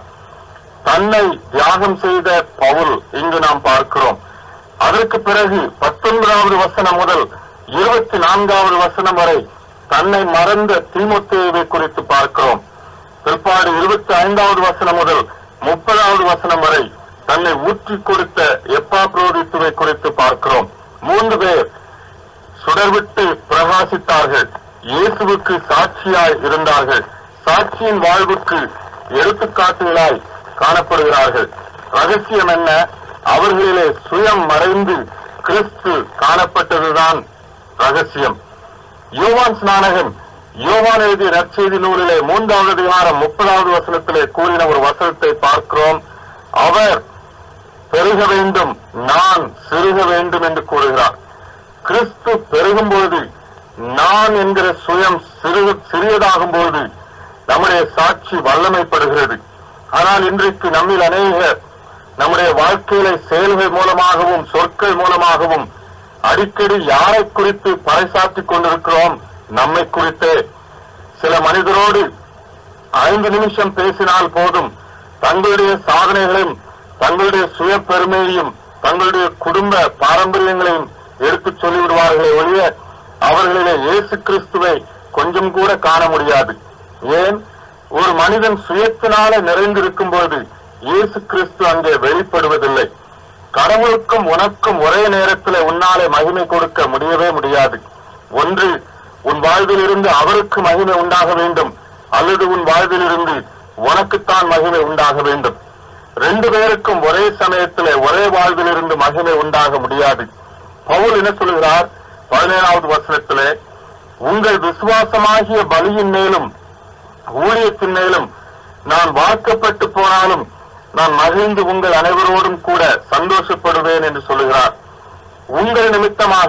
தன்னை தியாகம் செய்த பவுல் இங்கு நாம் பார்க்கிறோம் அதற்கு பிறகு பத்தொன்பதாவது வசனம் முதல் இருபத்தி நான்காவது வசனம் வரை தன்னை மறந்த தீமோத்தேயுவை குறித்து பார்க்கிறோம் பிற்பாடு இருபத்தி ஐந்தாவது வசனம் முதல் முப்பதாவது வசனம் வரை தன்னை ஊற்றி கொடுத்த எப்பா புரோதித்துவை குறித்து பார்க்கிறோம் மூன்று பேர் சுடர்விட்டு பிரகாசித்தார்கள் இயேசுவுக்கு சாட்சியாய் இருந்தார்கள் சாட்சியின் வாழ்வுக்கு எடுத்துக்காட்டுகளாய் காணப்படுகிறார்கள் ரகசியம் என்ன அவர்களிலே சுயம் மறைந்து கிறிஸ்து காணப்பட்டதுதான் ரகசியம் யோவான் ஸ்நானகன் யோவான் எழுதிய நற்செய்தி நூலிலே மூன்றாவது அதிகாரம் முப்பதாவது வசனத்திலே கூறின ஒரு வசனத்தை பார்க்கிறோம் அவர் பெருக வேண்டும் நான் சிறுக வேண்டும் என்று கூறுகிறார் கிறிஸ்து பெருகும் பொழுது நான் என்கிற சுயம் சிறு சிறியதாகும் பொழுது நம்முடைய சாட்சி வல்லமைப்படுகிறது ஆனால் இன்றைக்கு நம்மில் அநேகர் நம்முடைய வாழ்க்கையில செயல்கள் மூலமாகவும் சொற்கள் மூலமாகவும் அடிக்கடி யாரை குறித்து பறைசாற்றிக் கொண்டிருக்கிறோம் நம்மை குறித்தே சில மனிதரோடு ஐந்து நிமிஷம் பேசினால் போதும் தங்களுடைய சாதனைகளையும் தங்களுடைய சுய பெருமையையும் தங்களுடைய குடும்ப பாரம்பரியங்களையும் எடுத்துச் சொல்லிவிடுவார்களே ஒழிய அவர்களிலே இயேசு கிறிஸ்துவை கொஞ்சம் கூட காண முடியாது ஏன் ஒரு மனிதன் சுயத்தினால நிறைந்திருக்கும் போது இயேசு கிறிஸ்து அங்கே வெளிப்படுவதில்லை கடவுளுக்கும் உனக்கும் ஒரே நேரத்தில் உன்னாலே மகிமை கொடுக்க முடியவே முடியாது ஒன்று உன் வாழ்விலிருந்து அவருக்கு மகிமை உண்டாக வேண்டும் அல்லது உன் வாழ்விலிருந்து உனக்குத்தான் மகிமை உண்டாக வேண்டும் ரெண்டு பேருக்கும் ஒரே சமயத்திலே ஒரே வாழ்விலிருந்து மகிமை உண்டாக முடியாது பவுல் என்ன சொல்கிறார் பதினேழாவது வசனத்திலே உங்கள் விசுவாசமாகிய பலியின் மேலும் ஊழியத்தின் மேலும் நான் வாக்கப்பட்டு போனாலும் நான் மகிழ்ந்து உங்கள் அனைவரோடும் கூட சந்தோஷப்படுவேன் என்று சொல்லுகிறார் உங்கள் நிமித்தமாக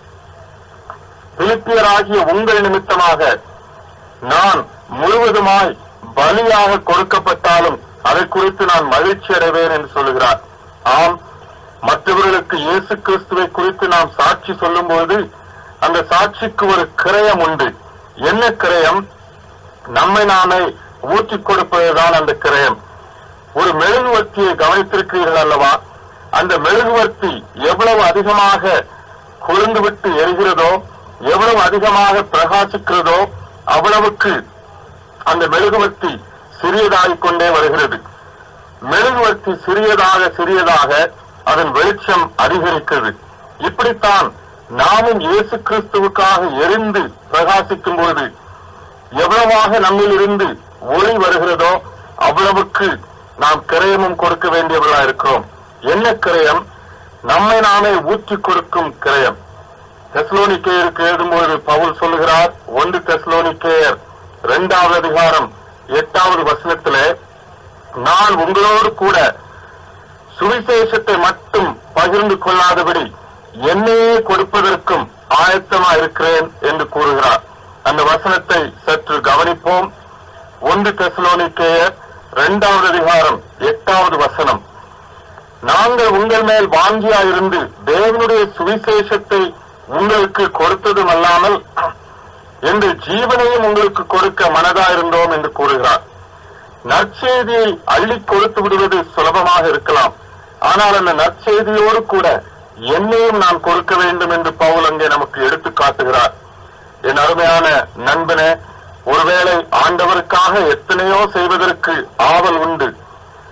பிலிப்பியராகிய உங்கள் நிமித்தமாக நான் முழுவதுமாய் பலியாக கொடுக்கப்பட்டாலும் அதை குறித்து நான் மகிழ்ச்சி அடைவேன் என்று சொல்லுகிறார் ஆம் மற்றவர்களுக்கு இயேசு கிறிஸ்துவை குறித்து நாம் சாட்சி சொல்லும்போது அந்த சாட்சிக்கு ஒரு கிரயம் உண்டு என்ன கிரயம் நம்மை நாமே ஊற்றிக் கொடுப்பதுதான் அந்த கிரயம் ஒரு மெழுகுவர்த்தியை கவனித்திருக்கிறீர்கள் அல்லவா அந்த மெழுகுவர்த்தி எவ்வளவு அதிகமாக கொழுந்துவிட்டு எரிகிறதோ எவ்வளவு அதிகமாக பிரகாசிக்கிறதோ அவ்வளவுக்கு அந்த மெழுகுவர்த்தி சிறியதாகிக் கொண்டே வருகிறது மெழுகுவர்த்தி சிறியதாக சிறியதாக அதன் வெளிச்சம் அதிகரிக்கிறது இப்படித்தான் நாமும் இயேசு கிறிஸ்துவுக்காக எரிந்து பிரகாசிக்கும் பொழுது எவ்வளவாக நம்மில் இருந்து ஒளி வருகிறதோ அவ்வளவுக்கு நாம் கிரயமும் கொடுக்க வேண்டியவர்களா இருக்கிறோம் என்ன கிரயம் நம்மை நாமே ஊற்றிக் கொடுக்கும் கிரயம் தெஸ்லோனிக்கேயருக்கு எழுதும்போது பவுல் சொல்லுகிறார் ஒன்று தெஸ்லோனிக்கேயர் இரண்டாவது அதிகாரம் எட்டாவது வசனத்திலே நான் உங்களோடு கூட சுவிசேஷத்தை மட்டும் பகிர்ந்து கொள்ளாதபடி என்னையே கொடுப்பதற்கும் ஆயத்தமா இருக்கிறேன் என்று கூறுகிறார் அந்த வசனத்தை சற்று கவனிப்போம் ஒன்று தெசலோனிக்கேயர் இரண்டாவது அதிகாரம் எட்டாவது வசனம் நாங்கள் உங்கள் மேல் வாங்கியாயிருந்து தேவனுடைய சுவிசேஷத்தை உங்களுக்கு கொடுத்ததும் அல்லாமல் எங்கள் ஜீவனையும் உங்களுக்கு கொடுக்க மனதாயிருந்தோம் என்று கூறுகிறார் நற்செய்தியை அள்ளி கொடுத்து விடுவது சுலபமாக இருக்கலாம் ஆனால் அந்த நற்செய்தியோடு கூட என்னையும் நான் கொடுக்க வேண்டும் என்று பவுல் அங்கே நமக்கு எடுத்து காட்டுகிறார் என் அருமையான நண்பனே ஒருவேளை ஆண்டவருக்காக எத்தனையோ செய்வதற்கு ஆவல் உண்டு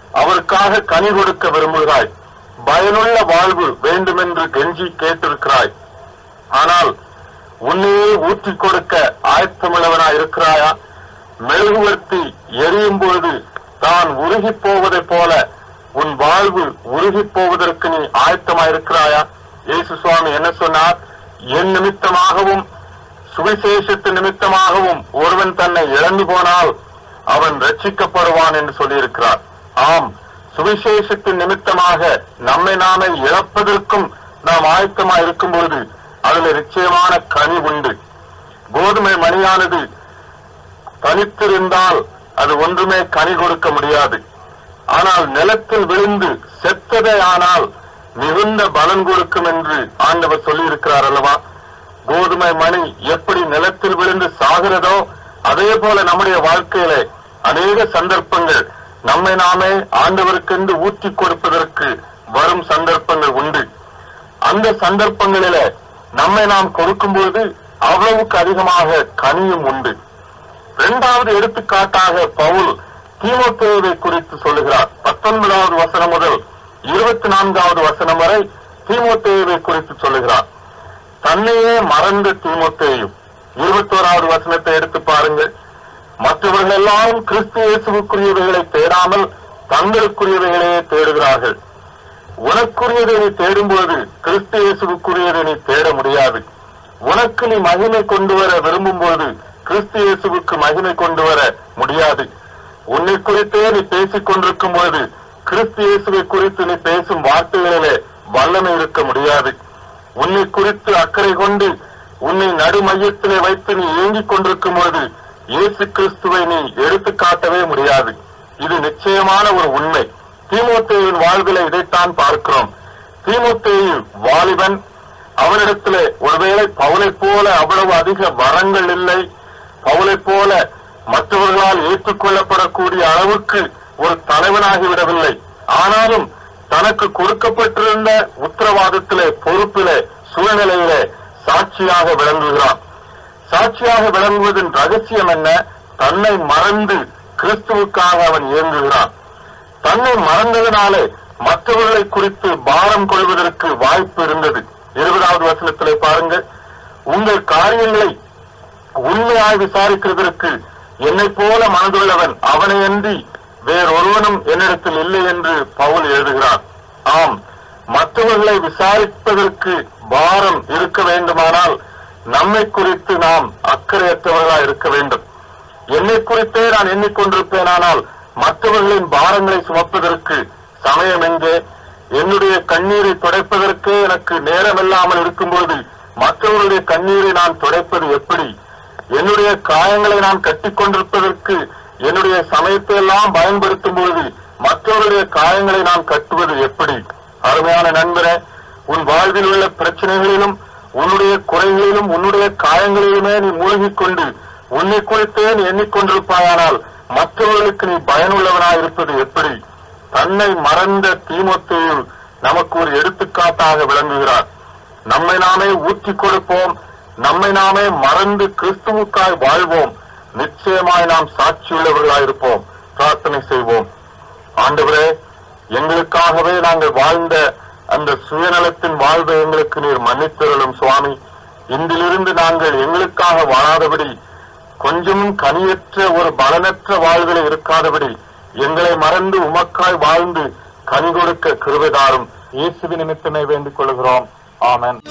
அவருக்காக கனி கொடுக்க விரும்புகிறாய் பயனுள்ள வாழ்வு வேண்டுமென்று கெஞ்சி கேட்டிருக்கிறாய் ஆனால் உன்னையே ஊற்றி கொடுக்க ஆயத்தமுள்ளவனாய் இருக்கிறாயா மெழுகுவர்த்தி எரியும் பொழுது தான் உருகி போவதைப் போல உன் வாழ்வு உருகி போவதற்கு நீ ஆயத்தமாயிருக்கிறாயா இயேசு சுவாமி என்ன சொன்னார் என் நிமித்தமாகவும் சுவிசேஷத்து நிமித்தமாகவும் ஒருவன் தன்னை இழந்து போனால் அவன் ரட்சிக்கப்படுவான் என்று சொல்லியிருக்கிறார் ஆம் சுவிசேஷத்தின் நிமித்தமாக நம்மை நாமே இழப்பதற்கும் நாம் ஆயத்தமாய் இருக்கும் பொழுது அதுல நிச்சயமான கனி உண்டு கோதுமை மணியானது தனித்திருந்தால் அது ஒன்றுமே கனி கொடுக்க முடியாது ஆனால் நிலத்தில் விழுந்து செத்ததே ஆனால் மிகுந்த பலன் கொடுக்கும் என்று ஆண்டவர் சொல்லியிருக்கிறார் அல்லவா கோதுமை மணி எப்படி நிலத்தில் விழுந்து சாகிறதோ அதே போல நம்முடைய வாழ்க்கையிலே அநேக சந்தர்ப்பங்கள் நம்மை நாமே ஆண்டவருக்கென்று ஊற்றி கொடுப்பதற்கு வரும் சந்தர்ப்பங்கள் உண்டு அந்த சந்தர்ப்பங்களிலே நம்மை நாம் கொடுக்கும்போது அவ்வளவுக்கு அதிகமாக கனியும் உண்டு இரண்டாவது எடுத்துக்காட்டாக பவுல் தீமோத்தேயுவை குறித்து சொல்லுகிறார் பத்தொன்பதாவது வசனம் முதல் இருபத்தி நான்காவது வசனம் வரை தீமோத்தேயுவை குறித்து சொல்லுகிறார் தன்னையே மறந்த தீமோத்தேயு இருபத்தோராவது வசனத்தை எடுத்து பாருங்கள் மற்றவர்கள் எல்லாரும் கிறிஸ்து இயேசுவுக்குரியவைகளை தேடாமல் தங்களுக்குரியவைகளையே தேடுகிறார்கள் உனக்குரியதை நீ தேடும்போது கிறிஸ்து இயேசுவுக்குரியதை நீ தேட முடியாது உனக்கு நீ மகிமை கொண்டு வர விரும்பும் போது கிறிஸ்து இயேசுவுக்கு மகிமை கொண்டு வர முடியாது உன்னை குறித்தே நீ பேசிக் கொண்டிருக்கும் பொழுது கிறிஸ்து இயேசுவை குறித்து நீ பேசும் வார்த்தைகளிலே வல்லமை இருக்க முடியாது உன்னை குறித்து அக்கறை கொண்டு உன்னை நடுமையத்திலே வைத்து நீ ஏங்கிக் கொண்டிருக்கும் பொழுது இயேசு கிறிஸ்துவை நீ எடுத்து காட்டவே முடியாது இது நிச்சயமான ஒரு உண்மை தீமோத்தேயின் வாழ்விலே இதைத்தான் பார்க்கிறோம் தீமோத்தேயு வாலிபன் அவனிடத்திலே ஒருவேளை பவுலைப் போல அவ்வளவு அதிக வரங்கள் இல்லை பவுலைப் போல மற்றவர்களால் ஏற்றுக்கொள்ளப்படக்கூடிய அளவுக்கு ஒரு தலைவனாகி விடவில்லை ஆனாலும் தனக்கு கொடுக்கப்பட்டிருந்த உத்தரவாதத்திலே பொறுப்பிலே சூழ்நிலையிலே சாட்சியாக விளங்குகிறான் சாட்சியாக விளங்குவதன் ரகசியம் என்ன தன்னை மறந்து கிறிஸ்துவுக்காக அவன் இயங்குகிறான் தன்னை மறந்ததினாலே மற்றவர்களை குறித்து பாரம் கொள்வதற்கு வாய்ப்பு இருந்தது இருபதாவது வசனத்திலே பாருங்கள் உங்கள் காரியங்களை உண்மையாய் விசாரிக்கிறதற்கு என்னைப் போல மனதுள்ளவன் அவனையன்றி வேறொருவனும் என்னிடத்தில் இல்லை என்று பவுல் எழுதுகிறார் ஆம் மற்றவர்களை விசாரிப்பதற்கு பாரம் இருக்க வேண்டுமானால் நம்மை குறித்து நாம் அக்கறையற்றவர்களாய் இருக்க வேண்டும் என்னை குறித்தே நான் எண்ணிக்கொண்டிருப்பேனானால் மற்றவர்களின் பாரங்களை சுமப்பதற்கு சமயம் எங்கே என்னுடைய கண்ணீரை துடைப்பதற்கே எனக்கு நேரமில்லாமல் இருக்கும்போது மற்றவர்களுடைய கண்ணீரை நான் துடைப்பது எப்படி என்னுடைய காயங்களை நான் கட்டிக்கொண்டிருப்பதற்கு என்னுடைய சமயத்தை எல்லாம் பயன்படுத்தும் பொழுது மற்றவர்களுடைய காயங்களை நான் கட்டுவது எப்படி அருமையான நண்பரே உன் வாழ்வில் உள்ள பிரச்சனைகளிலும் உன்னுடைய குறைகளிலும் உன்னுடைய காயங்களிலுமே நீ மூழ்கிக் கொண்டு உன்னை குறித்தே நீ எண்ணிக்கொண்டிருப்பாயானால் மற்றவர்களுக்கு நீ பயனுள்ளவனாய் இருப்பது எப்படி தன்னை மறந்த தீமோத்தேயு நமக்கு ஒரு எடுத்துக்காட்டாக விளங்குகிறார் நம்மை நாமே ஊற்றிக் கொடுப்போம் நம்மை நாமே மறந்து கிறிஸ்துவுக்காய் வாழ்வோம் நிச்சயமாய் நாம் சாட்சியுள்ளவர்களாய் இருப்போம் பிரார்த்தனை செய்வோம் ஆண்டவரே எங்களுக்காகவே நாங்கள் வாழ்ந்த அந்த சுயநலத்தின் வாழ்வை எங்களுக்கு நீர் மன்னித்தருளும் சுவாமி இன்றிலிருந்து நாங்கள் எங்களுக்காக வாழாதபடி கொஞ்சமும் கனியற்ற ஒரு பலனற்ற வாழ்வில் இருக்காதபடி எங்களை மறந்து உமக்காய் வாழ்ந்து கனி கொடுக்க கிருபைதாரும் இயேசுவி நிமித்தமே வேண்டிக் கொள்கிறோம் ஆமென்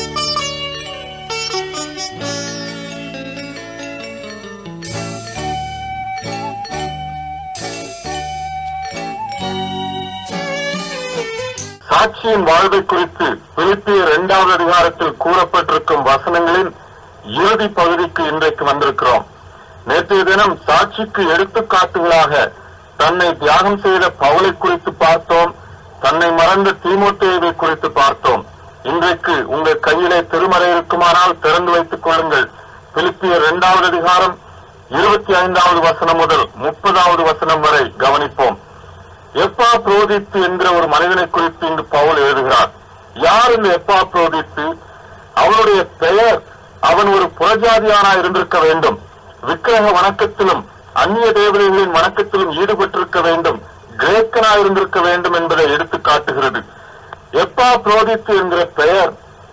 சாட்சியின் வாழ்வை குறித்து பிலிப்பியர் இரண்டாவது அதிகாரத்தில் கூறப்பட்டிருக்கும் வசனங்களின் இறுதி பகுதிக்கு இன்றைக்கு வந்திருக்கிறோம் நேற்றைய தினம் சாட்சிக்கு எடுத்துக்காட்டுகளாக தன்னை தியாகம் செய்த பவுலை குறித்து பார்த்தோம் தன்னை மறந்த தீமோத்தேவை குறித்து பார்த்தோம் இன்றைக்கு உங்கள் கையிலே திருமறை இருக்குமானால் திறந்து வைத்துக் கொள்ளுங்கள் பிலிப்பியர் இரண்டாவது அதிகாரம் இருபத்தி ஐந்தாவது வசனம் முதல் முப்பதாவது வசனம் வரை கவனிப்போம் எப்பா புரோதித்து என்கிற ஒரு மனிதனை குறித்து இங்கு பவுல் எழுதுகிறார் யார் இந்த எப்பா புரோதித்து அவனுடைய பெயர் அவன் ஒரு புறஜாதியானா இருந்திருக்க வேண்டும் விக்கிரக வணக்கத்திலும் அந்நிய தேவதைகளின் வணக்கத்திலும் ஈடுபட்டிருக்க வேண்டும் கிரேக்கனா இருந்திருக்க வேண்டும் என்பதை எடுத்து காட்டுகிறது எப்பா புரோதித்து என்கிற பெயர்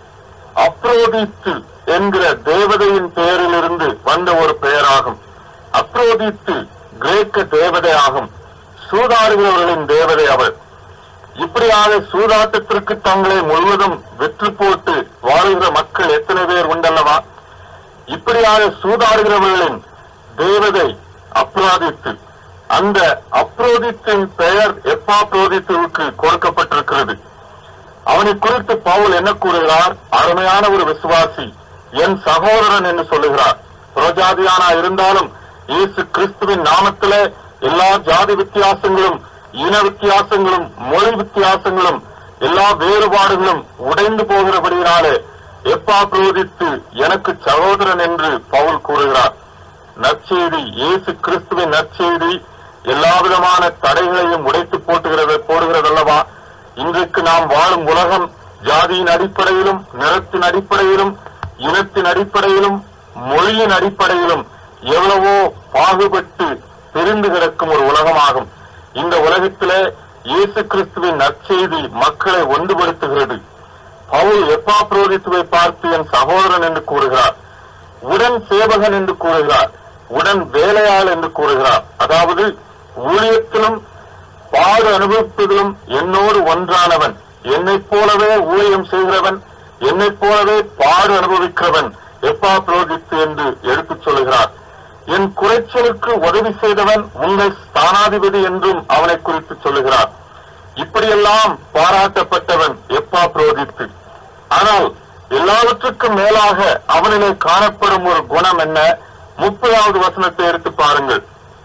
அப்ரோதித்து என்கிற தேவதையின் பெயரிலிருந்து வந்த ஒரு பெயராகும் அப்ரோதித்து கிரேக்க தேவதை ஆகும் சூதாடுகிறவர்களின் தேவதை அவள் இப்படியாக சூதாட்டத்திற்கு தங்களை முழுவதும் வெற்றி போட்டு வாழுகிற மக்கள் எத்தனை பேர் உண்டல்லவா இப்படியாக சூதாடுகிறவர்களின் தேவதை அப்ரோதித்து அந்த அப்ரோதித்தின் பெயர் எப்பா புரோதித்துவுக்கு கொடுக்கப்பட்டிருக்கிறது அவனை குறித்து பவுல் என்ன கூறுகிறார் அருமையான ஒரு விசுவாசி என் சகோதரன் என்று சொல்லுகிறார் புறஜாதியானா இருந்தாலும் இயேசு கிறிஸ்துவின் நாமத்திலே எல்லா ஜாதி வித்தியாசங்களும் இன வித்தியாசங்களும் மொழி வித்தியாசங்களும் எல்லா வேறுபாடுகளும் உடைந்து போகிறபடியினாலே எப்பா புரோதித்து எனக்கு சகோதரன் என்று பவுல் கூறுகிறார் நற்செய்தி இயேசு கிறிஸ்துவின் நற்செய்தி எல்லா விதமான தடைகளையும் உடைத்து போட்டுகிறது போடுகிறதல்லவா இன்றைக்கு நாம் வாழும் உலகம் ஜாதியின் அடிப்படையிலும் நிறத்தின் அடிப்படையிலும் இனத்தின் அடிப்படையிலும் மொழியின் அடிப்படையிலும் எவ்வளவோ பாகுபட்டு பிரிந்து கிடக்கும் ஒரு உலகமாகும் இந்த உலகத்திலே இயேசு கிறிஸ்துவின் நற்செய்தி மக்களை ஒன்றுபடுத்துகிறது பவுல் எப்பா புரோதித்துவை பார்த்து என் சகோதரன் என்று கூறுகிறார் உடன் சேவகன் என்று கூறுகிறார் உடன் வேலையாள் என்று கூறுகிறார் அதாவது ஊழியத்திலும் பாடு அனுபவிப்பதிலும் என்னோடு ஒன்றானவன் என்னைப் போலவே ஊழியம் செய்கிறவன் என்னைப் போலவே பாடு அனுபவிக்கிறவன் எப்பா புரோகித்து என்று எடுத்துச் சொல்லுகிறார் என் குறைச்சலுக்கு உதவி செய்தவன் உங்கள் ஸ்தானாதிபதி என்றும் அவனை குறித்து சொல்லுகிறார் இப்படியெல்லாம் பாராட்டப்பட்டவன் எப்பா புரோகித்து ஆனால் எல்லாவற்றுக்கும் மேலாக அவனிலே காணப்படும் ஒரு குணம் என்ன முப்பதாவது வசனத்தை எடுத்து பாருங்கள்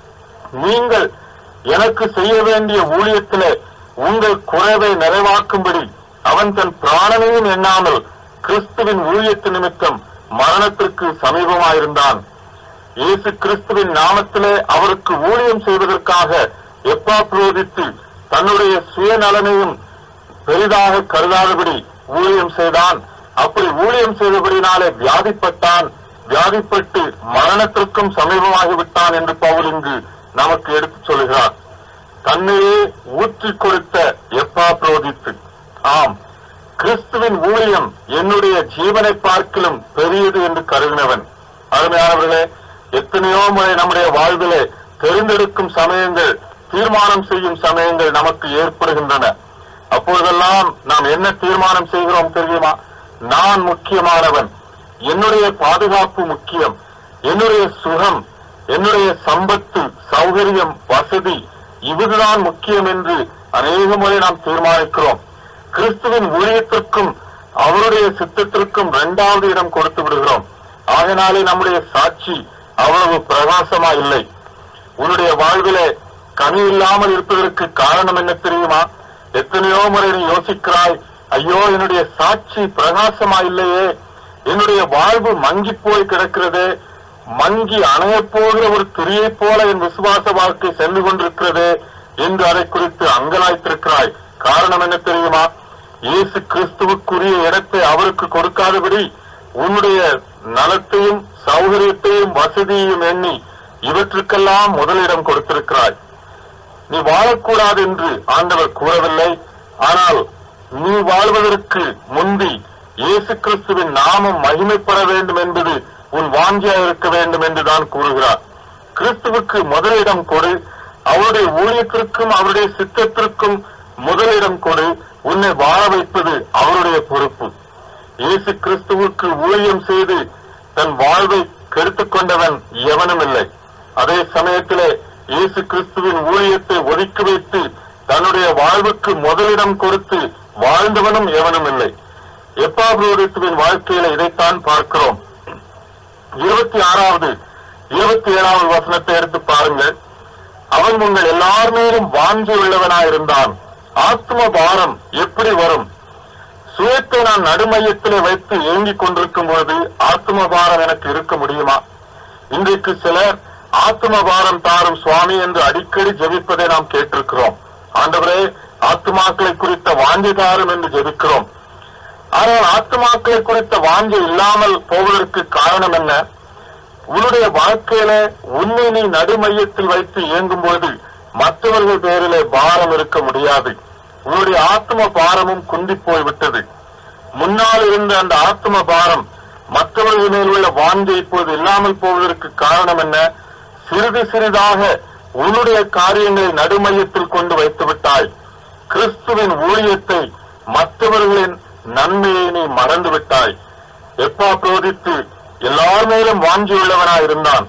நீங்கள் எனக்கு செய்ய வேண்டிய ஊழியத்திலே உங்கள் குறைவை நிறைவாக்கும்படி அவன் தன் பிராணனையும் எண்ணாமல் கிறிஸ்துவின் ஊழியத்து நிமித்தம் மரணத்திற்கு சமீபமாயிருந்தான் இயேசு கிறிஸ்துவின் நாமத்திலே அவருக்கு ஊழியம் செய்வதற்காக எப்பா புரோதித்து தன்னுடைய சுயநலனையும் பெரிதாக கருதாதபடி ஊழியம் செய்தான் அப்படி ஊழியம் செய்தபடினாலே வியாதிப்பட்டான் வியாதிப்பட்டு மரணத்திற்கும் சமீபமாகிவிட்டான் என்று பவுல் இங்கு நமக்கு எடுத்துச் சொல்கிறார் தன்னையே ஊற்றிக் கொடுத்த எப்பா புரோதித்து ஆம் கிறிஸ்துவின் ஊழியம் என்னுடைய ஜீவனை பார்க்கிலும் பெரியது என்று கருதினவன் அருமையானவர்களே எத்தனையோ முறை நம்முடைய வாழ்விலே தெரிந்தெடுக்கும் சமயங்கள் தீர்மானம் செய்யும் சமயங்கள் நமக்கு ஏற்படுகின்றன அப்பொழுதெல்லாம் நாம் என்ன தீர்மானம் செய்கிறோம் தெரியுமா நான் முக்கியமானவன் என்னுடைய பாதுகாப்பு முக்கியம் என்னுடைய சுகம் என்னுடைய சம்பத்து சௌகரியம் வசதி இதுதான் முக்கியம் என்று அநேக முறை நாம் தீர்மானிக்கிறோம் கிறிஸ்துவின் ஊழியத்திற்கும் அவருடைய சித்தத்திற்கும் இரண்டாவது இடம் கொடுத்து விடுகிறோம் ஆகினாலே நம்முடைய சாட்சி அவ்வளவு பிரகாசமா இல்லை உன்னுடைய வாழ்விலே கனி இல்லாமல் இருப்பதற்கு காரணம் என்ன தெரியுமா எத்தனையோ முறை நீ யோசிக்கிறாய் ஐயோ என்னுடைய சாட்சி பிரகாசமா இல்லையே என்னுடைய வாழ்வு மங்கி போய் கிடக்கிறதே மங்கி அணையப் போகிற ஒரு திரியைப் போல என் விசுவாச வாழ்க்கை சென்று கொண்டிருக்கிறது என்று அதை குறித்து அங்கலாய்த்திருக்கிறாய் காரணம் என்ன தெரியுமா இயேசு கிறிஸ்துவுக்குரிய இடத்தை அவருக்கு கொடுக்காதபடி உன்னுடைய நலத்தையும் சௌகரியத்தையும் வசதியையும் எண்ணி இவற்றுக்கெல்லாம் முதலிடம் கொடுத்திருக்கிறாய் நீ வாழக்கூடாது என்று ஆண்டவர் கூறவில்லை ஆனால் நீ வாழ்வதற்கு முந்தி இயேசு கிறிஸ்துவின் நாமம் மகிமைப்பட வேண்டும் என்பது உன் வாஞ்சியா இருக்க வேண்டும் என்று தான் கூறுகிறார் கிறிஸ்துவுக்கு முதலிடம் கொடு அவருடைய ஊழியத்திற்கும் அவருடைய சித்தத்திற்கும் முதலிடம் கொடு உன்னை வாழ வைப்பது அவருடைய பொறுப்பு இயேசு கிறிஸ்துவுக்கு ஊழியம் செய்து தன் வாழ்வை கெடுத்துக் கொண்டவன் எவனும் இல்லை அதே சமயத்திலே இயேசு கிறிஸ்துவின் ஊழியத்தை ஒதுக்கி வைத்து தன்னுடைய வாழ்வுக்கு முதலிடம் கொடுத்து வாழ்ந்தவனும் எவனும் இல்லை எப்பாபுரோதித்துவின் வாழ்க்கையில இதைத்தான் பார்க்கிறோம் இருபத்தி ஆறாவது இருபத்தி ஏழாவது வசனத்தை எடுத்து பாருங்கள் அவன் உங்கள் எல்லார் மேலும் வாஞ்சி உள்ளவனாயிருந்தான் ஆத்ம பாரம் எப்படி வரும் சுயத்தை நான் நடுமையத்திலே வைத்து ஏங்கிக் கொண்டிருக்கும் பொழுது ஆத்ம பாரம் எனக்கு இருக்க முடியுமா இன்றைக்கு சிலர் ஆத்ம பாரம் தாரும் சுவாமி என்று அடிக்கடி ஜெபிப்பதை நாம் கேட்டிருக்கிறோம் ஆண்டவரே ஆத்மாக்களை குறித்த வாஞ்சி தாரும் என்று ஜெபிக்கிறோம் ஆனால் ஆத்மாக்களை குறித்த வாஞ்சை இல்லாமல் போவதற்கு காரணம் என்ன உன்னுடைய வாழ்க்கையில உன்னை நீ நடுமையத்தில் வைத்து இயங்கும் பொழுது மற்றவர்கள் பேரிலே பாரம் இருக்க முடியாது உன்னுடைய ஆத்ம பாரமும் குந்தி போய்விட்டது முன்னால் இருந்த அந்த ஆத்ம பாரம் மற்றவர்கள் மேல் உள்ள வாஞ்சை இப்போது இல்லாமல் போவதற்கு காரணம் என்ன சிறிது சிறிதாக உன்னுடைய காரியங்களை நடுமையத்தில் கொண்டு வைத்து விட்டாய் கிறிஸ்துவின் ஊழியத்தை மற்றவர்களின் நன்மையை நீ மறந்து விட்டாய் எப்பா புரோதித்து எல்லார் மேலும் வாஞ்சியுள்ளவனாய் இருந்தான்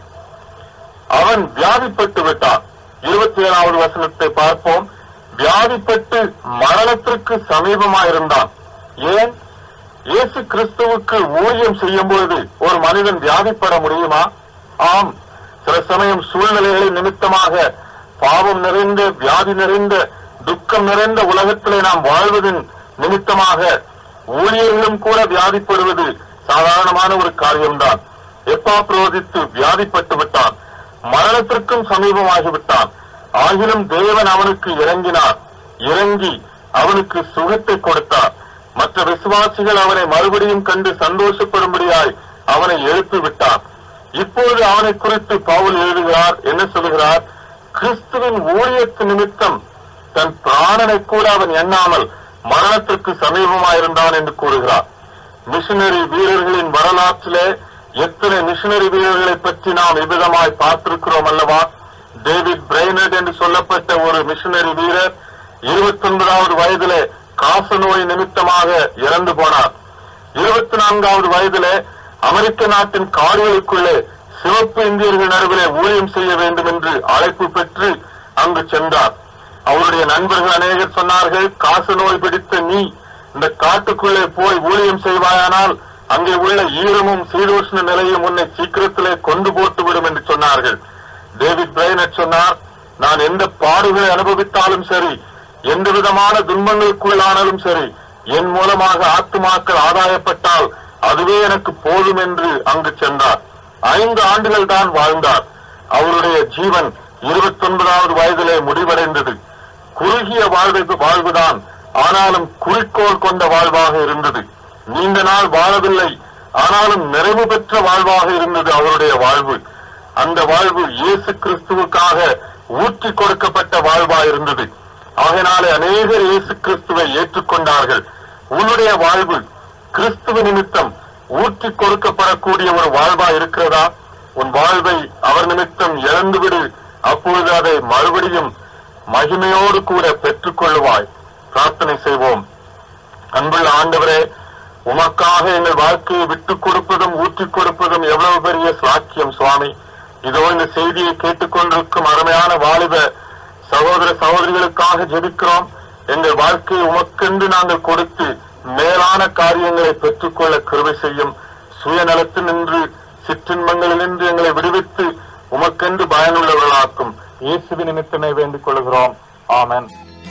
அவன் வியாதிப்பட்டு விட்டான் இருபத்தி ஏழாவது வசனத்தை பார்ப்போம் வியாதிப்பட்டு மரணத்திற்கு சமீபமாயிருந்தான் ஏன் இயேசு கிறிஸ்துவுக்கு ஊழியம் செய்யும் பொழுது ஒரு மனிதன் வியாதிப்பட முடியுமா ஆம் சில சமயம் சூழ்நிலைகளை நிமித்தமாக பாவம் நிறைந்த வியாதி நிறைந்த துக்கம் நிறைந்த உலகத்திலே நாம் வாழ்வதன் நிமித்தமாக ஊழியர்களும் கூட வியாதிப்படுவது சாதாரணமான ஒரு காரியம்தான் எப்பா புரோதித்து வியாதிப்பட்டு விட்டான் மரணத்திற்கும் சமீபமாகிவிட்டான் ஆகிலும் தேவன் அவனுக்கு இறங்கினார் இறங்கி அவனுக்கு சுகத்தை கொடுத்தார் மற்ற விசுவாசிகள் அவனை மறுபடியும் கண்டு சந்தோஷப்படும்படியாய் அவனை எழுப்பி விட்டார் இப்போது அவனை குறித்து பவுல் எழுதுகிறார் என்ன சொல்கிறார் கிறிஸ்துவின் ஊழியத்து நிமித்தம் தன் பிராணனை கூட அவன் எண்ணாமல் மரணத்திற்கு சமீபமாயிருந்தான் என்று கூறுகிறார் மிஷனரி வீரர்களின் வரலாற்றிலே எத்தனை மிஷனரி வீரர்களை பற்றி நாம் இவ்விதமாய் பார்த்திருக்கிறோம் அல்லவா டேவிட் பிரெய்னட் என்று சொல்லப்பட்ட ஒரு மிஷனரி வீரர் இருபத்தி ஒன்பதாவது வயதிலே காச நோய் நிமித்தமாக இறந்து போனார் இருபத்தி நான்காவது வயதிலே அமெரிக்க நாட்டின் காடுகளுக்குள்ளே சிவப்பு இந்தியர்கள் நடுவிலே ஊழியம் செய்ய வேண்டும் என்று அழைப்பு பெற்று அங்கு சென்றார் அவருடைய நண்பர்கள் அநேகர் சொன்னார்கள் காசு நோய் பிடித்த நீ இந்த காட்டுக்குள்ளே போய் ஊழியம் செய்வாயானால் அங்கே உள்ள ஈரமும் சீதோஷ்ண நிலையும் உன்னை சீக்கிரத்திலே கொண்டு போட்டு விடும் என்று சொன்னார்கள் டேவிட் பிரைனட் சொன்னார் நான் எந்த பாடுகளை அனுபவித்தாலும் சரி எந்த விதமான துன்பங்களுக்குள்ளானாலும் சரி என் மூலமாக ஆத்துமாக்கள் ஆதாயப்பட்டால் அதுவே எனக்கு போதும் என்று அங்கு சென்றார் ஐந்து ஆண்டுகள் தான் வாழ்ந்தார் அவருடைய ஜீவன் இருபத்தி ஒன்பதாவது வயதிலே முடிவடைந்தது குறுகிய வாழ்வு வாழ்வுதான் ஆனாலும் குறிக்கோள் கொண்ட வாழ்வாக இருந்தது நீண்ட நாள் வாழவில்லை ஆனாலும் நிறைவு பெற்ற வாழ்வாக இருந்தது அவருடைய வாழ்வு அந்த வாழ்வு இயேசு கிறிஸ்துவுக்காக ஊற்றி கொடுக்கப்பட்ட வாழ்வா இருந்தது ஆகையினாலே அநேகர் இயேசு கிறிஸ்துவை ஏற்றுக்கொண்டார்கள் உன்னுடைய வாழ்வு கிறிஸ்துவ நிமித்தம் ஊற்றி கொடுக்கப்படக்கூடிய ஒரு வாழ்வா இருக்கிறதா உன் வாழ்வை அவர் நிமித்தம் இழந்துவிடு அப்பொழுது அதை மறுபடியும் மகிமையோடு கூட பெற்றுக் கொள்ளுவாய் பிரார்த்தனை செய்வோம் அன்புள்ள ஆண்டவரே உமக்காக எங்கள் வாழ்க்கையை விட்டுக் கொடுப்பதும் ஊற்றிக் கொடுப்பதும் எவ்வளவு பெரிய சாக்கியம் சுவாமி இதோ இந்த செய்தியை கேட்டுக்கொண்டிருக்கும் அருமையான வாலிப சகோதர சகோதரிகளுக்காக ஜெபிக்கிறோம் எங்கள் வாழ்க்கையை உமக்கென்று நாங்கள் கொடுத்து மேலான காரியங்களை பெற்றுக்கொள்ள கிருபை செய்யும் சுயநலத்தில் நின்று சிற்றின்பங்களிலிருந்து எங்களை விடுவித்து உமக்கென்று பயனுள்ளவர்களாக்கும் இயேசுவின் நிமித்தமே வேண்டிக் கொள்கிறோம் ஆமென்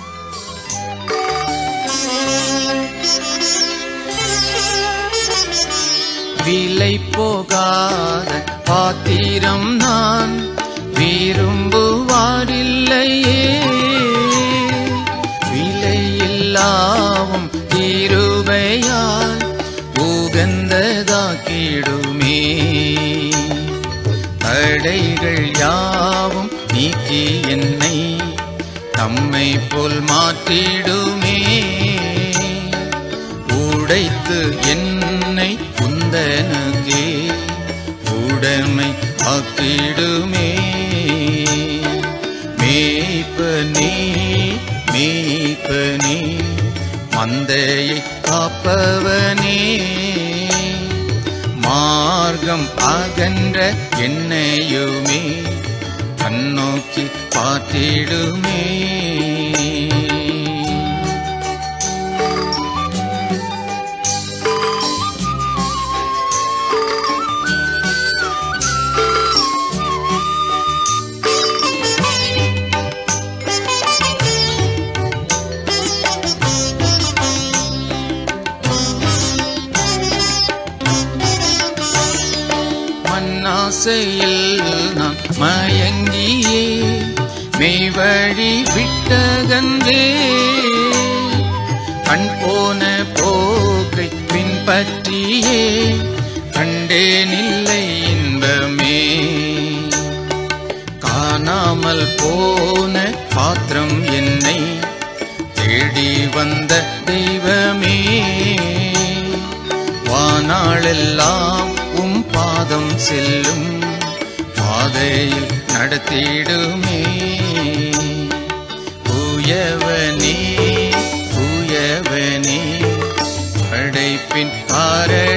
விலை போகாத பாத்திரம் நான் விரும்புவாரில்லையே விலையில்லாவும் திருபையால் உகந்ததாக்கிடுமே தடைகள் யாவும் நீக்கி என்னை தம்மை போல் மாற்றிடுமே உடைத்து என்னை குந்தனகே உடைமை ஆக்கிடுமே மேய்ப்பனே மேய்ப்பனே மந்தையை காப்பவனே மார்க்கம் அகன்ற என்னையுமே கண்ணோக்கி பார்த்திடுமே மண்ணாசையில் நான் மயங்கியே மெய்வழி விட்டகன்றே கண் போன போக்கை பின்பற்றியே கண்டேனில்லை இன்பமே காணாமல் போன நாளெல்லாம் உம் பாதம் செல்லும் பாதையில் நடத்திடுமே தூயவனே தூயவனே படைப்பின் காரண